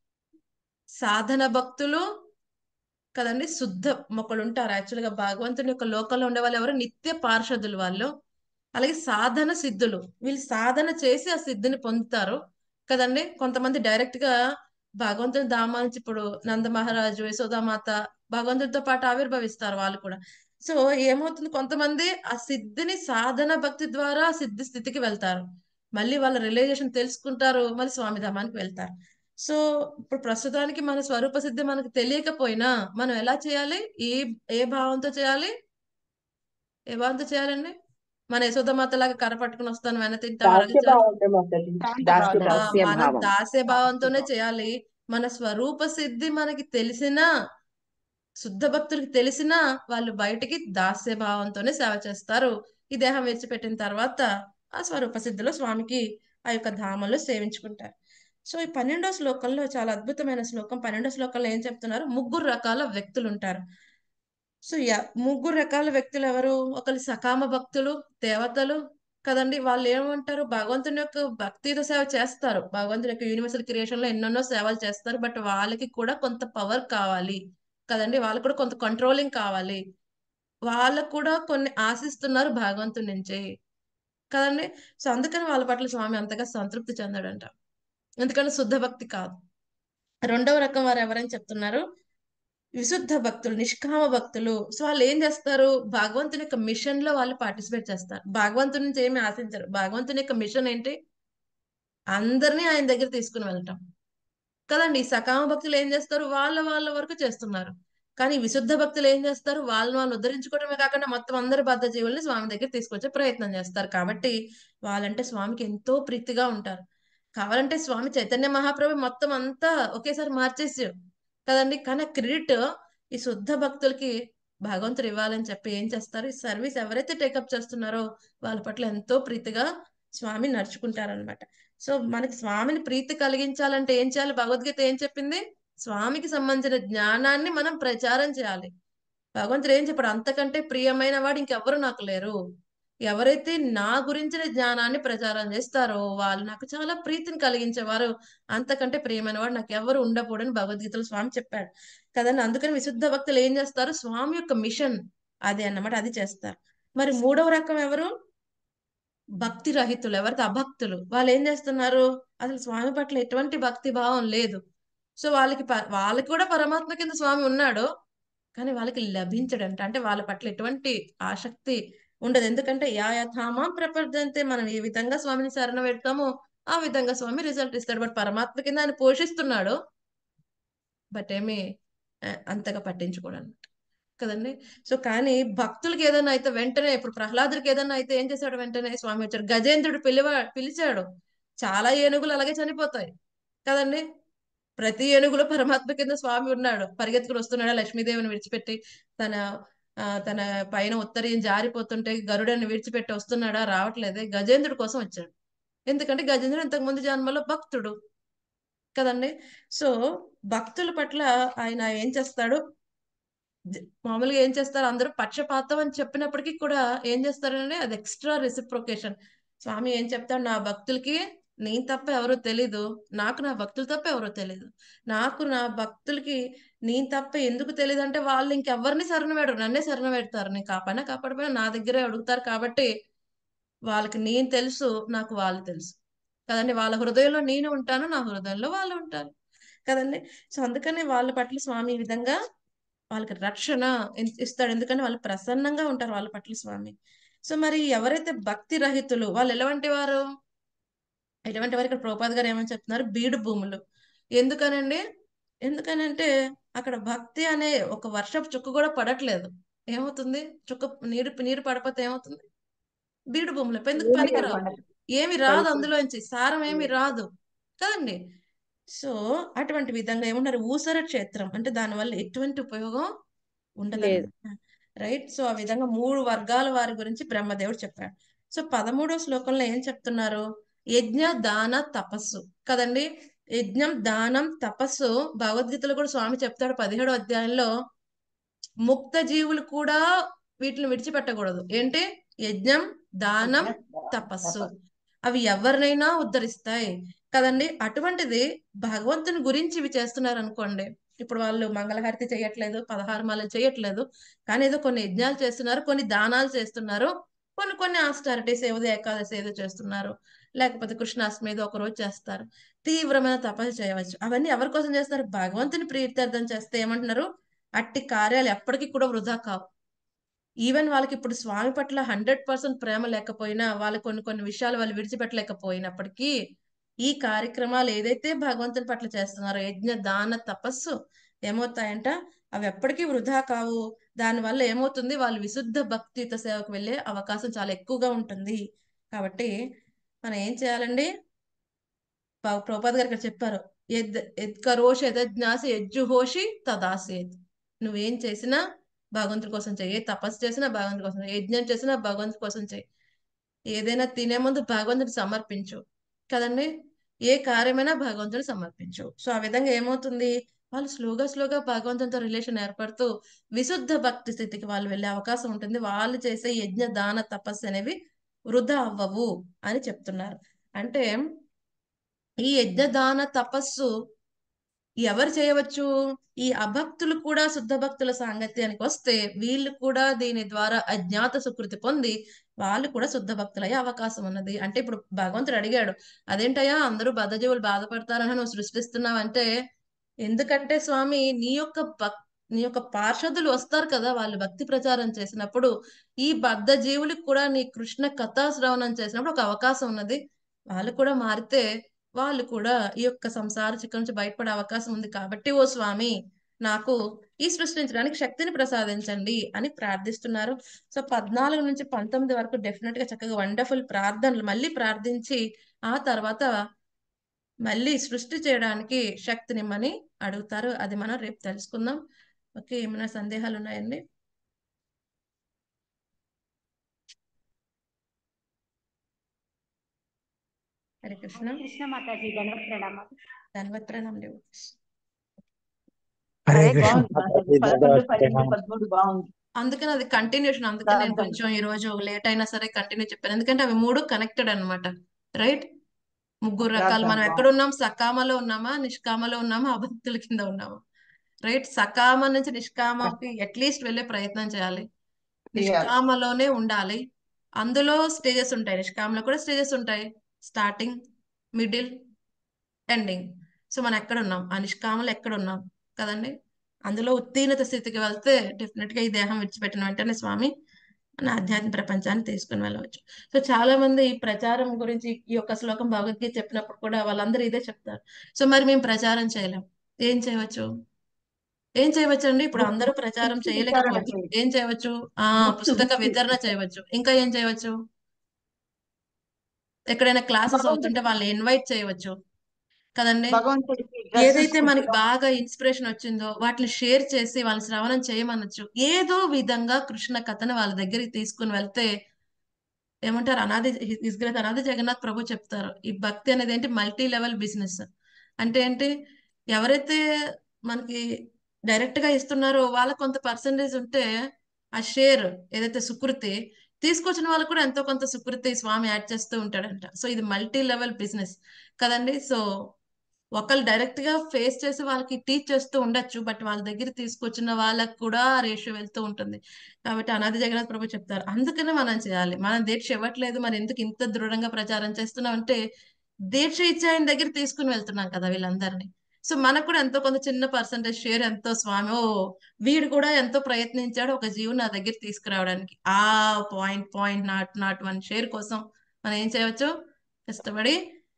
సాధన భక్తులు కదండి శుద్ధ మొక్కలు ఉంటారు యాక్చువల్గా భగవంతుని యొక్క లోకంలో ఉండే వాళ్ళు ఎవరు నిత్య పార్షదులు వాళ్ళు అలాగే సాధన సిద్ధులు వీళ్ళు సాధన చేసి ఆ సిద్ధిని పొందుతారు కదండి కొంతమంది డైరెక్ట్ గా భగవంతుని ధామా నుంచి ఇప్పుడు నంద మహారాజు యశోదామాత భగవంతుడితో పాటు ఆవిర్భవిస్తారు వాళ్ళు కూడా సో ఏమవుతుంది కొంతమంది ఆ సిద్ధిని సాధన భక్తి ద్వారా ఆ సిద్ధి స్థితికి వెళ్తారు మళ్ళీ వాళ్ళ రిలైజేషన్ తెలుసుకుంటారు మళ్ళీ స్వామి ధామానికి వెళ్తారు సో ఇప్పుడు ప్రస్తుతానికి మన స్వరూప సిద్ధి మనకు తెలియకపోయినా మనం ఎలా చేయాలి ఏ ఏ భావంతో చేయాలి ఏ భావంతో చేయాలండి మన యశోదమాత లాగా కర్ర పట్టుకుని వస్తాను వెన తింటాం దాస్య అరగించాలి భావంతో మాతాజీ దాస్య ఆ, భావం దాస్య మనం భావం దాస్య భావంతోనే చేయాలి మన స్వరూప సిద్ధి మనకి తెలిసినా శుద్ధ భక్తులకి తెలిసినా వాళ్ళు బయటికి దాస్య భావంతోనే సేవ చేస్తారు ఈ దేహం విడిచిపెట్టిన తర్వాత ఆ స్వరూప సిద్ధిలో స్వామికి ఆ యొక్క ధామంలో సేవించుకుంటారు సో ఈ పన్నెండో శ్లోకంలో చాలా అద్భుతమైన శ్లోకం పన్నెండో శ్లోకంలో ఏం చెప్తున్నారు ముగ్గురు రకాల వ్యక్తులు ఉంటారు సో యా- ముగ్గురు రకాల వ్యక్తులు ఎవరు ఒకరు సకామ భక్తులు దేవతలు కదండి వాళ్ళు ఏమంటారు భగవంతుని యొక్క భక్తితో సేవ చేస్తారు భగవంతుని యొక్క యూనివర్సల్ క్రియేషన్ లో ఎన్నెన్నో సేవలు చేస్తారు బట్ వాళ్ళకి కూడా కొంత పవర్ కావాలి కదండి వాళ్ళకి కూడా కొంత కంట్రోలింగ్ కావాలి వాళ్ళకు కూడా కొన్ని ఆశిస్తున్నారు భగవంతుని నుంచి కదండి సో అందుకని వాళ్ళ పట్ల స్వామి అంతగా సంతృప్తి చెందాడంట ఎందుకంటే శుద్ధ భక్తి కాదు రెండవ రకం వారు ఎవరైనా చెప్తున్నారు విశుద్ధ భక్తులు నిష్కామ భక్తులు సో వాళ్ళు ఏం చేస్తారు భగవంతుని యొక్క మిషన్ లో వాళ్ళు పార్టిసిపేట్ చేస్తారు భగవంతుని నుంచి ఏమి ఆశించరు భగవంతుని యొక్క మిషన్ ఏంటి అందరినీ ఆయన దగ్గర తీసుకుని వెళ్ళటం కదండి ఈ సకామ భక్తులు ఏం చేస్తారు వాళ్ళ వాళ్ళ వరకు చేస్తున్నారు కానీ ఈ విశుద్ధ భక్తులు ఏం చేస్తారు వాళ్ళని వాళ్ళు ఉద్ధరించుకోవడమే కాకుండా మొత్తం అందరి బద్ధ జీవుల్ని స్వామి దగ్గర తీసుకొచ్చే ప్రయత్నం చేస్తారు కాబట్టి వాళ్ళంటే స్వామికి ఎంతో ప్రీతిగా ఉంటారు కావాలంటే స్వామి చైతన్య మహాప్రభు మొత్తం అంతా ఒకేసారి మార్చేసారు కదండి కానీ క్రెడిట్ ఈ శుద్ధ భక్తులకి భగవంతుడు ఇవ్వాలని చెప్పి ఏం చేస్తారు ఈ సర్వీస్ ఎవరైతే టేకప్ చేస్తున్నారో వాళ్ళ పట్ల ఎంతో ప్రీతిగా స్వామి నడుచుకుంటారనమాట సో మనకి స్వామిని ప్రీతి కలిగించాలంటే ఏం చేయాలి భగవద్గీత ఏం చెప్పింది స్వామికి సంబంధించిన జ్ఞానాన్ని మనం ప్రచారం చేయాలి భగవంతుడు ఏం చెప్పాడు అంతకంటే ప్రియమైన వాడు ఇంకెవరు నాకు లేరు ఎవరైతే నా గురించిన జ్ఞానాన్ని ప్రచారం చేస్తారో వాళ్ళు నాకు చాలా ప్రీతిని కలిగించేవారు అంతకంటే ప్రియమైన వాడు నాకు ఎవరు ఉండకూడని భగవద్గీతలో స్వామి చెప్పాడు కదండి అందుకని విశుద్ధ భక్తులు ఏం చేస్తారు స్వామి యొక్క మిషన్ అదే అన్నమాట అది చేస్తారు మరి మూడవ రకం ఎవరు భక్తి రహితులు ఎవరైతే అభక్తులు వాళ్ళు ఏం చేస్తున్నారు అసలు స్వామి పట్ల ఎటువంటి భక్తి భావం లేదు సో వాళ్ళకి ప- వాళ్ళకి కూడా పరమాత్మ కింద స్వామి ఉన్నాడు కానీ వాళ్ళకి లభించడంట అంటే వాళ్ళ పట్ల ఎటువంటి ఆసక్తి ఉండదు ఎందుకంటే యా యథామా ప్రపంచంతే మనం ఏ విధంగా స్వామిని శరణ పెడతామో ఆ విధంగా స్వామి రిజల్ట్ ఇస్తాడు బట్ పరమాత్మ కింద ఆయన పోషిస్తున్నాడు బట్ ఏమి ఆ, అంతగా పట్టించుకోవడం కదండి సో కానీ భక్తులకి ఏదైనా అయితే వెంటనే ఇప్పుడు ప్రహ్లాదుడికి ఏదైనా అయితే ఏం చేశాడు వెంటనే స్వామి వచ్చాడు గజేంద్రుడు పిలివా పిలిచాడు చాలా ఏనుగులు అలాగే చనిపోతాయి కదండి ప్రతి ఏనుగులో పరమాత్మ కింద స్వామి ఉన్నాడు పరిగెత్తుకుని వస్తున్నాడు లక్ష్మీదేవిని విడిచిపెట్టి తన ఆ, తన పైన ఉత్తరీయం జారిపోతుంటే గరుడని విడిచిపెట్టి వస్తున్నాడా రావట్లేదే గజేంద్రుడి కోసం వచ్చాడు ఎందుకంటే గజేంద్రుడు ఇంతకు ముందు జన్మలో భక్తుడు కదండి సో భక్తుల పట్ల ఆయన ఏం చేస్తాడు జ- మామూలుగా ఏం చేస్తారు అందరూ పక్షపాతం అని చెప్పినప్పటికీ కూడా ఏం చేస్తారంటే అది ఎక్స్ట్రా రెసిప్రొకేషన్ స్వామి ఏం చెప్తాడు నా భక్తులకి నేను తప్ప ఎవరో తెలీదు నాకు నా భక్తులు తప్ప ఎవరో తెలీదు నాకు నా భక్తులకి నేను తప్ప ఎందుకు తెలియదు అంటే వాళ్ళు ఇంకెవరిని శరణ వేడరు నన్నే శరణ పెడతారు నేను కాపాడినా కాపాడిపోయినా నా దగ్గరే అడుగుతారు కాబట్టి వాళ్ళకి నేను తెలుసు నాకు వాళ్ళు తెలుసు కదండి వాళ్ళ హృదయంలో నేను ఉంటాను నా హృదయంలో వాళ్ళు ఉంటారు కదండి సో అందుకని వాళ్ళ పట్ల స్వామి ఈ విధంగా వాళ్ళకి రక్షణ ఇన్- ఇస్తాడు ఎందుకంటే వాళ్ళు ప్రసన్నంగా ఉంటారు వాళ్ళ పట్ల స్వామి సో మరి ఎవరైతే భక్తి రహితులు వాళ్ళు ఎలాంటి వారు ఎటువంటి వారు ఇక్కడ ప్రభుపాద్ గారు ఏమని చెప్తున్నారు బీడు భూములు ఎందుకనండి ఎందుకనంటే అక్కడ భక్తి అనే ఒక వర్షపు చుక్క కూడా పడట్లేదు ఏమవుతుంది చుక్క నీరు నీరు పడిపోతే ఏమవుతుంది బీడు భూములు ఎందుకు ఏమీ పనికిరావు కనపడదు. ఏమి రాదు పడిపోయి. అందులోంచి సారం ఏమి రాదు కదండి సో అటువంటి విధంగా ఏమన్నారు ఊసర క్షేత్రం అంటే దానివల్ల ఎటువంటి ఉపయోగం ఉండదు లేదు. రైట్ సో ఆ విధంగా మూడు వర్గాల వారి గురించి బ్రహ్మదేవుడు చెప్పాడు సో పదమూడవ శ్లోకంలో ఏం చెప్తున్నారు యజ్ఞ దాన తపస్సు కదండి యజ్ఞం దానం తపస్సు భగవద్గీతలో కూడా స్వామి చెప్తాడు పదిహేడో అధ్యాయంలో ముక్త జీవులు కూడా వీటిని విడిచిపెట్టకూడదు ఏంటి యజ్ఞం దానం తపస్సు అవి ఎవరినైనా ఉద్ధరిస్తాయి కదండి అటువంటిది భగవంతుని గురించి ఇవి చేస్తున్నారు అనుకోండి ఇప్పుడు వాళ్ళు మంగళహారతి చేయట్లేదు పదహారు మాలలు చేయట్లేదు కానీ ఏదో కొన్ని యజ్ఞాలు చేస్తున్నారు కొన్ని దానాలు చేస్తున్నారు కొన్ని కొన్ని ఆస్టారిటీస్ ఏదో ఏకాదశి ఏదో చేస్తున్నారు లేకపోతే కృష్ణాష్టమి ఏదో ఒక రోజు చేస్తారు తీవ్రమైన తపస్సు చేయవచ్చు అవన్నీ ఎవరి కోసం చేస్తారు భగవంతుని ప్రీత్యర్థం చేస్తే ఏమంటున్నారు అట్టి కార్యాలు ఎప్పటికీ కూడా వృధా కావు ఈవెన్ వాళ్ళకి ఇప్పుడు స్వామి పట్ల హండ్రెడ్ పర్సెంట్ ప్రేమ లేకపోయినా వాళ్ళ కొన్ని కొన్ని విషయాలు వాళ్ళు విడిచిపెట్టలేకపోయినప్పటికీ ఈ కార్యక్రమాలు ఏదైతే భగవంతుని పట్ల చేస్తున్నారో యజ్ఞ దాన తపస్సు ఏమవుతాయంట అవి ఎప్పటికీ వృధా కావు దానివల్ల ఏమవుతుంది వాళ్ళు విశుద్ధ భక్తియుత సేవకు వెళ్ళే అవకాశం చాలా ఎక్కువగా ఉంటుంది కాబట్టి మనం ఏం చేయాలండి పా- ప్రభుపాద్ గారు ఇక్కడ చెప్పారు ఎద్ ఎద్కరోష్ ఎదజ్ఞాసి ఎజ్జుహోషి తదాసేత్ నువ్వేం చేసినా భగవంతుడి కోసం చెయ్యి ఏ తపస్సు చేసినా భగవంతుడి కోసం చెయ్యి యజ్ఞం చేసినా భగవంతుడి కోసం చెయ్యి ఏదైనా తినే ముందు భగవంతుడికి సమర్పించు కదండి ఏ కార్యమైనా భగవంతుడికి సమర్పించు సో ఆ విధంగా ఏమవుతుంది వాళ్ళు స్లోగా స్లోగా భగవంతునితో రిలేషన్ ఏర్పడుతూ విశుద్ధ భక్తి స్థితికి వాళ్ళు వెళ్ళే అవకాశం ఉంటుంది వాళ్ళు చేసే యజ్ఞ దాన తపస్సు అనేవి వృధా అవ్వవు అని చెప్తున్నారు అంటే ఈ యజ్ఞ దాన తపస్సు ఎవరు చేయవచ్చు ఈ అభక్తులు కూడా శుద్ధ భక్తుల సాంగత్యానికి వస్తే వీళ్ళు కూడా దీని ద్వారా అజ్ఞాత సుకృతి పొంది వాళ్ళు కూడా శుద్ధ భక్తులయ్యే అవకాశం ఉన్నది అంటే ఇప్పుడు భగవంతుడు అడిగాడు అదేంటయ్యా అందరూ బద్ధజీవులు బాధపడతారని నువ్వు సృష్టిస్తున్నావంటే ఎందుకంటే స్వామి నీ యొక్క భక్ నీ యొక్క పార్షదులు వస్తారు కదా వాళ్ళు భక్తి ప్రచారం చేసినప్పుడు ఈ బద్ధ జీవులకు కూడా నీ కృష్ణ కథా శ్రవణం చేసినప్పుడు ఒక అవకాశం ఉన్నది వాళ్ళు కూడా మారితే వాళ్ళు కూడా ఈ యొక్క సంసార చిక్కం నుంచి బయటపడే అవకాశం ఉంది కాబట్టి ఓ స్వామి నాకు ఈ సృష్టించడానికి శక్తిని ప్రసాదించండి అని ప్రార్థిస్తున్నారు సో పద్నాలుగు నుంచి పంతొమ్మిది వరకు డెఫినెట్ గా చక్కగా వండర్ఫుల్ ప్రార్థనలు మళ్ళీ ప్రార్థించి ఆ తర్వాత మళ్ళీ సృష్టి చేయడానికి శక్తినిమ్మని అడుగుతారు అది మనం రేపు తెలుసుకుందాం ఓకే ఏమైనా సందేహాలు ఉన్నాయండి హరే కృష్ణ కృష్ణ మాతాజీ ధన్యవాద ప్రణామాలు ధన్వత్ ప్రణామ్ లేవు హరే బాగుంది కృష్ణ మాతాజీ పదకొండు పన్నెండు పదమూడు బాగుంది అందుకని అది కంటిన్యూషన్ అందుకని నేను ప్రార్థన. కొంచెం ఈ రోజు లేట్ అయినా సరే కంటిన్యూ చెప్పాను ఎందుకంటే అవి మూడు కనెక్టెడ్ అన్నమాట రైట్ ముగ్గురు రకాలు ప్రార్థన మనం ఎక్కడ ఉన్నాం సకామలో ఉన్నామా నిష్కామలో ఉన్నామా అభక్తుల కింద ఉన్నామా రైట్ సకామ నుంచి నిష్కామకి అట్లీస్ట్ వెళ్ళే ప్రయత్నం చేయాలి నిష్కామలోనే ఉండాలి అందులో స్టేజెస్ ఉంటాయి నిష్కామలో కూడా స్టేజెస్ ఉంటాయి స్టార్టింగ్ మిడిల్ ఎండింగ్ సో మనం ఎక్కడ ఉన్నాం ఆ నిష్కామలో ఎక్కడ ఉన్నాం కదండి అందులో ఉత్తీర్ణత స్థితికి వెళ్తే డెఫినెట్ గా ఈ దేహం విడిచిపెట్టిన వెంటనే స్వామి మన ఆధ్యాత్మిక ప్రపంచాన్ని తీసుకుని వెళ్ళవచ్చు సో చాలా మంది ఈ ప్రచారం గురించి ఈ యొక్క శ్లోకం భగవద్గీత చెప్పినప్పుడు కూడా వాళ్ళందరూ ఇదే చెప్తారు సో మరి మేము ప్రచారం చేయలేం ఏం చేయవచ్చు ఏం చేయవచ్చు అండి ఇప్పుడు అందరూ ప్రచారం పుస్తక విచారణ చేయలేకపోవచ్చు చేయొచ్చు. ఏం చేయవచ్చు ఆ బుక్స్ పుస్తక బుక్స్ వితరణ చేయవచ్చు ఇంకా ఏం చేయవచ్చు ఎక్కడైనా క్లాసెస్ భగవంతుడి అవుతుంటే వాళ్ళని ఇన్వైట్ చేయవచ్చు కదండి భగవంతుడికి ఏదైతే డ్రెస్సెస్ మనకి కుట్టడం బాగా ఇన్స్పిరేషన్ వచ్చిందో వాటిని షేర్ చేసి వాళ్ళ శ్రవణం చేయమనొచ్చు ఏదో విధంగా కృష్ణ కథను వాళ్ళ దగ్గరికి తీసుకుని వెళ్తే ఏమంటారు అనాది హిస్ గ్రేట్ అనాది జగన్నాథ్ ప్రభు చెప్తారు ఈ భక్తి అనేది ఏంటి మల్టీ లెవెల్ బిజినెస్ అంటే ఏంటి ఎవరైతే మనకి డైరెక్ట్ గా ఇస్తున్నారో వాళ్ళకి కొంత పర్సంటేజ్ ఉంటే ఆ షేర్ ఏదైతే సుకృతి తీసుకొచ్చిన వాళ్ళకి కూడా ఎంతో కొంత సుకృతి స్వామి యాడ్ చేస్తూ ఉంటాడంట సో ఇది మల్టీ లెవెల్ బిజినెస్ కదండి సో ఒకళ్ళు డైరెక్ట్ గా ఫేస్ చేసి వాళ్ళకి టీచ్ చేస్తూ ఉండొచ్చు బట్ వాళ్ళ దగ్గర తీసుకొచ్చిన వాళ్ళకి కూడా రేషియో వెళ్తూ ఉంటుంది కాబట్టి అనాది జగన్నాథ్ ప్రభు చెప్తారు అందుకనే మనం చేయాలి మనం దీక్ష ఇవ్వట్లేదు మరి ఎందుకు ఇంత దృఢంగా ప్రచారం చేస్తున్నాం అంటే దీక్ష ఇచ్చే ఆయన దగ్గర తీసుకుని వెళ్తున్నాం కదా వీళ్ళందరినీ సో మనకు కూడా ఎంతో కొంత చిన్న పర్సంటేజ్ షేర్ ఎంతో స్వామి ఓ వీడు కూడా ఎంతో ప్రయత్నించాడు ఒక జీవు నా దగ్గర తీసుకురావడానికి ఆ point point naught naught one share కోసం మనం ఏం చేయవచ్చు కష్టపడి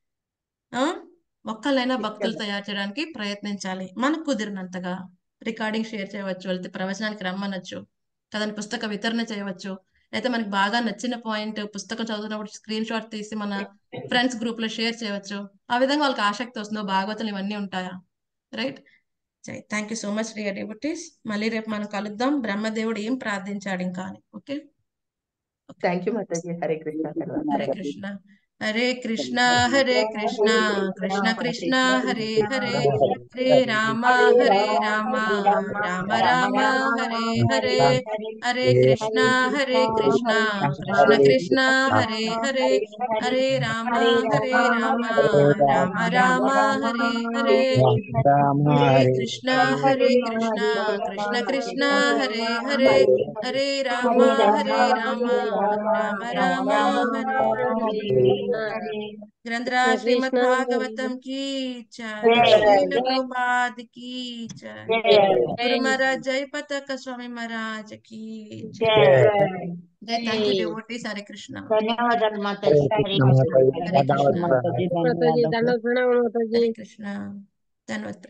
ఆ ఒక్కళ్ళైనా భక్తులు తయారు చేయడానికి ప్రయత్నించాలి మనకు కుదిరినంతగా రికార్డింగ్ షేర్ చేయవచ్చు వెళ్తే ప్రవచనానికి రమ్మనొచ్చు కదండి పుస్తక వితరణ చేయవచ్చు అయితే మనకి బాగా నచ్చిన పాయింట్ పుస్తకం చదువుతున్నప్పుడు స్క్రీన్ షాట్ తీసి మన ఫ్రెండ్స్ గ్రూప్ లో షేర్ చేయవచ్చు ఆ విధంగా వాళ్ళకి ఆసక్తి వస్తుందో భాగవతులు ఇవన్నీ ఉంటాయా right thank you so much dear devotees మళ్ళీ రేపు మనం కలుద్దాం బ్రహ్మదేవుడు ఏం ప్రార్థించాడు ఇంకా అని okay thank you Mataji Hare Krishna ధన్యవాదాలు హరే కృష్ణ హరే కృష్ణ హరే కృష్ణ కృష్ణ కృష్ణ హరే హరే హరే రామ హరే రామ రామ రామ హరే హరే హరే కృష్ణ హరే కృష్ణ కృష్ణ కృష్ణ హరే హరే హరే రామ హరే రామ రామ రామ హరే హరే హరే కృష్ణ హరే కృష్ణ కృష్ణ కృష్ణ హరే హరే హరే రామ హరే రామ రామ రామ హరే హరే ग्रंथराज श्रीमद् भागवतम की जय श्रील प्रभुपाद की जय गुरु महाराज जय पताक स्वामी महाराज की जय जय thank you devotees Hare Krishna ధన్యవాదాలు మాతాజీ హరే కృష్ణ हरे कृष्णा మాతాజీ ధన్యవాదాలు हरे कृष्णा धन्यवाद